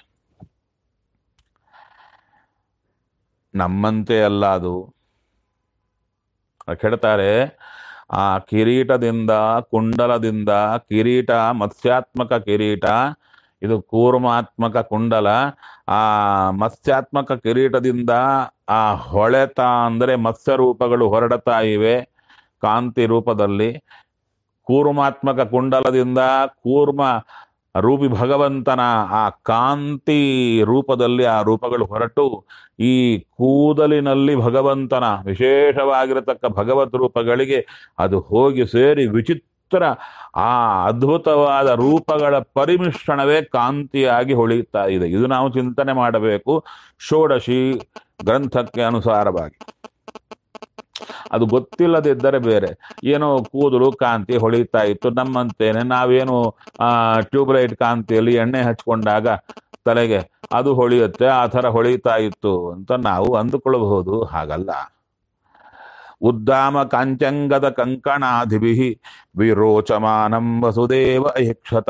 ನಮ್ಮಂತೆ ಅಲ್ಲ ಅದು ಅದಕ್ಕೆ ಹೇಳ್ತಾರೆ ಆ ಕಿರೀಟದಿಂದ ಕುಂಡಲದಿಂದ ಕಿರೀಟ ಮತ್ಸ್ಯಾತ್ಮಕ ಕಿರೀಟ ಇದು ಕೂರ್ಮಾತ್ಮಕ ಕುಂಡಲ ಆ ಮತ್ಸ್ಯಾತ್ಮಕ ಕಿರೀಟದಿಂದ ಆ ಹೊಳೆತ ಅಂದರೆ ಮತ್ಸ್ಯ ರೂಪಗಳು ಹೊರಡತಾ ಇವೆ ಕಾಂತಿ ರೂಪದಲ್ಲಿ ಕೂರ್ಮಾತ್ಮಕ ಕುಂಡಲದಿಂದ ಕೂರ್ಮ ರೂಪಿ ಭಗವಂತನ ಆ ಕಾಂತಿ ರೂಪದಲ್ಲಿ ಆ ರೂಪಗಳು ಹೊರಟು ಈ ಕೂದಲಿನಲ್ಲಿ ಭಗವಂತನ ವಿಶೇಷವಾಗಿರತಕ್ಕ ಭಗವತ್ ರೂಪಗಳಿಗೆ ಅದು ಹೋಗಿ ಸೇರಿ ವಿಚಿತ್ರ ಆ ಅದ್ಭುತವಾದ ರೂಪಗಳ ಪರಿಮಿಶ್ರಣವೇ ಕಾಂತಿಯಾಗಿ ಹೊಳೆಯುತ್ತಾ ಇದೆ ಇದು ನಾವು ಚಿಂತನೆ ಮಾಡಬೇಕು ಷೋಡಶಿ ಗ್ರಂಥಕ್ಕೆ ಅನುಸಾರವಾಗಿ ಅದು ಗೊತ್ತಿಲ್ಲದಿದ್ದರೆ ಬೇರೆ ಏನೋ ಕೂದಲು ಕಾಂತಿ ಹೊಳಿತಾ ಇತ್ತು ನಮ್ಮಂತೇನೆ ನಾವೇನು ಆ ಟ್ಯೂಬ್ಲೈಟ್ ಕಾಂತಿಯಲ್ಲಿ ಎಣ್ಣೆ ಹಚ್ಕೊಂಡಾಗ ತಲೆಗೆ ಅದು ಹೊಳೆಯುತ್ತೆ ಆ ಥರ ಹೊಳಿತಾ ಇತ್ತು ಅಂತ ನಾವು ಅಂದುಕೊಳ್ಳಬಹುದು ಹಾಗಲ್ಲ ಉದ್ದಾಮ ಕಾಂಚಂಗದ ಕಂಕಣಾಧಿಭಿ ವಿರೋಚಮಾನಂ ವಸುದೇವ ಯಕ್ಷತ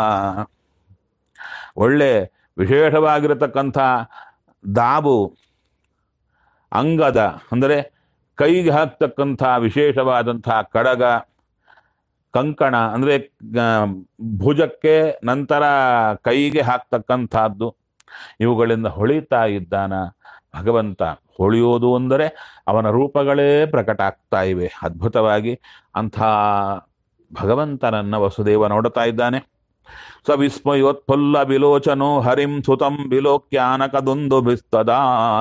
ಒಳ್ಳೆ ವಿಶೇಷವಾಗಿರತಕ್ಕಂಥ ದಾಬು ಅಂಗದ ಅಂದರೆ ಕೈಗೆ ಹಾಕ್ತಕ್ಕಂಥ ವಿಶೇಷವಾದಂಥ ಕಡಗ ಕಂಕಣ ಅಂದ್ರೆ ಆ, ಭುಜಕ್ಕೆ ನಂತರ ಕೈಗೆ ಹಾಕ್ತಕ್ಕಂಥದ್ದು ಇವುಗಳಿಂದ ಹೊಳಿತಾ ಇದ್ದಾನ ಭಗವಂತ ಹೊಳೆಯೋದು ಅಂದರೆ ಅವನ ರೂಪಗಳೇ ಪ್ರಕಟ ಆಗ್ತಾ ಇವೆ ಅದ್ಭುತವಾಗಿ ಅಂಥ ಭಗವಂತನನ್ನ ವಸುದೇವ ನೋಡುತ್ತಾ ಇದ್ದಾನೆ ಸ ವಿಸ್ಮಯೋತ್ಫುಲ್ಲ ವಿಲೋಚನೋ ಹರಿಂ ಸುತಂ ವಿಲೋಕ್ಯಾನಕದೊಂದು ಬಿಸ್ತದಾ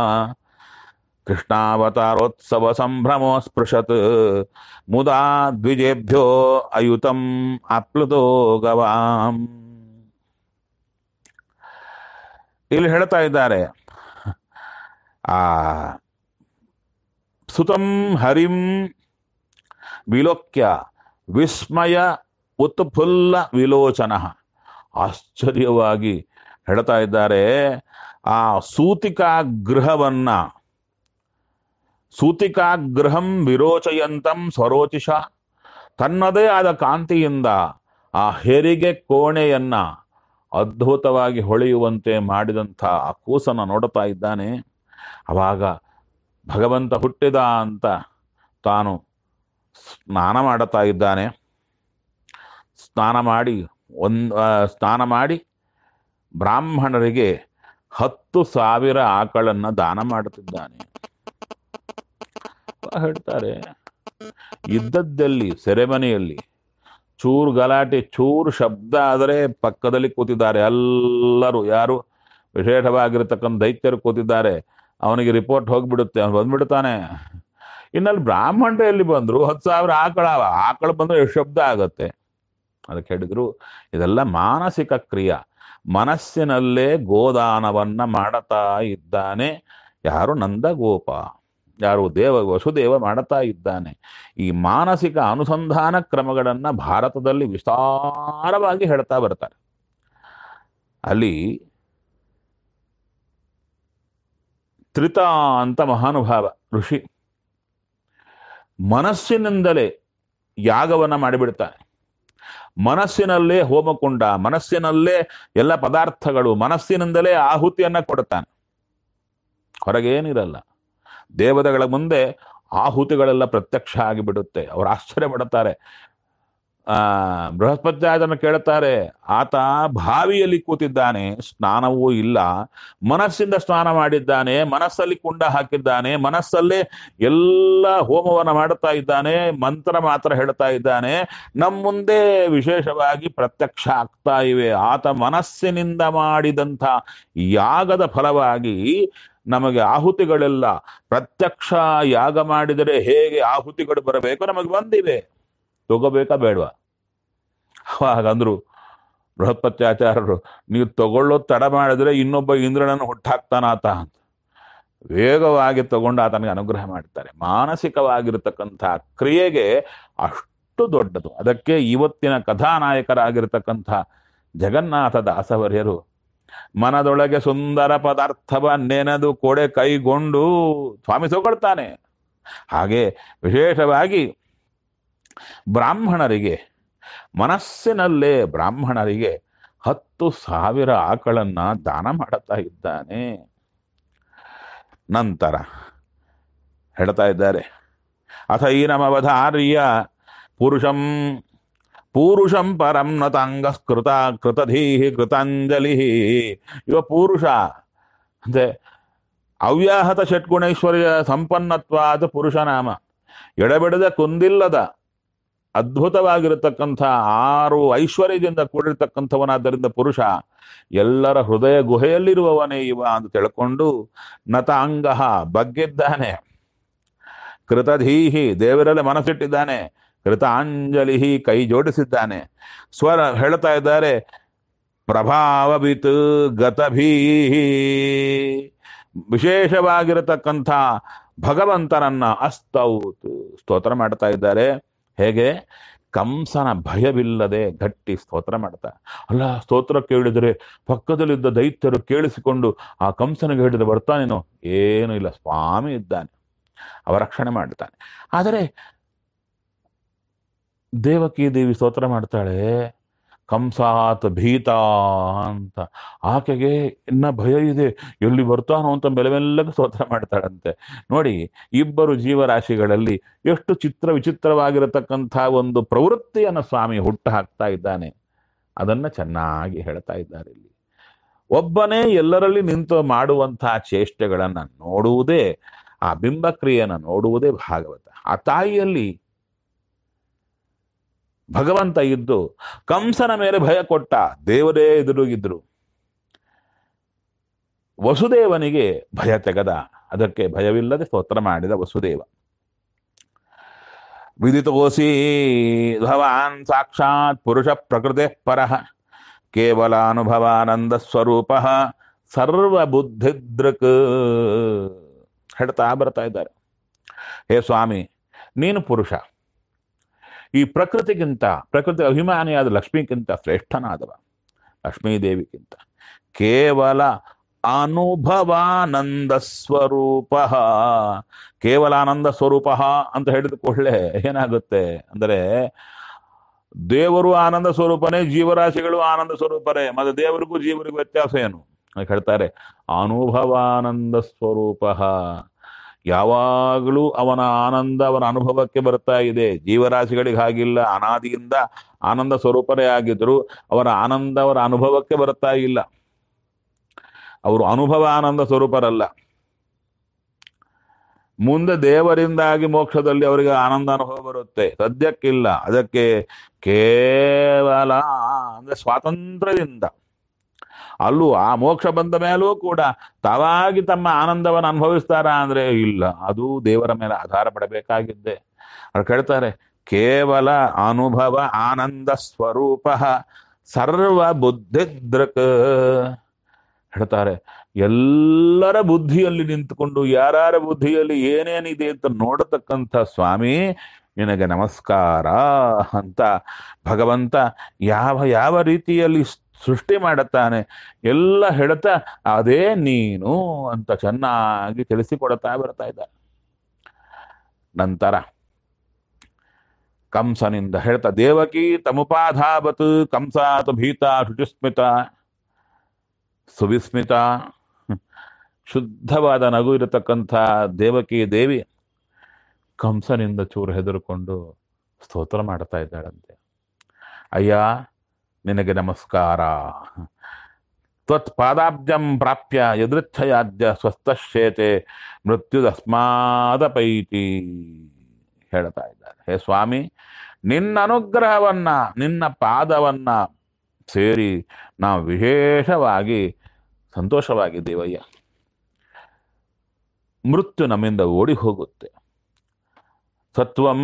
ಕೃಷ್ಣಾವತಾರೋತ್ಸವ ಸಂಭ್ರಮೋ ಸ್ಪೃಶತ್ ಮುದಾ ದ್ವಿಜೇಭ್ಯೋ ಅಯುತಂ ಆಪ್ಲುತೋ ಗವಾಂ ಇಲ್ಲಿ ಹೇಳ್ತಾ ಇದ್ದಾರೆ ಆ ಸುತಂ ಹರಿಂ ವಿಲೋಕ್ಯ ವಿಸ್ಮಯ ಉತ್ಫುಲ್ಲ ವಿಲೋಚನ ಆಶ್ಚರ್ಯವಾಗಿ ಹೇಳ್ತಾ ಇದ್ದಾರೆ ಆ ಸೂತಿಕಾ ಗೃಹವನ್ನ ಸೂತಿಕಾಗೃಹಂ ವಿರೋಚಯಂತಂ ಸ್ವರೋಚಿಷ ತನ್ನದೇ ಆದ ಕಾಂತಿಯಿಂದ ಆ ಹೆರಿಗೆ ಕೋಣೆಯನ್ನ ಅದ್ಭುತವಾಗಿ ಹೊಳೆಯುವಂತೆ ಮಾಡಿದಂಥ ಆ ಕೂಸನ್ನು ನೋಡುತ್ತಾ ಇದ್ದಾನೆ ಅವಾಗ ಭಗವಂತ ಹುಟ್ಟಿದ ಅಂತ ತಾನು ಸ್ನಾನ ಮಾಡುತ್ತಾ ಇದ್ದಾನೆ ಸ್ನಾನ ಮಾಡಿ ಒಂದು ಸ್ನಾನ ಮಾಡಿ ಬ್ರಾಹ್ಮಣರಿಗೆ ಹತ್ತು ಸಾವಿರ ಆಕಳನ್ನ ದಾನ ಮಾಡುತ್ತಿದ್ದಾನೆ ಹೇಳ್ತಾರೆ ಇದ್ದದ್ದಲ್ಲಿ ಸೆರೆಮನೆಯಲ್ಲಿ ಚೂರು ಗಲಾಟೆ ಚೂರು ಶಬ್ದ ಆದರೆ ಪಕ್ಕದಲ್ಲಿ ಕೂತಿದ್ದಾರೆ ಎಲ್ಲರೂ ಯಾರು ವಿಶೇಷವಾಗಿರತಕ್ಕಂಥ ದೈತ್ಯರು ಕೂತಿದ್ದಾರೆ ಅವನಿಗೆ ರಿಪೋರ್ಟ್ ಹೋಗ್ಬಿಡುತ್ತೆ ಅವನು ಬಂದ್ಬಿಡ್ತಾನೆ ಇನ್ನಲ್ಲಿ ಬ್ರಾಹ್ಮಣರು ಎಲ್ಲಿ ಬಂದ್ರು ಹತ್ತು ಸಾವಿರ ಆಕಳ ಆಕಳ ಬಂದ್ರೆ ಎಷ್ಟು ಶಬ್ದ ಆಗತ್ತೆ ಅದಕ್ಕೆ ಹೇಳಿದ್ರು ಇದೆಲ್ಲ ಮಾನಸಿಕ ಕ್ರಿಯೆ ಮನಸ್ಸಿನಲ್ಲೇ ಗೋದಾನವನ್ನ ಮಾಡುತ್ತಾ ಇದ್ದಾನೆ ಯಾರು ನಂದಗೋಪ ಯಾರು ದೇವ ವಸುದೇವ ಮಾಡುತ್ತಾ ಇದ್ದಾನೆ ಈ ಮಾನಸಿಕ ಅನುಸಂಧಾನ ಕ್ರಮಗಳನ್ನ ಭಾರತದಲ್ಲಿ ವಿಸ್ತಾರವಾಗಿ ಹೇಳ್ತಾ ಬರ್ತಾರೆ ಅಲ್ಲಿ ತ್ರಿತ ಅಂತ ಮಹಾನುಭಾವ ಋಷಿ ಮನಸ್ಸಿನಿಂದಲೇ ಯಾಗವನ್ನ ಮಾಡಿಬಿಡ್ತಾನೆ ಮನಸ್ಸಿನಲ್ಲೇ ಹೋಮಕುಂಡ ಮನಸ್ಸಿನಲ್ಲೇ ಎಲ್ಲ ಪದಾರ್ಥಗಳು ಮನಸ್ಸಿನಿಂದಲೇ ಆಹುತಿಯನ್ನ ಕೊಡುತ್ತಾನೆ ಹೊರಗೇನಿರಲ್ಲ ದೇವತೆಗಳ ಮುಂದೆ ಆಹುತಿಗಳೆಲ್ಲ ಪ್ರತ್ಯಕ್ಷ ಆಗಿಬಿಡುತ್ತೆ ಅವರು ಆಶ್ಚರ್ಯ ಪಡುತ್ತಾರೆ ಆ ಬೃಹಸ್ಪತಿ ಅದನ್ನು ಕೇಳುತ್ತಾರೆ ಆತ ಬಾವಿಯಲ್ಲಿ ಕೂತಿದ್ದಾನೆ ಸ್ನಾನವೂ ಇಲ್ಲ ಮನಸ್ಸಿಂದ ಸ್ನಾನ ಮಾಡಿದ್ದಾನೆ ಮನಸ್ಸಲ್ಲಿ ಕುಂಡ ಹಾಕಿದ್ದಾನೆ ಮನಸ್ಸಲ್ಲೇ ಎಲ್ಲ ಹೋಮವನ್ನ ಮಾಡುತ್ತಾ ಇದ್ದಾನೆ ಮಂತ್ರ ಮಾತ್ರ ಹೇಳ್ತಾ ಇದ್ದಾನೆ ನಮ್ಮ ಮುಂದೆ ವಿಶೇಷವಾಗಿ ಪ್ರತ್ಯಕ್ಷ ಆಗ್ತಾ ಇವೆ ಆತ ಮನಸ್ಸಿನಿಂದ ಮಾಡಿದಂಥ ಯಾಗದ ಫಲವಾಗಿ ನಮಗೆ ಆಹುತಿಗಳೆಲ್ಲ ಪ್ರತ್ಯಕ್ಷ ಯಾಗ ಮಾಡಿದರೆ ಹೇಗೆ ಆಹುತಿಗಳು ಬರಬೇಕು ನಮಗೆ ಬಂದಿವೆ ತಗೋಬೇಕಾ ಬೇಡವಾ ಹಾಗಂದ್ರು ಬೃಹಸ್ಪತ್ಯಾಚಾರ್ಯರು ನೀವು ತಗೊಳ್ಳೋದು ತಡ ಮಾಡಿದ್ರೆ ಇನ್ನೊಬ್ಬ ಇಂದ್ರನನ್ನು ಹುಟ್ಟಾಕ್ತಾನಾತ ಅಂತ ವೇಗವಾಗಿ ತಗೊಂಡು ಆತನಿಗೆ ಅನುಗ್ರಹ ಮಾಡ್ತಾರೆ ಮಾನಸಿಕವಾಗಿರತಕ್ಕಂಥ ಕ್ರಿಯೆಗೆ ಅಷ್ಟು ದೊಡ್ಡದು ಅದಕ್ಕೆ ಇವತ್ತಿನ ಕಥಾನಾಯಕರಾಗಿರ್ತಕ್ಕಂಥ ಜಗನ್ನಾಥ ದಾಸವರ್ಯರು ಮನದೊಳಗೆ ಸುಂದರ ಪದಾರ್ಥವ ನೆನೆದು ಕೊಡೆ ಕೈಗೊಂಡು ಸ್ವಾಮಿ ತಗೊಳ್ತಾನೆ ಹಾಗೆ ವಿಶೇಷವಾಗಿ ಬ್ರಾಹ್ಮಣರಿಗೆ ಮನಸ್ಸಿನಲ್ಲೇ ಬ್ರಾಹ್ಮಣರಿಗೆ ಹತ್ತು ಸಾವಿರ ಆಕಳನ್ನ ದಾನ ಮಾಡುತ್ತಾ ಇದ್ದಾನೆ ನಂತರ ಹೇಳ್ತಾ ಇದ್ದಾರೆ ಅಥೈನಮವಧಾರ್ಯ ಪುರುಷಂ ಪೂರುಷಂ ಪರಂ ನತಾಂಗ ಕೃತ ಕೃತಧೀ ಕೃತಾಂಜಲಿ ಇವ ಪೂರುಷ ಅಂದ್ರೆ ಅವ್ಯಾಹತ ಷಟ್ಗುಣೈಶ್ವರ್ಯ ಸಂಪನ್ನತ್ವಾದ ಪುರುಷನಾಮ ಎಡಬಿಡದ ಕುಂದಿಲ್ಲದ ಅದ್ಭುತವಾಗಿರತಕ್ಕಂಥ ಆರು ಐಶ್ವರ್ಯದಿಂದ ಕೂಡಿರ್ತಕ್ಕಂಥವನಾದ್ದರಿಂದ ಪುರುಷ ಎಲ್ಲರ ಹೃದಯ ಗುಹೆಯಲ್ಲಿರುವವನೇ ಇವ ಅಂತ ತಿಳ್ಕೊಂಡು ನತಾಂಗ ಬಗ್ಗಿದ್ದಾನೆ ಕೃತಧೀಹಿ ದೇವರಲ್ಲಿ ಮನಸ್ಸಿಟ್ಟಿದ್ದಾನೆ ಕೃತಾಂಜಲಿ ಕೈ ಜೋಡಿಸಿದ್ದಾನೆ ಸ್ವರ ಹೇಳ್ತಾ ಇದ್ದಾರೆ ಪ್ರಭಾವವಿತ್ ಗತಭೀಹಿ ವಿಶೇಷವಾಗಿರತಕ್ಕಂಥ ಭಗವಂತನನ್ನ ಅಸ್ತೌತ್ ಸ್ತೋತ್ರ ಮಾಡ್ತಾ ಇದ್ದಾರೆ ಹೇಗೆ ಕಂಸನ ಭಯವಿಲ್ಲದೆ ಗಟ್ಟಿ ಸ್ತೋತ್ರ ಮಾಡ್ತಾರೆ ಅಲ್ಲ ಸ್ತೋತ್ರ ಕೇಳಿದರೆ ಪಕ್ಕದಲ್ಲಿದ್ದ ದೈತ್ಯರು ಕೇಳಿಸಿಕೊಂಡು ಆ ಕಂಸನಿಗೆ ಹೇಳಿದ್ರೆ ಬರ್ತಾನೇನೋ ಏನೂ ಇಲ್ಲ ಸ್ವಾಮಿ ಇದ್ದಾನೆ ಅವ ರಕ್ಷಣೆ ಮಾಡ್ತಾನೆ ಆದರೆ ದೇವಕಿ ದೇವಿ ಸ್ತೋತ್ರ ಮಾಡ್ತಾಳೆ ಕಂಸಾತ್ ಭೀತ ಅಂತ ಆಕೆಗೆ ಇನ್ನ ಭಯ ಇದೆ ಎಲ್ಲಿ ಬರ್ತಾನೋ ಅಂತ ಮೆಲ್ಲ ಮೆಲ್ಲಗೆ ಸ್ತೋತ್ರ ಮಾಡ್ತಾಳಂತೆ ನೋಡಿ ಇಬ್ಬರು ಜೀವರಾಶಿಗಳಲ್ಲಿ ಎಷ್ಟು ಚಿತ್ರ ವಿಚಿತ್ರವಾಗಿರತಕ್ಕಂಥ ಒಂದು ಪ್ರವೃತ್ತಿಯನ್ನು ಸ್ವಾಮಿ ಹುಟ್ಟು ಹಾಕ್ತಾ ಇದ್ದಾನೆ ಅದನ್ನ ಚೆನ್ನಾಗಿ ಹೇಳ್ತಾ ಇದ್ದಾರೆ ಇಲ್ಲಿ ಒಬ್ಬನೇ ಎಲ್ಲರಲ್ಲಿ ನಿಂತು ಮಾಡುವಂತಹ ಚೇಷ್ಟೆಗಳನ್ನ ನೋಡುವುದೇ ಆ ಬಿಂಬಕ್ರಿಯೆಯನ್ನು ನೋಡುವುದೇ ಭಾಗವತ ಆ ತಾಯಿಯಲ್ಲಿ ಭಗವಂತ ಇದ್ದು ಕಂಸನ ಮೇಲೆ ಭಯ ಕೊಟ್ಟ ದೇವರೇ ಎದುರುಗಿದ್ರು ವಸುದೇವನಿಗೆ ಭಯ ತೆಗೆದ ಅದಕ್ಕೆ ಭಯವಿಲ್ಲದೆ ಸ್ತೋತ್ರ ಮಾಡಿದ ವಸುದೇವ ವಿದಿತೋಸಿ ಭವಾನ್ ಸಾಕ್ಷಾತ್ ಪುರುಷ ಪ್ರಕೃತಿ ಪರಃ ಕೇವಲ ಅನುಭವಾನಂದ ಸ್ವರೂಪ ಸರ್ವಬುದ್ಧಿದೃಕ್ ಹೇಳ್ತಾ ಬರ್ತಾ ಇದ್ದಾರೆ ಹೇ ಸ್ವಾಮಿ ನೀನು ಪುರುಷ ಈ ಪ್ರಕೃತಿಗಿಂತ ಪ್ರಕೃತಿ ಅಭಿಮಾನಿಯಾದ ಲಕ್ಷ್ಮಿಗಿಂತ ಶ್ರೇಷ್ಠನಾದವ ಲಕ್ಷ್ಮೀದೇವಿಗಿಂತ ಕೇವಲ ಅನುಭವಾನಂದ ಸ್ವರೂಪ ಕೇವಲ ಆನಂದ ಸ್ವರೂಪ ಅಂತ ಹೇಳಿದ ಕೂಡಲೇ ಏನಾಗುತ್ತೆ ಅಂದರೆ ದೇವರು ಆನಂದ ಸ್ವರೂಪನೇ ಜೀವರಾಶಿಗಳು ಆನಂದ ಸ್ವರೂಪರೇ ಮತ್ತೆ ದೇವರಿಗೂ ಜೀವರಿಗೂ ವ್ಯತ್ಯಾಸ ಏನು ಅಂತ ಹೇಳ್ತಾರೆ ಅನುಭವಾನಂದ ಸ್ವರೂಪ ಯಾವಾಗಲೂ ಅವನ ಆನಂದ ಅವನ ಅನುಭವಕ್ಕೆ ಬರ್ತಾ ಇದೆ ಜೀವರಾಶಿಗಳಿಗೆ ಹಾಗಿಲ್ಲ ಅನಾದಿಯಿಂದ ಆನಂದ ಸ್ವರೂಪರೇ ಆಗಿದ್ರು ಅವರ ಆನಂದ ಅವರ ಅನುಭವಕ್ಕೆ ಬರ್ತಾ ಇಲ್ಲ ಅವರು ಅನುಭವ ಆನಂದ ಸ್ವರೂಪರಲ್ಲ ಮುಂದೆ ದೇವರಿಂದಾಗಿ ಮೋಕ್ಷದಲ್ಲಿ ಅವರಿಗೆ ಆನಂದ ಅನುಭವ ಬರುತ್ತೆ ಸದ್ಯಕ್ಕಿಲ್ಲ ಅದಕ್ಕೆ ಕೇವಲ ಅಂದ್ರೆ ಸ್ವಾತಂತ್ರ್ಯದಿಂದ ಅಲ್ಲೂ ಆ ಮೋಕ್ಷ ಬಂದ ಮೇಲೂ ಕೂಡ ತಾವಾಗಿ ತಮ್ಮ ಆನಂದವನ್ನು ಅನುಭವಿಸ್ತಾರ ಅಂದ್ರೆ ಇಲ್ಲ ಅದು ದೇವರ ಮೇಲೆ ಆಧಾರ ಪಡಬೇಕಾಗಿದ್ದೆ ಅವ್ರು ಕೇಳ್ತಾರೆ ಕೇವಲ ಅನುಭವ ಆನಂದ ಸ್ವರೂಪ ಸರ್ವ ಬುದ್ಧಿದೃಕ್ ಹೇಳ್ತಾರೆ ಎಲ್ಲರ ಬುದ್ಧಿಯಲ್ಲಿ ನಿಂತುಕೊಂಡು ಯಾರ್ಯಾರ ಬುದ್ಧಿಯಲ್ಲಿ ಏನೇನಿದೆ ಅಂತ ನೋಡತಕ್ಕಂಥ ಸ್ವಾಮಿ ನಿನಗೆ ನಮಸ್ಕಾರ ಅಂತ ಭಗವಂತ ಯಾವ ಯಾವ ರೀತಿಯಲ್ಲಿ ಸೃಷ್ಟಿ ಮಾಡುತ್ತಾನೆ ಎಲ್ಲ ಹೇಳ್ತಾ ಅದೇ ನೀನು ಅಂತ ಚೆನ್ನಾಗಿ ತಿಳಿಸಿಕೊಡ್ತಾ ಬರ್ತಾ ಇದ್ದಾರೆ ನಂತರ ಕಂಸನಿಂದ ಹೇಳ್ತಾ ದೇವಕಿ ತಮುಪಾಧಾವತ್ ಕಂಸಾತ್ ಭೀತ ಶುಚಿಸ್ಮಿತ ಸುವಿಸ್ಮಿತ ಶುದ್ಧವಾದ ನಗು ಇರತಕ್ಕಂಥ ದೇವಕಿ ದೇವಿ ಕಂಸನಿಂದ ಚೂರು ಹೆದರ್ಕೊಂಡು ಸ್ತೋತ್ರ ಮಾಡ್ತಾ ಇದ್ದಾಳಂತೆ ಅಯ್ಯ ನಿನಗೆ ನಮಸ್ಕಾರ ತ್ವತ್ ಪಾದಾಬ್ಜಂ ಪ್ರಾಪ್ಯ ಯದೃಚ್ಛಯಾದ್ಯ ಸ್ವಸ್ಥಶೇತೆ ಮೃತ್ಯುದಸ್ಮಾದಪೈತಿ ಹೇಳ್ತಾ ಇದ್ದಾರೆ ಹೇ ಸ್ವಾಮಿ ನಿನ್ನ ಅನುಗ್ರಹವನ್ನ ನಿನ್ನ ಪಾದವನ್ನ ಸೇರಿ ನಾವು ವಿಶೇಷವಾಗಿ ಸಂತೋಷವಾಗಿದ್ದೇವಯ್ಯ ಮೃತ್ಯು ನಮ್ಮಿಂದ ಓಡಿ ಹೋಗುತ್ತೆ ಸತ್ವಂ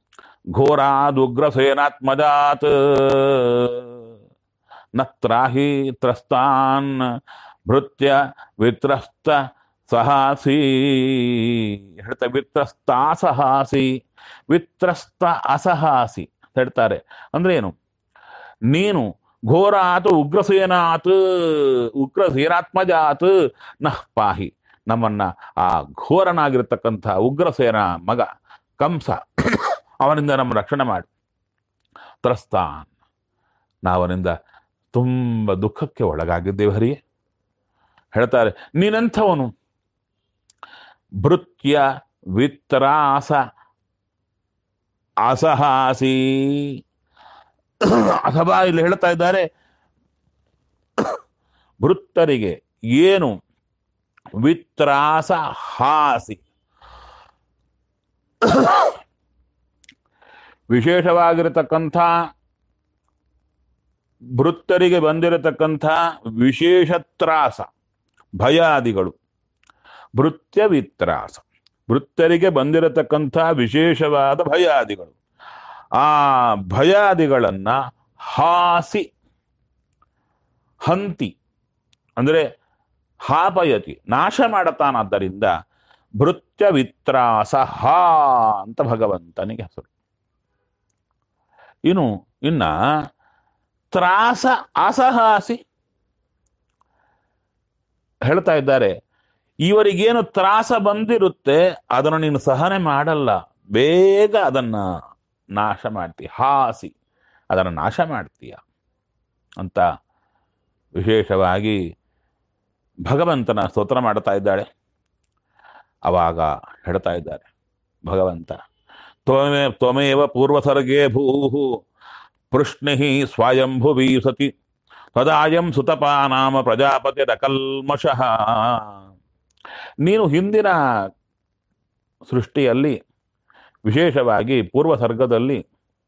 ಘೋರಾದುಗ್ರಸೇನಾತ್ಮಜಾತ್ ನ ತ್ರಾಹಿ ತ್ರಸ್ತಾನ್ ಭೃತ್ಯ ವಿತ್ರಸ್ತ ಸಹಾಸಿ ಹೇಳ್ತಾ ವಿತ್ರಸ್ತ ಸಹಾಸಿ ವಿತ್ರಸ್ತ ಅಸಹಾಸಿ ಹೇಳ್ತಾರೆ ಅಂದ್ರೆ ಏನು ನೀನು ಘೋರಾತ್ ಉಗ್ರಸೇನಾತ್ ಉಗ್ರಸೇನಾತ್ಮಜಾತ್ ನಃ ಪಾಹಿ ನಮ್ಮನ್ನ ಆ ಘೋರನಾಗಿರ್ತಕ್ಕಂಥ ಉಗ್ರಸೇನ ಮಗ ಕಂಸ ಅವನಿಂದ ನಮ್ಮ ರಕ್ಷಣೆ ಮಾಡಿ ತ್ರಸ್ತಾನ್ ನಾವನಿಂದ ತುಂಬ ದುಃಖಕ್ಕೆ ಒಳಗಾಗಿದ್ದೇವೆ ಹರಿಯೇ ಹೇಳ್ತಾರೆ ನೀನೆಂಥವನು ಭೃತ್ಯ ವಿತ್ರಾಸ ಅಸಹಾಸಿ ಅಥವಾ ಇಲ್ಲಿ ಹೇಳ್ತಾ ಇದ್ದಾರೆ ವೃತ್ತರಿಗೆ ಏನು ವಿತ್ರಾಸ ಹಾಸಿ ವಿಶೇಷವಾಗಿರತಕ್ಕಂಥ ಭೃತ್ತರಿಗೆ ಬಂದಿರತಕ್ಕಂಥ ವಿಶೇಷ ತ್ರಾಸ ಭಯಾದಿಗಳು ಭೃತ್ಯ ವಿತ್ರಾಸ ಭೃತ್ತರಿಗೆ ಬಂದಿರತಕ್ಕಂಥ ವಿಶೇಷವಾದ ಭಯಾದಿಗಳು ಆ ಭಯಾದಿಗಳನ್ನ ಹಾಸಿ ಹಂತಿ ಅಂದ್ರೆ ಹಾಪಯತಿ ನಾಶ ಮಾಡತಾನಾದ್ದರಿಂದ ಭೃತ್ಯ ವಿತ್ರಾಸ ಹಾ ಅಂತ ಭಗವಂತನಿಗೆ ಹೆಸರು ಇನ್ನು ಇನ್ನ ತ್ರಾಸ ಅಸಹಾಸಿ ಹೇಳ್ತಾ ಇದ್ದಾರೆ ಇವರಿಗೇನು ತ್ರಾಸ ಬಂದಿರುತ್ತೆ ಅದನ್ನು ನೀನು ಸಹನೆ ಮಾಡಲ್ಲ ಬೇಗ ಅದನ್ನ ನಾಶ ಮಾಡ್ತೀಯ ಹಾಸಿ ಅದನ್ನು ನಾಶ ಮಾಡ್ತೀಯ ಅಂತ ವಿಶೇಷವಾಗಿ ಭಗವಂತನ ಸ್ತೋತ್ರ ಮಾಡ್ತಾ ಇದ್ದಾಳೆ ಅವಾಗ ಹೇಳ್ತಾ ಇದ್ದಾರೆ ಭಗವಂತ ತ್ವಮೇ ತ್ವಮೇವ ಪೂರ್ವಸರ್ಗೇ ಭೂ ಪೃಷ್ಣಿ ಸ್ವಯಂಭುವಿ ಸತಿ ತದಾಯಂ ಸುತಪಾ ನಾಮ ಪ್ರಜಾಪತಿರಕಲ್ಮಷಃ ನೀನು ಹಿಂದಿನ ಸೃಷ್ಟಿಯಲ್ಲಿ ವಿಶೇಷವಾಗಿ ಪೂರ್ವ ಸರ್ಗದಲ್ಲಿ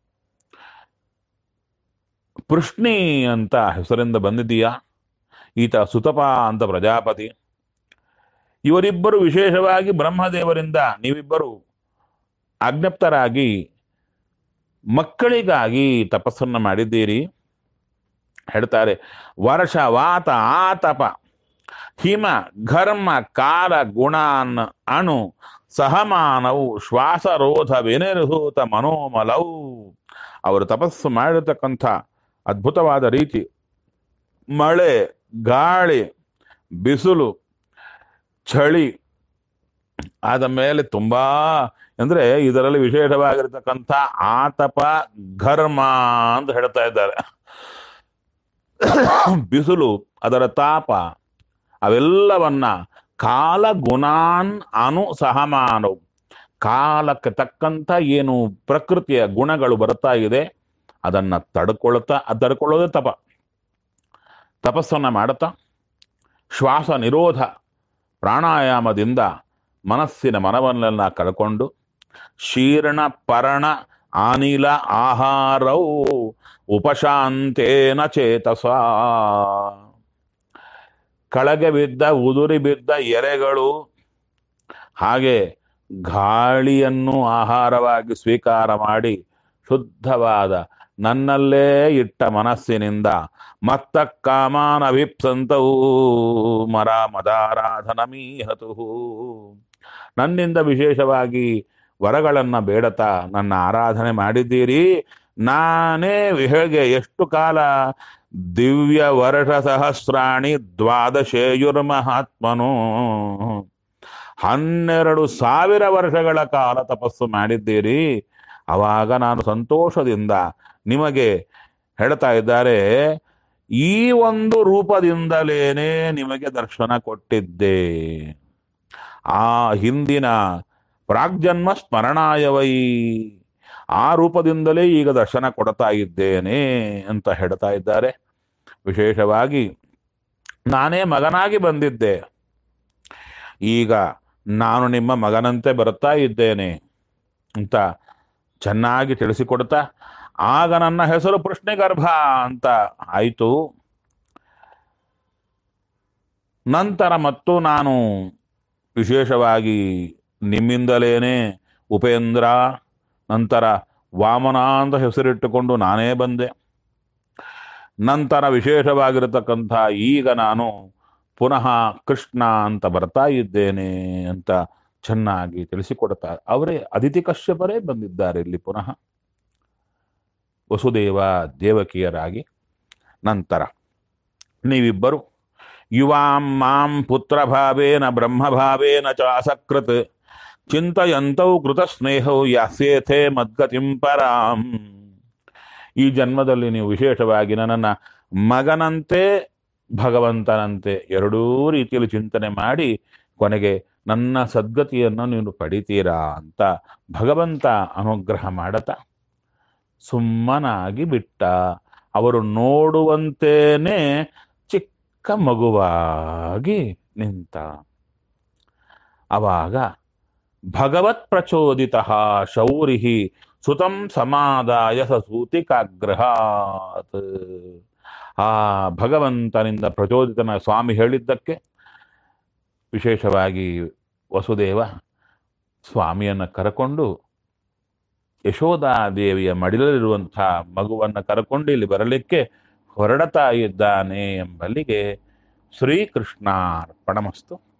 ಪೃಷ್ಣಿ ಅಂತ ಹೆಸರಿಂದ ಬಂದಿದ್ದೀಯಾ ಈತ ಸುತಪ ಅಂತ ಪ್ರಜಾಪತಿ ಇವರಿಬ್ಬರು ವಿಶೇಷವಾಗಿ ಬ್ರಹ್ಮದೇವರಿಂದ ನೀವಿಬ್ಬರು ಆಜ್ಞಪ್ತರಾಗಿ ಮಕ್ಕಳಿಗಾಗಿ ತಪಸ್ಸನ್ನು ಮಾಡಿದ್ದೀರಿ ಹೇಳ್ತಾರೆ ವರ್ಷ ವಾತ ಆತಪ ಹಿಮ ಘರ್ಮ ಕಾಲ ಗುಣಾನ್ ಅಣು ಸಹಮಾನವು ಶ್ವಾಸರೋಧ ವಿನಿರ್ಹೂತ ಮನೋಮಲವು ಅವರು ತಪಸ್ಸು ಮಾಡಿರತಕ್ಕಂಥ ಅದ್ಭುತವಾದ ರೀತಿ ಮಳೆ ಗಾಳಿ ಬಿಸಿಲು ಚಳಿ ಆದ ಮೇಲೆ ತುಂಬಾ ಅಂದ್ರೆ ಇದರಲ್ಲಿ ವಿಶೇಷವಾಗಿರ್ತಕ್ಕಂಥ ಆತಪ ಘರ್ಮ ಅಂತ ಹೇಳ್ತಾ ಇದ್ದಾರೆ ಬಿಸಿಲು ಅದರ ತಾಪ ಅವೆಲ್ಲವನ್ನ ಕಾಲ ಗುಣಾನ್ ಅನು ಸಹಮಾನವು ಕಾಲಕ್ಕೆ ತಕ್ಕಂತ ಏನು ಪ್ರಕೃತಿಯ ಗುಣಗಳು ಬರ್ತಾ ಇದೆ ಅದನ್ನ ತಡ್ಕೊಳ್ತಾ ಅದ್ ತಡ್ಕೊಳ್ಳೋದೇ ತಪ ತಪಸ್ಸನ್ನ ಮಾಡುತ್ತಾ ಶ್ವಾಸ ನಿರೋಧ ಪ್ರಾಣಾಯಾಮದಿಂದ ಮನಸ್ಸಿನ ಮನವನ್ನೆಲ್ಲ ಕಳ್ಕೊಂಡು ಶೀರ್ಣ ಪರಣ ಅನಿಲ ಆಹಾರವು ಉಪಶಾಂತೇನ ಚೇತಸ ಕೆಳಗೆ ಬಿದ್ದ ಉದುರಿ ಬಿದ್ದ ಎಲೆಗಳು ಹಾಗೆ ಗಾಳಿಯನ್ನು ಆಹಾರವಾಗಿ ಸ್ವೀಕಾರ ಮಾಡಿ ಶುದ್ಧವಾದ ನನ್ನಲ್ಲೇ ಇಟ್ಟ ಮನಸ್ಸಿನಿಂದ ಮತ್ತ ಕಾಮಾನ ವಿಪ್ಸಂತವು ಮರ ಮದಾರಾಧನಮೀಹತು ನನ್ನಿಂದ ವಿಶೇಷವಾಗಿ ವರಗಳನ್ನ ಬೇಡತಾ ನನ್ನ ಆರಾಧನೆ ಮಾಡಿದ್ದೀರಿ ನಾನೇ ಹೇಗೆ ಎಷ್ಟು ಕಾಲ ದಿವ್ಯ ವರ್ಷ ಸಹಸ್ರಾಣಿ ದ್ವಾದಶೇಯುರ್ಮಹಾತ್ಮನು ಹನ್ನೆರಡು ಸಾವಿರ ವರ್ಷಗಳ ಕಾಲ ತಪಸ್ಸು ಮಾಡಿದ್ದೀರಿ ಅವಾಗ ನಾನು ಸಂತೋಷದಿಂದ ನಿಮಗೆ ಹೇಳ್ತಾ ಇದ್ದಾರೆ ಈ ಒಂದು ರೂಪದಿಂದಲೇನೆ ನಿಮಗೆ ದರ್ಶನ ಕೊಟ್ಟಿದ್ದೆ ಆ ಹಿಂದಿನ ಪ್ರಾಗ್ಜನ್ಮ ಸ್ಮರಣಾಯವೈ ಆ ರೂಪದಿಂದಲೇ ಈಗ ದರ್ಶನ ಕೊಡ್ತಾ ಇದ್ದೇನೆ ಅಂತ ಹೇಳ್ತಾ ಇದ್ದಾರೆ ವಿಶೇಷವಾಗಿ ನಾನೇ ಮಗನಾಗಿ ಬಂದಿದ್ದೆ ಈಗ ನಾನು ನಿಮ್ಮ ಮಗನಂತೆ ಬರುತ್ತಾ ಇದ್ದೇನೆ ಅಂತ ಚೆನ್ನಾಗಿ ತಿಳಿಸಿಕೊಡ್ತಾ ಆಗ ನನ್ನ ಹೆಸರು ಗರ್ಭ ಅಂತ ಆಯಿತು ನಂತರ ಮತ್ತು ನಾನು ವಿಶೇಷವಾಗಿ ನಿಮ್ಮಿಂದಲೇನೆ ಉಪೇಂದ್ರ ನಂತರ ವಾಮನ ಅಂತ ಹೆಸರಿಟ್ಟುಕೊಂಡು ನಾನೇ ಬಂದೆ ನಂತರ ವಿಶೇಷವಾಗಿರತಕ್ಕಂಥ ಈಗ ನಾನು ಪುನಃ ಕೃಷ್ಣ ಅಂತ ಬರ್ತಾ ಇದ್ದೇನೆ ಅಂತ ಚೆನ್ನಾಗಿ ತಿಳಿಸಿಕೊಡ್ತಾರೆ ಅವರೇ ಅದಿತಿ ಕಶ್ಯಪರೇ ಬಂದಿದ್ದಾರೆ ಇಲ್ಲಿ ಪುನಃ ವಸುದೇವ ದೇವಕಿಯರಾಗಿ ನಂತರ ನೀವಿಬ್ಬರು ಯುವಾಂ ಮಾಂ ಪುತ್ರಭಾವೇನ ಬ್ರಹ್ಮಭಾವೇನ ಚ ಅಸಕೃತ್ ಚಿಂತಯಂತೌ ಕೃತ ಸ್ನೇಹೌ ಯಾಸ್ಯೇಥೆ ಮದ್ಗತಿಂ ಪರಾಂ ಈ ಜನ್ಮದಲ್ಲಿ ನೀವು ವಿಶೇಷವಾಗಿ ನನ್ನನ್ನ ಮಗನಂತೆ ಭಗವಂತನಂತೆ ಎರಡೂ ರೀತಿಯಲ್ಲಿ ಚಿಂತನೆ ಮಾಡಿ ಕೊನೆಗೆ ನನ್ನ ಸದ್ಗತಿಯನ್ನು ನೀನು ಪಡಿತೀರಾ ಅಂತ ಭಗವಂತ ಅನುಗ್ರಹ ಮಾಡತ ಸುಮ್ಮನಾಗಿ ಬಿಟ್ಟ ಅವರು ನೋಡುವಂತೇನೆ ಚಿಕ್ಕ ಮಗುವಾಗಿ ನಿಂತ ಅವಾಗ ಭಗವತ್ ಪ್ರಚೋದಿತ ಶೌರಿ ಸುತಂ ಸಮಾದಾಯ ಸೂತಿಕಾಗ್ರಹಾತ್ ಆ ಭಗವಂತನಿಂದ ಪ್ರಚೋದಿತನ ಸ್ವಾಮಿ ಹೇಳಿದ್ದಕ್ಕೆ ವಿಶೇಷವಾಗಿ ವಸುದೇವ ಸ್ವಾಮಿಯನ್ನು ಕರಕೊಂಡು ಯಶೋಧಾದೇವಿಯ ಮಡಿಲಲ್ಲಿರುವಂಥ ಮಗುವನ್ನು ಕರಕೊಂಡು ಇಲ್ಲಿ ಬರಲಿಕ್ಕೆ ಹೊರಡತಾ ಇದ್ದಾನೆ ಎಂಬಲ್ಲಿಗೆ ಶ್ರೀಕೃಷ್ಣ ಅರ್ಪಣಮಸ್ತು